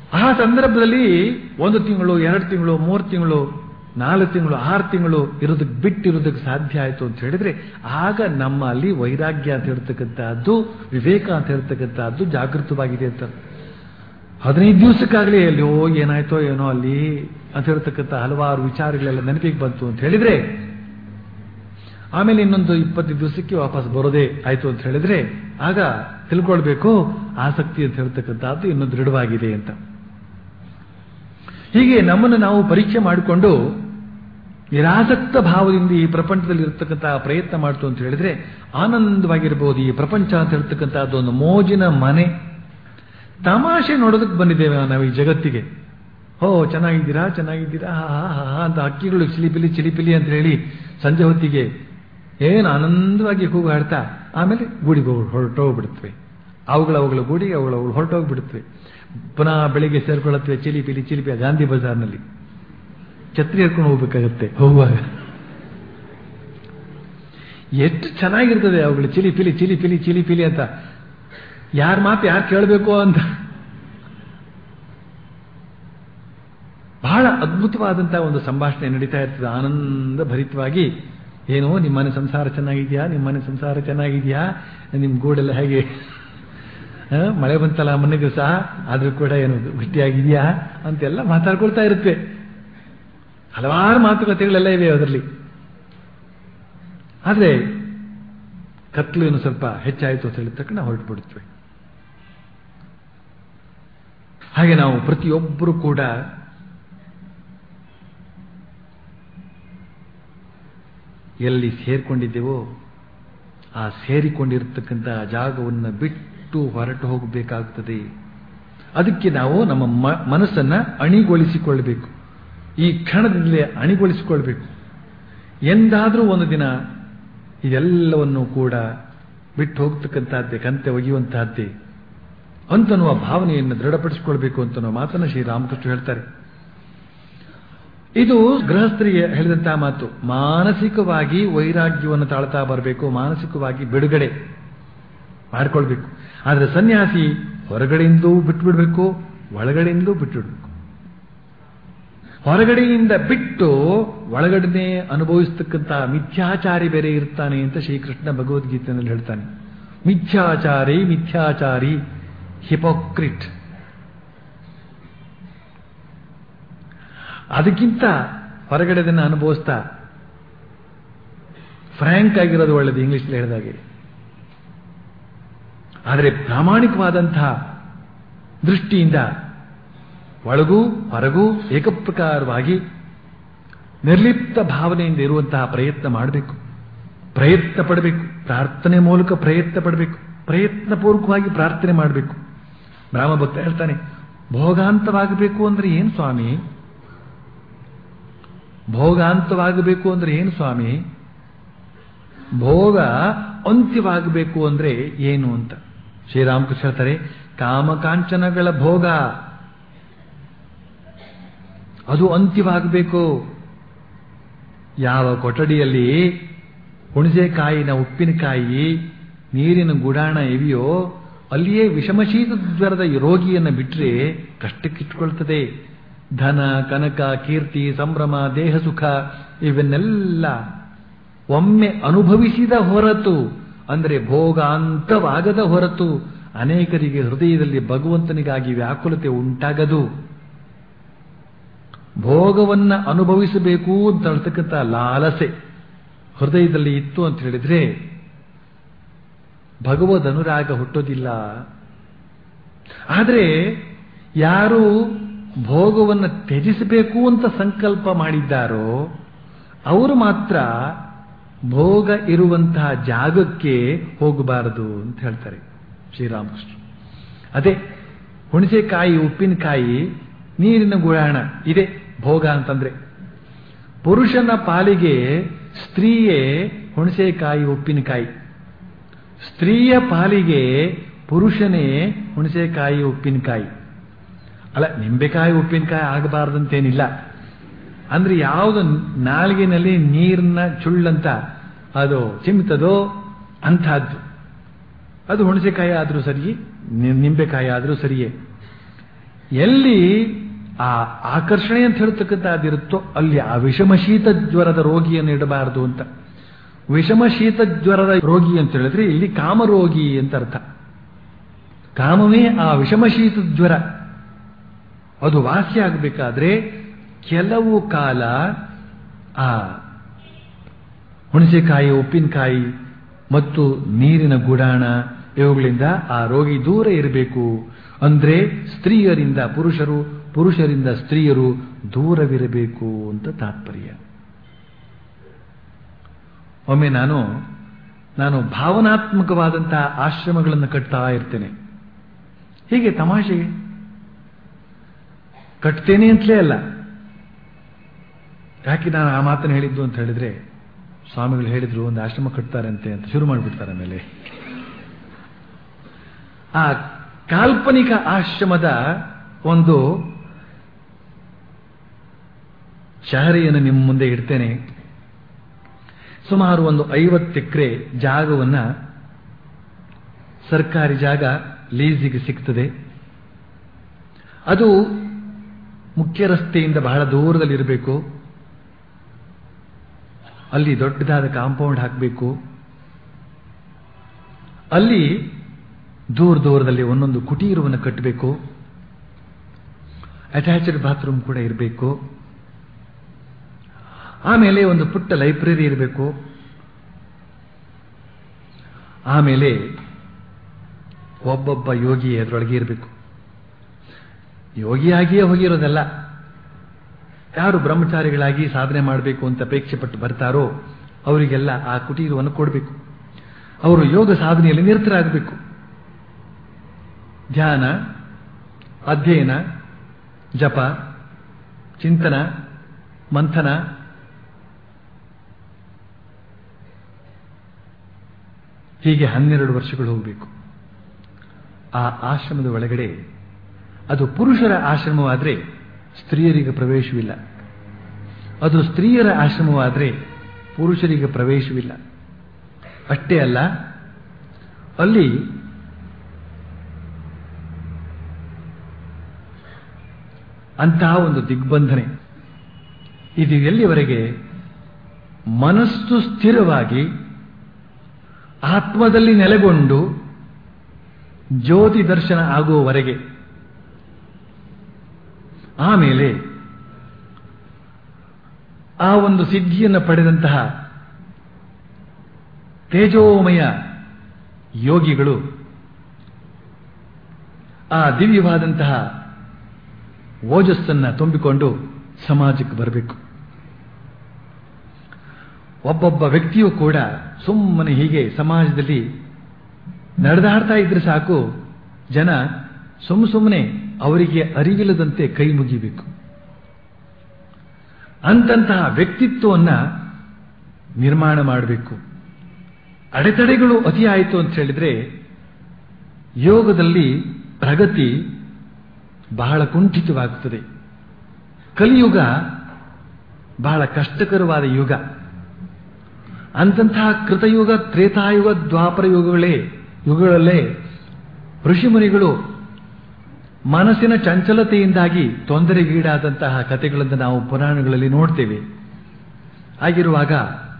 ಆ ಸಂದರ್ಭದಲ್ಲಿ ಒಂದು ತಿಂಗಳು ಎರಡು ತಿಂಗಳು ಮೂರು ತಿಂಗಳು ನಾಲ್ಕು ತಿಂಗಳು ಆರು ತಿಂಗಳು ಇರೋದಕ್ಕೆ ಬಿಟ್ಟಿರೋದಕ್ಕೆ ಸಾಧ್ಯ ಆಯಿತು ಅಂತ ಹೇಳಿದ್ರೆ ಆಗ ನಮ್ಮಲ್ಲಿ ವೈರಾಗ್ಯ ಅಂತ ಹೇಳ್ತಕ್ಕಂಥದ್ದು ವಿವೇಕ ಅಂತ ಹೇಳ್ತಕ್ಕಂಥದ್ದು ಜಾಗೃತವಾಗಿದೆ ಅಂತ ಹದಿನೈದು ದಿವಸಕ್ಕಾಗಲಿ ಅಲ್ಲಿಯೋ ಏನಾಯ್ತೋ ಏನೋ ಅಲ್ಲಿ ಅಂತ ಹೇಳ್ತಕ್ಕಂಥ ಹಲವಾರು ವಿಚಾರಗಳೆಲ್ಲ ನೆನಪಿಗೆ ಬಂತು ಅಂತ ಹೇಳಿದ್ರೆ ಆಮೇಲೆ ಇನ್ನೊಂದು ಇಪ್ಪತ್ತು ದಿವಸಕ್ಕೆ ವಾಪಸ್ ಬರೋದೇ ಆಯ್ತು ಅಂತ ಹೇಳಿದ್ರೆ ಆಗ ತಿಳ್ಕೊಳ್ಬೇಕು ಆಸಕ್ತಿ ಅಂತ ಹೇಳ್ತಕ್ಕಂಥದ್ದು ಇನ್ನೂ ದೃಢವಾಗಿದೆ ಅಂತ ಹೀಗೆ ನಮ್ಮನ್ನು ನಾವು ಪರೀಕ್ಷೆ ಮಾಡಿಕೊಂಡು ನಿರಾಸಕ್ತ ಭಾವದಿಂದ ಈ ಪ್ರಪಂಚದಲ್ಲಿ ಇರತಕ್ಕಂತಹ ಪ್ರಯತ್ನ ಮಾಡ್ತು ಅಂತ ಹೇಳಿದ್ರೆ ಆನಂದವಾಗಿರ್ಬೋದು ಈ ಪ್ರಪಂಚ ಅಂತ ಹೇಳ್ತಕ್ಕಂಥದ್ದು ಒಂದು ಮೋಜಿನ ಮನೆ ತಮಾಷೆ ನೋಡೋದಕ್ಕೆ ಬಂದಿದ್ದೇವೆ ನಾವು ಈ ಜಗತ್ತಿಗೆ ಓ ಚೆನ್ನಾಗಿದ್ದೀರಾ ಚೆನ್ನಾಗಿದ್ದೀರಾ ಹಾ ಹಾ ಹಾ ಹಾ ಅಂತ ಹಕ್ಕಿಗಳು ಚಿಲಿಪಿಲಿ ಚಿಲಿಪಿಲಿ ಅಂತ ಹೇಳಿ ಸಂಜೆ ಹೊತ್ತಿಗೆ ಏನು ಆನಂದವಾಗಿ ಕೂಗಾಡ್ತಾ ಆಮೇಲೆ ಗೂಡಿಗೆ ಹೊರಟೋಗ್ಬಿಡುತ್ತವೆ ಅವುಗಳ ಅವುಗಳ ಗೂಡಿಗೆ ಅವುಗಳ ಅವುಗಳು ಹೊರಟೋಗ್ಬಿಡುತ್ತವೆ ಪುನಃ ಬೆಳಿಗ್ಗೆ ಸೇರ್ಕೊಳ್ಳುತ್ತವೆ ಚಿಲಿಪಿಲಿ ಚಿಲಿಪಿ ಗಾಂಧಿ ಬಜಾರ್ನಲ್ಲಿ ಛತ್ರಿ ಹರ್ಕೊಂಡು ಹೋಗ್ಬೇಕಾಗತ್ತೆ ಹೋಗುವಾಗ ಎಷ್ಟು ಚೆನ್ನಾಗಿರ್ತದೆ ಅವುಗಳು ಚಿಲಿ ಪಿಲಿ ಚಿಲಿ ಪಿಲಿ ಚಿಲಿ ಪಿಲಿ ಅಂತ ಯಾರ ಮಾತು ಯಾರು ಕೇಳಬೇಕು ಅಂತ ಬಹಳ ಅದ್ಭುತವಾದಂತಹ ಒಂದು ಸಂಭಾಷಣೆ ನಡೀತಾ ಇರ್ತದೆ ಆನಂದ ಭರಿತವಾಗಿ ಏನೋ ನಿಮ್ಮನೆ ಸಂಸಾರ ಚೆನ್ನಾಗಿದೆಯಾ ನಿಮ್ಮನೆ ಸಂಸಾರ ಚೆನ್ನಾಗಿದೆಯಾ ನಿಮ್ಮ ಗೂಡೆಲ್ಲ ಹೇಗೆ ಆ, ಮಳೆ ಬಂತಲ್ಲ ಮನೆಗೆ ಸಹ ಆದ್ರೂ ಕೂಡ ಏನು ಗಟ್ಟಿಯಾಗಿದೆಯಾ ಅಂತೆಲ್ಲ ಮಾತಾಡ್ಕೊಳ್ತಾ ಇರುತ್ತೆ ಹಲವಾರು ಮಾತುಕತೆಗಳೆಲ್ಲ ಇವೆ ಅದರಲ್ಲಿ ಆದ್ರೆ ಕತ್ಲು ಏನು ಸ್ವಲ್ಪ ಹೆಚ್ಚಾಯಿತು ಅಂತ ಹೇಳಿದ ತಕ್ಷಣ ಹೊರಟು ಬಿಡುತ್ತವೆ ಹಾಗೆ ನಾವು ಪ್ರತಿಯೊಬ್ಬರು ಕೂಡ ಎಲ್ಲಿ ಸೇರ್ಕೊಂಡಿದ್ದೇವೋ ಆ ಸೇರಿಕೊಂಡಿರ್ತಕ್ಕಂಥ ಜಾಗವನ್ನು ಬಿಟ್ಟು ಹೊರಟು ಹೋಗಬೇಕಾಗ್ತದೆ ಅದಕ್ಕೆ ನಾವು ನಮ್ಮ ಮ- ಮನಸ್ಸನ್ನ ಅಣಿಗೊಳಿಸಿಕೊಳ್ಳಬೇಕು ಈ ಕ್ಷಣದಿಂದಲೇ ಅಣಿಗೊಳಿಸಿಕೊಳ್ಬೇಕು ಎಂದಾದರೂ ಒಂದು ದಿನ ಇದೆಲ್ಲವನ್ನು ಕೂಡ ಬಿಟ್ಟು ಹೋಗ್ತಕ್ಕಂಥದ್ದೇ ಕಂತೆ ಒಗೆಯುವಂತಹದ್ದೇ ಅಂತನ್ನುವ ಭಾವನೆಯನ್ನು ದೃಢಪಡಿಸಿಕೊಳ್ಬೇಕು ಅಂತನ್ನುವ ಮಾತನ್ನು ಶ್ರೀರಾಮಕೃಷ್ಣ ಹೇಳ್ತಾರೆ ಇದು ಗೃಹಸ್ಥರಿಗೆ ಹೇಳಿದಂತಹ ಮಾತು ಮಾನಸಿಕವಾಗಿ ವೈರಾಗ್ಯವನ್ನು ತಾಳ್ತಾ ಬರಬೇಕು ಮಾನಸಿಕವಾಗಿ ಬಿಡುಗಡೆ ಮಾಡಿಕೊಳ್ಬೇಕು ಆದರೆ ಸನ್ಯಾಸಿ ಹೊರಗಡೆಯಿಂದಲೂ ಬಿಟ್ಟುಬಿಡ್ಬೇಕು ಒಳಗಡೆಯಿಂದಲೂ ಬಿಟ್ಟುಬಿಡ್ಬೇಕು ಹೊರಗಡೆಯಿಂದ ಬಿಟ್ಟು ಒಳಗಡೆನೆ ಅನುಭವಿಸ್ತಕ್ಕಂತಹ ಮಿಥ್ಯಾಚಾರಿ ಬೇರೆ ಇರ್ತಾನೆ ಅಂತ ಶ್ರೀಕೃಷ್ಣ ಭಗವದ್ಗೀತೆಯಲ್ಲಿ ಹೇಳ್ತಾನೆ ಮಿಥ್ಯಾಚಾರಿ ಮಿಥ್ಯಾಚಾರಿ ಹಿಪೋಕ್ರಿಟ್ ಅದಕ್ಕಿಂತ ಹೊರಗಡೆದನ್ನು ಅನುಭವಿಸ್ತಾ ಫ್ರ್ಯಾಂಕ್ ಆಗಿರೋದು ಒಳ್ಳೆಯದು ಇಂಗ್ಲಿಷ್ ಹೇಳಿದಾಗೆ ಆದರೆ ಪ್ರಾಮಾಣಿಕವಾದಂತಹ ದೃಷ್ಟಿಯಿಂದ ಒಳಗೂ ಹೊರಗೂ ಏಕಪ್ರಕಾರವಾಗಿ ನಿರ್ಲಿಪ್ತ ಭಾವನೆಯಿಂದ ಇರುವಂತಹ ಪ್ರಯತ್ನ ಮಾಡಬೇಕು ಪ್ರಯತ್ನ ಪಡಬೇಕು ಪ್ರಾರ್ಥನೆ ಮೂಲಕ ಪ್ರಯತ್ನ ಪಡಬೇಕು ಪ್ರಯತ್ನಪೂರ್ವಕವಾಗಿ ಪ್ರಾರ್ಥನೆ ಮಾಡಬೇಕು ಬ್ರಾಹ್ಮಭಕ್ತ ಹೇಳ್ತಾನೆ ಭೋಗಾಂತವಾಗಬೇಕು ಅಂದ್ರೆ ಏನು ಸ್ವಾಮಿ ಭೋಗಾಂತವಾಗಬೇಕು ಅಂದ್ರೆ ಏನು ಸ್ವಾಮಿ ಭೋಗ ಅಂತ್ಯವಾಗಬೇಕು ಅಂದ್ರೆ ಏನು ಅಂತ ಶ್ರೀರಾಮಕೃಷ್ಣ ಹೇಳ್ತಾರೆ ಕಾಮಕಾಂಚನಗಳ ಭೋಗ ಅದು ಅಂತ್ಯವಾಗಬೇಕು ಯಾವ ಕೊಠಡಿಯಲ್ಲಿ ಹುಣಸೆಕಾಯಿನ ಉಪ್ಪಿನಕಾಯಿ ನೀರಿನ ಗುಡಾಣ ಇವೆಯೋ ಅಲ್ಲಿಯೇ ವಿಷಮಶೀತ ಜ್ವರದ ರೋಗಿಯನ್ನು ಬಿಟ್ಟರೆ ಕಷ್ಟಕ್ಕಿಟ್ಕೊಳ್ತದೆ ಧನ ಕನಕ ಕೀರ್ತಿ ಸಂಭ್ರಮ ದೇಹ ಸುಖ ಇವನ್ನೆಲ್ಲ ಒಮ್ಮೆ ಅನುಭವಿಸಿದ ಹೊರತು ಅಂದರೆ ಭೋಗಾಂತವಾಗದ ಹೊರತು ಅನೇಕರಿಗೆ ಹೃದಯದಲ್ಲಿ ಭಗವಂತನಿಗಾಗಿ ವ್ಯಾಕುಲತೆ ಉಂಟಾಗದು ಭೋಗವನ್ನ ಅನುಭವಿಸಬೇಕು ಅಂತ ಹೇಳ್ತಕ್ಕಂಥ ಲಾಲಸೆ ಹೃದಯದಲ್ಲಿ ಇತ್ತು ಅಂತ ಹೇಳಿದ್ರೆ ಭಗವದ್ ಅನುರಾಗ ಹುಟ್ಟೋದಿಲ್ಲ ಆದರೆ ಯಾರು ಭೋಗವನ್ನು ತ್ಯಜಿಸಬೇಕು ಅಂತ ಸಂಕಲ್ಪ ಮಾಡಿದ್ದಾರೋ ಅವರು ಮಾತ್ರ ಭೋಗ ಇರುವಂತಹ ಜಾಗಕ್ಕೆ ಹೋಗಬಾರದು ಅಂತ ಹೇಳ್ತಾರೆ ಶ್ರೀರಾಮಕೃಷ್ಣ ಅದೇ ಹುಣಸೆಕಾಯಿ ಉಪ್ಪಿನಕಾಯಿ ನೀರಿನ ಗುಳಾಣ ಇದೆ ಭೋಗ ಅಂತಂದ್ರೆ ಪುರುಷನ ಪಾಲಿಗೆ ಸ್ತ್ರೀಯೇ ಹುಣಸೆಕಾಯಿ ಉಪ್ಪಿನಕಾಯಿ ಸ್ತ್ರೀಯ ಪಾಲಿಗೆ ಪುರುಷನೇ ಹುಣಸೆಕಾಯಿ ಉಪ್ಪಿನಕಾಯಿ ಅಲ್ಲ ನಿಂಬೆಕಾಯಿ ಉಪ್ಪಿನಕಾಯಿ ಆಗಬಾರ್ದಂತೇನಿಲ್ಲ ಅಂದ್ರೆ ಯಾವುದು ನಾಲ್ಗಿನಲ್ಲಿ ನೀರನ್ನ ಚುಳ್ಳಂತ ಅದು ಚಿಮ್ತದೋ ಅಂಥದ್ದು ಅದು ಹುಣಸೆಕಾಯಿ ಆದರೂ ಸರಿ ನಿ- ನಿಂಬೆಕಾಯಿ ಆದರೂ ಸರಿಯೇ ಎಲ್ಲಿ ಆ ಆಕರ್ಷಣೆ ಅಂತ ಹೇಳ್ತಕ್ಕಂಥದ್ದಿರುತ್ತೋ ಅಲ್ಲಿ ಆ ವಿಷಮ ಶೀತ ಜ್ವರದ ರೋಗಿಯನ್ನು ಇಡಬಾರದು ಅಂತ ವಿಷಮ ಶೀತ ಜ್ವರದ ರೋಗಿ ಅಂತ ಹೇಳಿದ್ರೆ ಇಲ್ಲಿ ಕಾಮರೋಗಿ ಅಂತ ಅರ್ಥ ಕಾಮವೇ ಆ ವಿಷಮ ಶೀತ ಜ್ವರ ಅದು ವಾಸಿ ಆಗಬೇಕಾದ್ರೆ ಕೆಲವು ಕಾಲ ಆ ಹುಣಸೆಕಾಯಿ ಉಪ್ಪಿನಕಾಯಿ ಮತ್ತು ನೀರಿನ ಗುಡಾಣ ಇವುಗಳಿಂದ ಆ ರೋಗಿ ದೂರ ಇರಬೇಕು ಅಂದ್ರೆ ಸ್ತ್ರೀಯರಿಂದ ಪುರುಷರು ಪುರುಷರಿಂದ ಸ್ತ್ರೀಯರು ದೂರವಿರಬೇಕು ಅಂತ ತಾತ್ಪರ್ಯ ಒಮ್ಮೆ ನಾನು ನಾನು ಭಾವನಾತ್ಮಕವಾದಂತಹ ಆಶ್ರಮಗಳನ್ನು ಕಟ್ತಾ ಇರ್ತೇನೆ ಹೀಗೆ ತಮಾಷೆಗೆ ಕಟ್ತೇನೆ ಅಂತಲೇ ಅಲ್ಲ ಯಾಕೆ ನಾನು ಆ ಮಾತನ್ನು ಹೇಳಿದ್ದು ಅಂತ ಹೇಳಿದ್ರೆ ಸ್ವಾಮಿಗಳು ಹೇಳಿದ್ರು ಒಂದು ಆಶ್ರಮ ಕಟ್ತಾರಂತೆ ಅಂತ ಶುರು ಮಾಡಿಬಿಡ್ತಾರೆ ಆಮೇಲೆ ಆ ಕಾಲ್ಪನಿಕ ಆಶ್ರಮದ ಒಂದು ಶಹರಿಯನ್ನು ನಿಮ್ಮ ಮುಂದೆ ಇಡ್ತೇನೆ ಸುಮಾರು ಒಂದು ಐವತ್ತು ಎಕರೆ ಜಾಗವನ್ನ ಸರ್ಕಾರಿ ಜಾಗ ಲೀಸಿಗೆ ಸಿಗ್ತದೆ ಅದು ಮುಖ್ಯ ರಸ್ತೆಯಿಂದ ಬಹಳ ದೂರದಲ್ಲಿರಬೇಕು ಅಲ್ಲಿ ದೊಡ್ಡದಾದ ಕಾಂಪೌಂಡ್ ಹಾಕಬೇಕು ಅಲ್ಲಿ ದೂರ ದೂರದಲ್ಲಿ ಒಂದೊಂದು ಕುಟೀರವನ್ನು ಕಟ್ಟಬೇಕು ಅಟ್ಯಾಚ್ಡ್ ಬಾತ್ರೂಮ್ ಕೂಡ ಇರಬೇಕು ಆಮೇಲೆ ಒಂದು ಪುಟ್ಟ ಲೈಬ್ರರಿ ಇರಬೇಕು ಆಮೇಲೆ ಒಬ್ಬೊಬ್ಬ ಯೋಗಿ ಅದರೊಳಗೆ ಇರಬೇಕು ಯೋಗಿಯಾಗಿಯೇ ಹೋಗಿರೋದಲ್ಲ ಯಾರು ಬ್ರಹ್ಮಚಾರಿಗಳಾಗಿ ಸಾಧನೆ ಮಾಡಬೇಕು ಅಂತ ಅಪೇಕ್ಷೆ ಪಟ್ಟು ಬರ್ತಾರೋ ಅವರಿಗೆಲ್ಲ ಆ ಕುಟೀರವನ್ನು ಕೊಡಬೇಕು ಅವರು ಯೋಗ ಸಾಧನೆಯಲ್ಲಿ ನಿರತರಾಗಬೇಕು ಧ್ಯಾನ ಅಧ್ಯಯನ ಜಪ ಚಿಂತನ ಮಂಥನ ಹೀಗೆ ಹನ್ನೆರಡು ವರ್ಷಗಳು ಹೋಗಬೇಕು ಆ ಆಶ್ರಮದ ಒಳಗಡೆ ಅದು ಪುರುಷರ ಆಶ್ರಮವಾದರೆ ಸ್ತ್ರೀಯರಿಗೆ ಪ್ರವೇಶವಿಲ್ಲ ಅದು ಸ್ತ್ರೀಯರ ಆಶ್ರಮವಾದರೆ ಪುರುಷರಿಗೆ ಪ್ರವೇಶವಿಲ್ಲ ಅಷ್ಟೇ ಅಲ್ಲ ಅಲ್ಲಿ ಅಂತಹ ಒಂದು ದಿಗ್ಬಂಧನೆ ಇದು ಎಲ್ಲಿವರೆಗೆ ಮನಸ್ಸು ಸ್ಥಿರವಾಗಿ ಆತ್ಮದಲ್ಲಿ ನೆಲೆಗೊಂಡು ಜ್ಯೋತಿ ದರ್ಶನ ಆಗುವವರೆಗೆ ಆಮೇಲೆ ಆ ಒಂದು ಸಿದ್ಧಿಯನ್ನು ಪಡೆದಂತಹ ತೇಜೋಮಯ ಯೋಗಿಗಳು ಆ ದಿವ್ಯವಾದಂತಹ ಓಜಸ್ಸನ್ನ ತುಂಬಿಕೊಂಡು ಸಮಾಜಕ್ಕೆ ಬರಬೇಕು ಒಬ್ಬೊಬ್ಬ ವ್ಯಕ್ತಿಯೂ ಕೂಡ ಸುಮ್ಮನೆ ಹೀಗೆ ಸಮಾಜದಲ್ಲಿ ನಡೆದಾಡ್ತಾ ಇದ್ರೆ ಸಾಕು ಜನ ಸುಮ್ಮ ಸುಮ್ಮನೆ ಅವರಿಗೆ ಅರಿವಿಲ್ಲದಂತೆ ಕೈ ಮುಗಿಬೇಕು ಅಂತಂತಹ ವ್ಯಕ್ತಿತ್ವವನ್ನು ನಿರ್ಮಾಣ ಮಾಡಬೇಕು ಅಡೆತಡೆಗಳು ಅತಿಯಾಯಿತು ಅಂತ ಹೇಳಿದ್ರೆ ಯೋಗದಲ್ಲಿ ಪ್ರಗತಿ ಬಹಳ ಕುಂಠಿತವಾಗುತ್ತದೆ ಕಲಿಯುಗ ಬಹಳ ಕಷ್ಟಕರವಾದ ಯುಗ ಅಂತಂತಹ ಕೃತಯುಗ ತ್ರೇತಾಯುಗ ದ್ವಾಪರ ಯುಗಗಳೇ ಯುಗಗಳಲ್ಲೇ ಋಷಿಮುನಿಗಳು ಮನಸ್ಸಿನ ಚಂಚಲತೆಯಿಂದಾಗಿ ತೊಂದರೆಗೀಡಾದಂತಹ ಕಥೆಗಳನ್ನು ನಾವು ಪುರಾಣಗಳಲ್ಲಿ ನೋಡ್ತೇವೆ ಹಾಗಿರುವಾಗ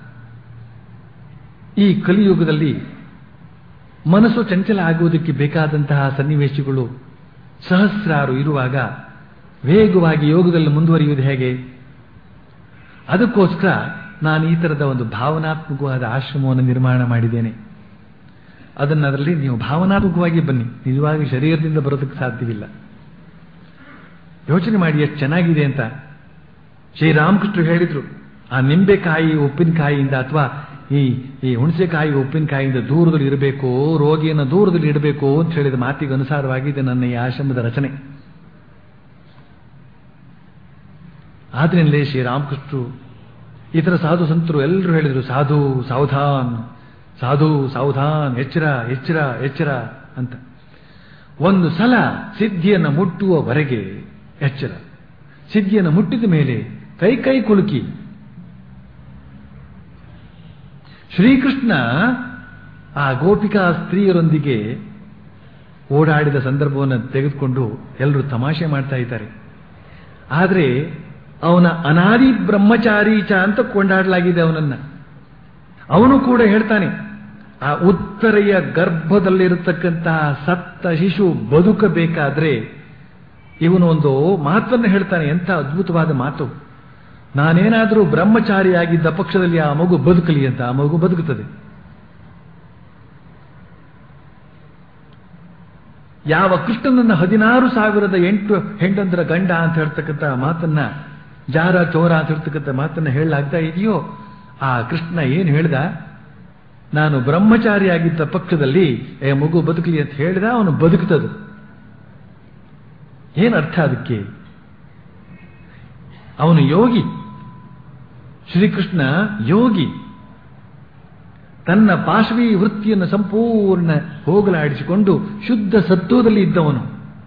ಈ ಕಲಿಯುಗದಲ್ಲಿ ಮನಸ್ಸು ಚಂಚಲ ಆಗುವುದಕ್ಕೆ ಬೇಕಾದಂತಹ ಸನ್ನಿವೇಶಗಳು ಸಹಸ್ರಾರು ಇರುವಾಗ ವೇಗವಾಗಿ ಯೋಗದಲ್ಲಿ ಮುಂದುವರಿಯುವುದು ಹೇಗೆ ಅದಕ್ಕೋಸ್ಕರ ನಾನು ಈ ತರದ ಒಂದು ಭಾವನಾತ್ಮಕವಾದ ಆಶ್ರಮವನ್ನು ನಿರ್ಮಾಣ ಮಾಡಿದ್ದೇನೆ ಅದನ್ನು ಅದರಲ್ಲಿ ನೀವು ಭಾವನಾತ್ಮಕವಾಗಿ ಬನ್ನಿ ನಿಜವಾಗಿ ಶರೀರದಿಂದ ಬರೋದಕ್ಕೆ ಸಾಧ್ಯವಿಲ್ಲ ಯೋಚನೆ ಮಾಡಿ ಎಷ್ಟು ಚೆನ್ನಾಗಿದೆ ಅಂತ ಶ್ರೀರಾಮಕೃಷ್ಣ ಹೇಳಿದ್ರು ಆ ನಿಂಬೆಕಾಯಿ ಉಪ್ಪಿನಕಾಯಿಯಿಂದ ಅಥವಾ ಈ ಈ ಹುಣಸೆಕಾಯಿ ಉಪ್ಪಿನಕಾಯಿಯಿಂದ ದೂರದಲ್ಲಿ ಇರಬೇಕು ರೋಗಿಯನ್ನು ದೂರದಲ್ಲಿ ಇಡಬೇಕು ಅಂತ ಹೇಳಿದ ಮಾತಿಗೆ ಅನುಸಾರವಾಗಿದೆ ನನ್ನ ಈ ಆಶ್ರಮದ ರಚನೆ ಆದ್ರಿಂದಲೇ ಶ್ರೀರಾಮಕೃಷ್ಣರು ಇತರ ಸಾಧು ಸಂತರು ಎಲ್ಲರೂ ಹೇಳಿದರು ಸಾಧು ಸಾವಧಾನ್ ಸಾಧು ಸಾವಧಾನ್ ಎಚ್ಚರ ಎಚ್ಚರ ಎಚ್ಚರ ಅಂತ ಒಂದು ಸಲ ಸಿದ್ಧಿಯನ್ನು ಮುಟ್ಟುವವರೆಗೆ ಎಚ್ಚರ ಸಿದ್ಧಿಯನ್ನು ಮುಟ್ಟಿದ ಮೇಲೆ ಕೈ ಕೈ ಕುಲುಕಿ ಶ್ರೀಕೃಷ್ಣ ಆ ಗೋಪಿಕಾ ಸ್ತ್ರೀಯರೊಂದಿಗೆ ಓಡಾಡಿದ ಸಂದರ್ಭವನ್ನು ತೆಗೆದುಕೊಂಡು ಎಲ್ಲರೂ ತಮಾಷೆ ಮಾಡ್ತಾ ಇದ್ದಾರೆ ಆದರೆ ಅವನ ಅನಾದಿ ಬ್ರಹ್ಮಚಾರೀಚ ಅಂತ ಕೊಂಡಾಡಲಾಗಿದೆ ಅವನನ್ನ ಅವನು ಕೂಡ ಹೇಳ್ತಾನೆ ಆ ಉತ್ತರೆಯ ಗರ್ಭದಲ್ಲಿರತಕ್ಕಂತಹ ಸತ್ತ ಶಿಶು ಬದುಕಬೇಕಾದ್ರೆ ಇವನು ಒಂದು ಮಾತನ್ನು ಹೇಳ್ತಾನೆ ಎಂಥ ಅದ್ಭುತವಾದ ಮಾತು ನಾನೇನಾದರೂ ಬ್ರಹ್ಮಚಾರಿಯಾಗಿದ್ದ ಪಕ್ಷದಲ್ಲಿ ಆ ಮಗು ಬದುಕಲಿ ಅಂತ ಆ ಮಗು ಬದುಕುತ್ತದೆ ಯಾವ ಕೃಷ್ಣನನ್ನ ಹದಿನಾರು ಸಾವಿರದ ಎಂಟು ಹೆಂಡಂದ್ರ ಗಂಡ ಅಂತ ಹೇಳ್ತಕ್ಕಂಥ ಮಾತನ್ನ ಜಾರ ಚೋರ ಅಂತ ಹೇಳ್ತಕ್ಕಂಥ ಮಾತನ್ನ ಹೇಳಲಾಗ್ತಾ ಇದೆಯೋ ಆ ಕೃಷ್ಣ ಏನು ಹೇಳ್ದ ನಾನು ಬ್ರಹ್ಮಚಾರಿಯಾಗಿದ್ದ ಪಕ್ಷದಲ್ಲಿ ಏ ಮಗು ಬದುಕಲಿ ಅಂತ ಹೇಳಿದ ಅವನು ಬದುಕುತ್ತದೆ ಏನು ಅರ್ಥ ಅದಕ್ಕೆ ಅವನು ಯೋಗಿ ಶ್ರೀಕೃಷ್ಣ ಯೋಗಿ ತನ್ನ ಪಾಶವಿ ವೃತ್ತಿಯನ್ನು ಸಂಪೂರ್ಣ ಹೋಗಲಾಡಿಸಿಕೊಂಡು ಶುದ್ಧ ಸತ್ವದಲ್ಲಿ ಇದ್ದವನು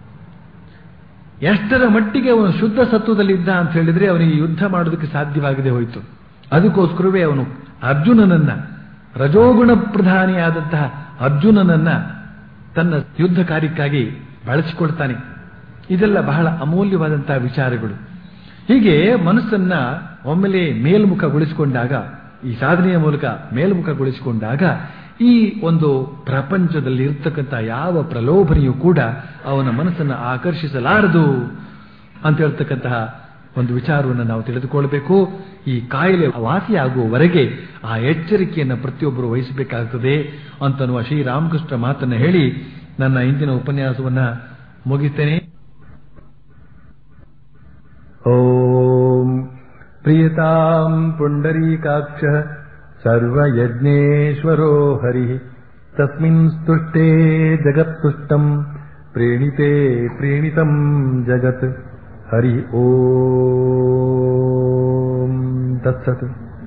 ಎಷ್ಟರ ಮಟ್ಟಿಗೆ ಅವನು ಶುದ್ಧ ಸತ್ವದಲ್ಲಿ ಇದ್ದ ಅಂತ ಹೇಳಿದ್ರೆ ಅವನಿಗೆ ಯುದ್ಧ ಮಾಡೋದಕ್ಕೆ ಸಾಧ್ಯವಾಗದೆ ಹೋಯಿತು ಅದಕ್ಕೋಸ್ಕರವೇ ಅವನು ಅರ್ಜುನನನ್ನ ರಜೋಗುಣ ಪ್ರಧಾನಿಯಾದಂತಹ ಅರ್ಜುನನನ್ನ ತನ್ನ ಯುದ್ಧ ಕಾರ್ಯಕ್ಕಾಗಿ ಬಳಸಿಕೊಳ್ತಾನೆ ಇದೆಲ್ಲ ಬಹಳ ಅಮೂಲ್ಯವಾದಂತಹ ವಿಚಾರಗಳು ಹೀಗೆ ಮನಸ್ಸನ್ನ ಒಮ್ಮೆಲೆ ಮೇಲ್ಮುಖಗೊಳಿಸಿಕೊಂಡಾಗ ಈ ಸಾಧನೆಯ ಮೂಲಕ ಮೇಲ್ಮುಖಗೊಳಿಸಿಕೊಂಡಾಗ ಈ ಒಂದು ಪ್ರಪಂಚದಲ್ಲಿ ಇರ್ತಕ್ಕಂಥ ಯಾವ ಪ್ರಲೋಭನೆಯೂ ಕೂಡ ಅವನ ಮನಸ್ಸನ್ನು ಆಕರ್ಷಿಸಲಾರದು ಅಂತ ಹೇಳ್ತಕ್ಕಂತಹ ಒಂದು ವಿಚಾರವನ್ನು ನಾವು ತಿಳಿದುಕೊಳ್ಬೇಕು ಈ ಕಾಯಿಲೆ ವಾಸಿಯಾಗುವವರೆಗೆ ಆ ಎಚ್ಚರಿಕೆಯನ್ನು ಪ್ರತಿಯೊಬ್ಬರು ವಹಿಸಬೇಕಾಗ್ತದೆ ಅಂತನ್ನುವ ಶ್ರೀರಾಮಕೃಷ್ಣ ಮಾತನ್ನು ಹೇಳಿ ನನ್ನ ಇಂದಿನ ಉಪನ್ಯಾಸವನ್ನ ಮುಗಿಸ್ತೇನೆ ॐ प्रियताम् पुण्डरीकाक्षः सर्वयज्ञेश्वरो हरिः तस्मिन् स्तुष्टे जगत्तुष्टम् प्रीणिते प्रीणितम् जगत् हरि ॐ तत्सत्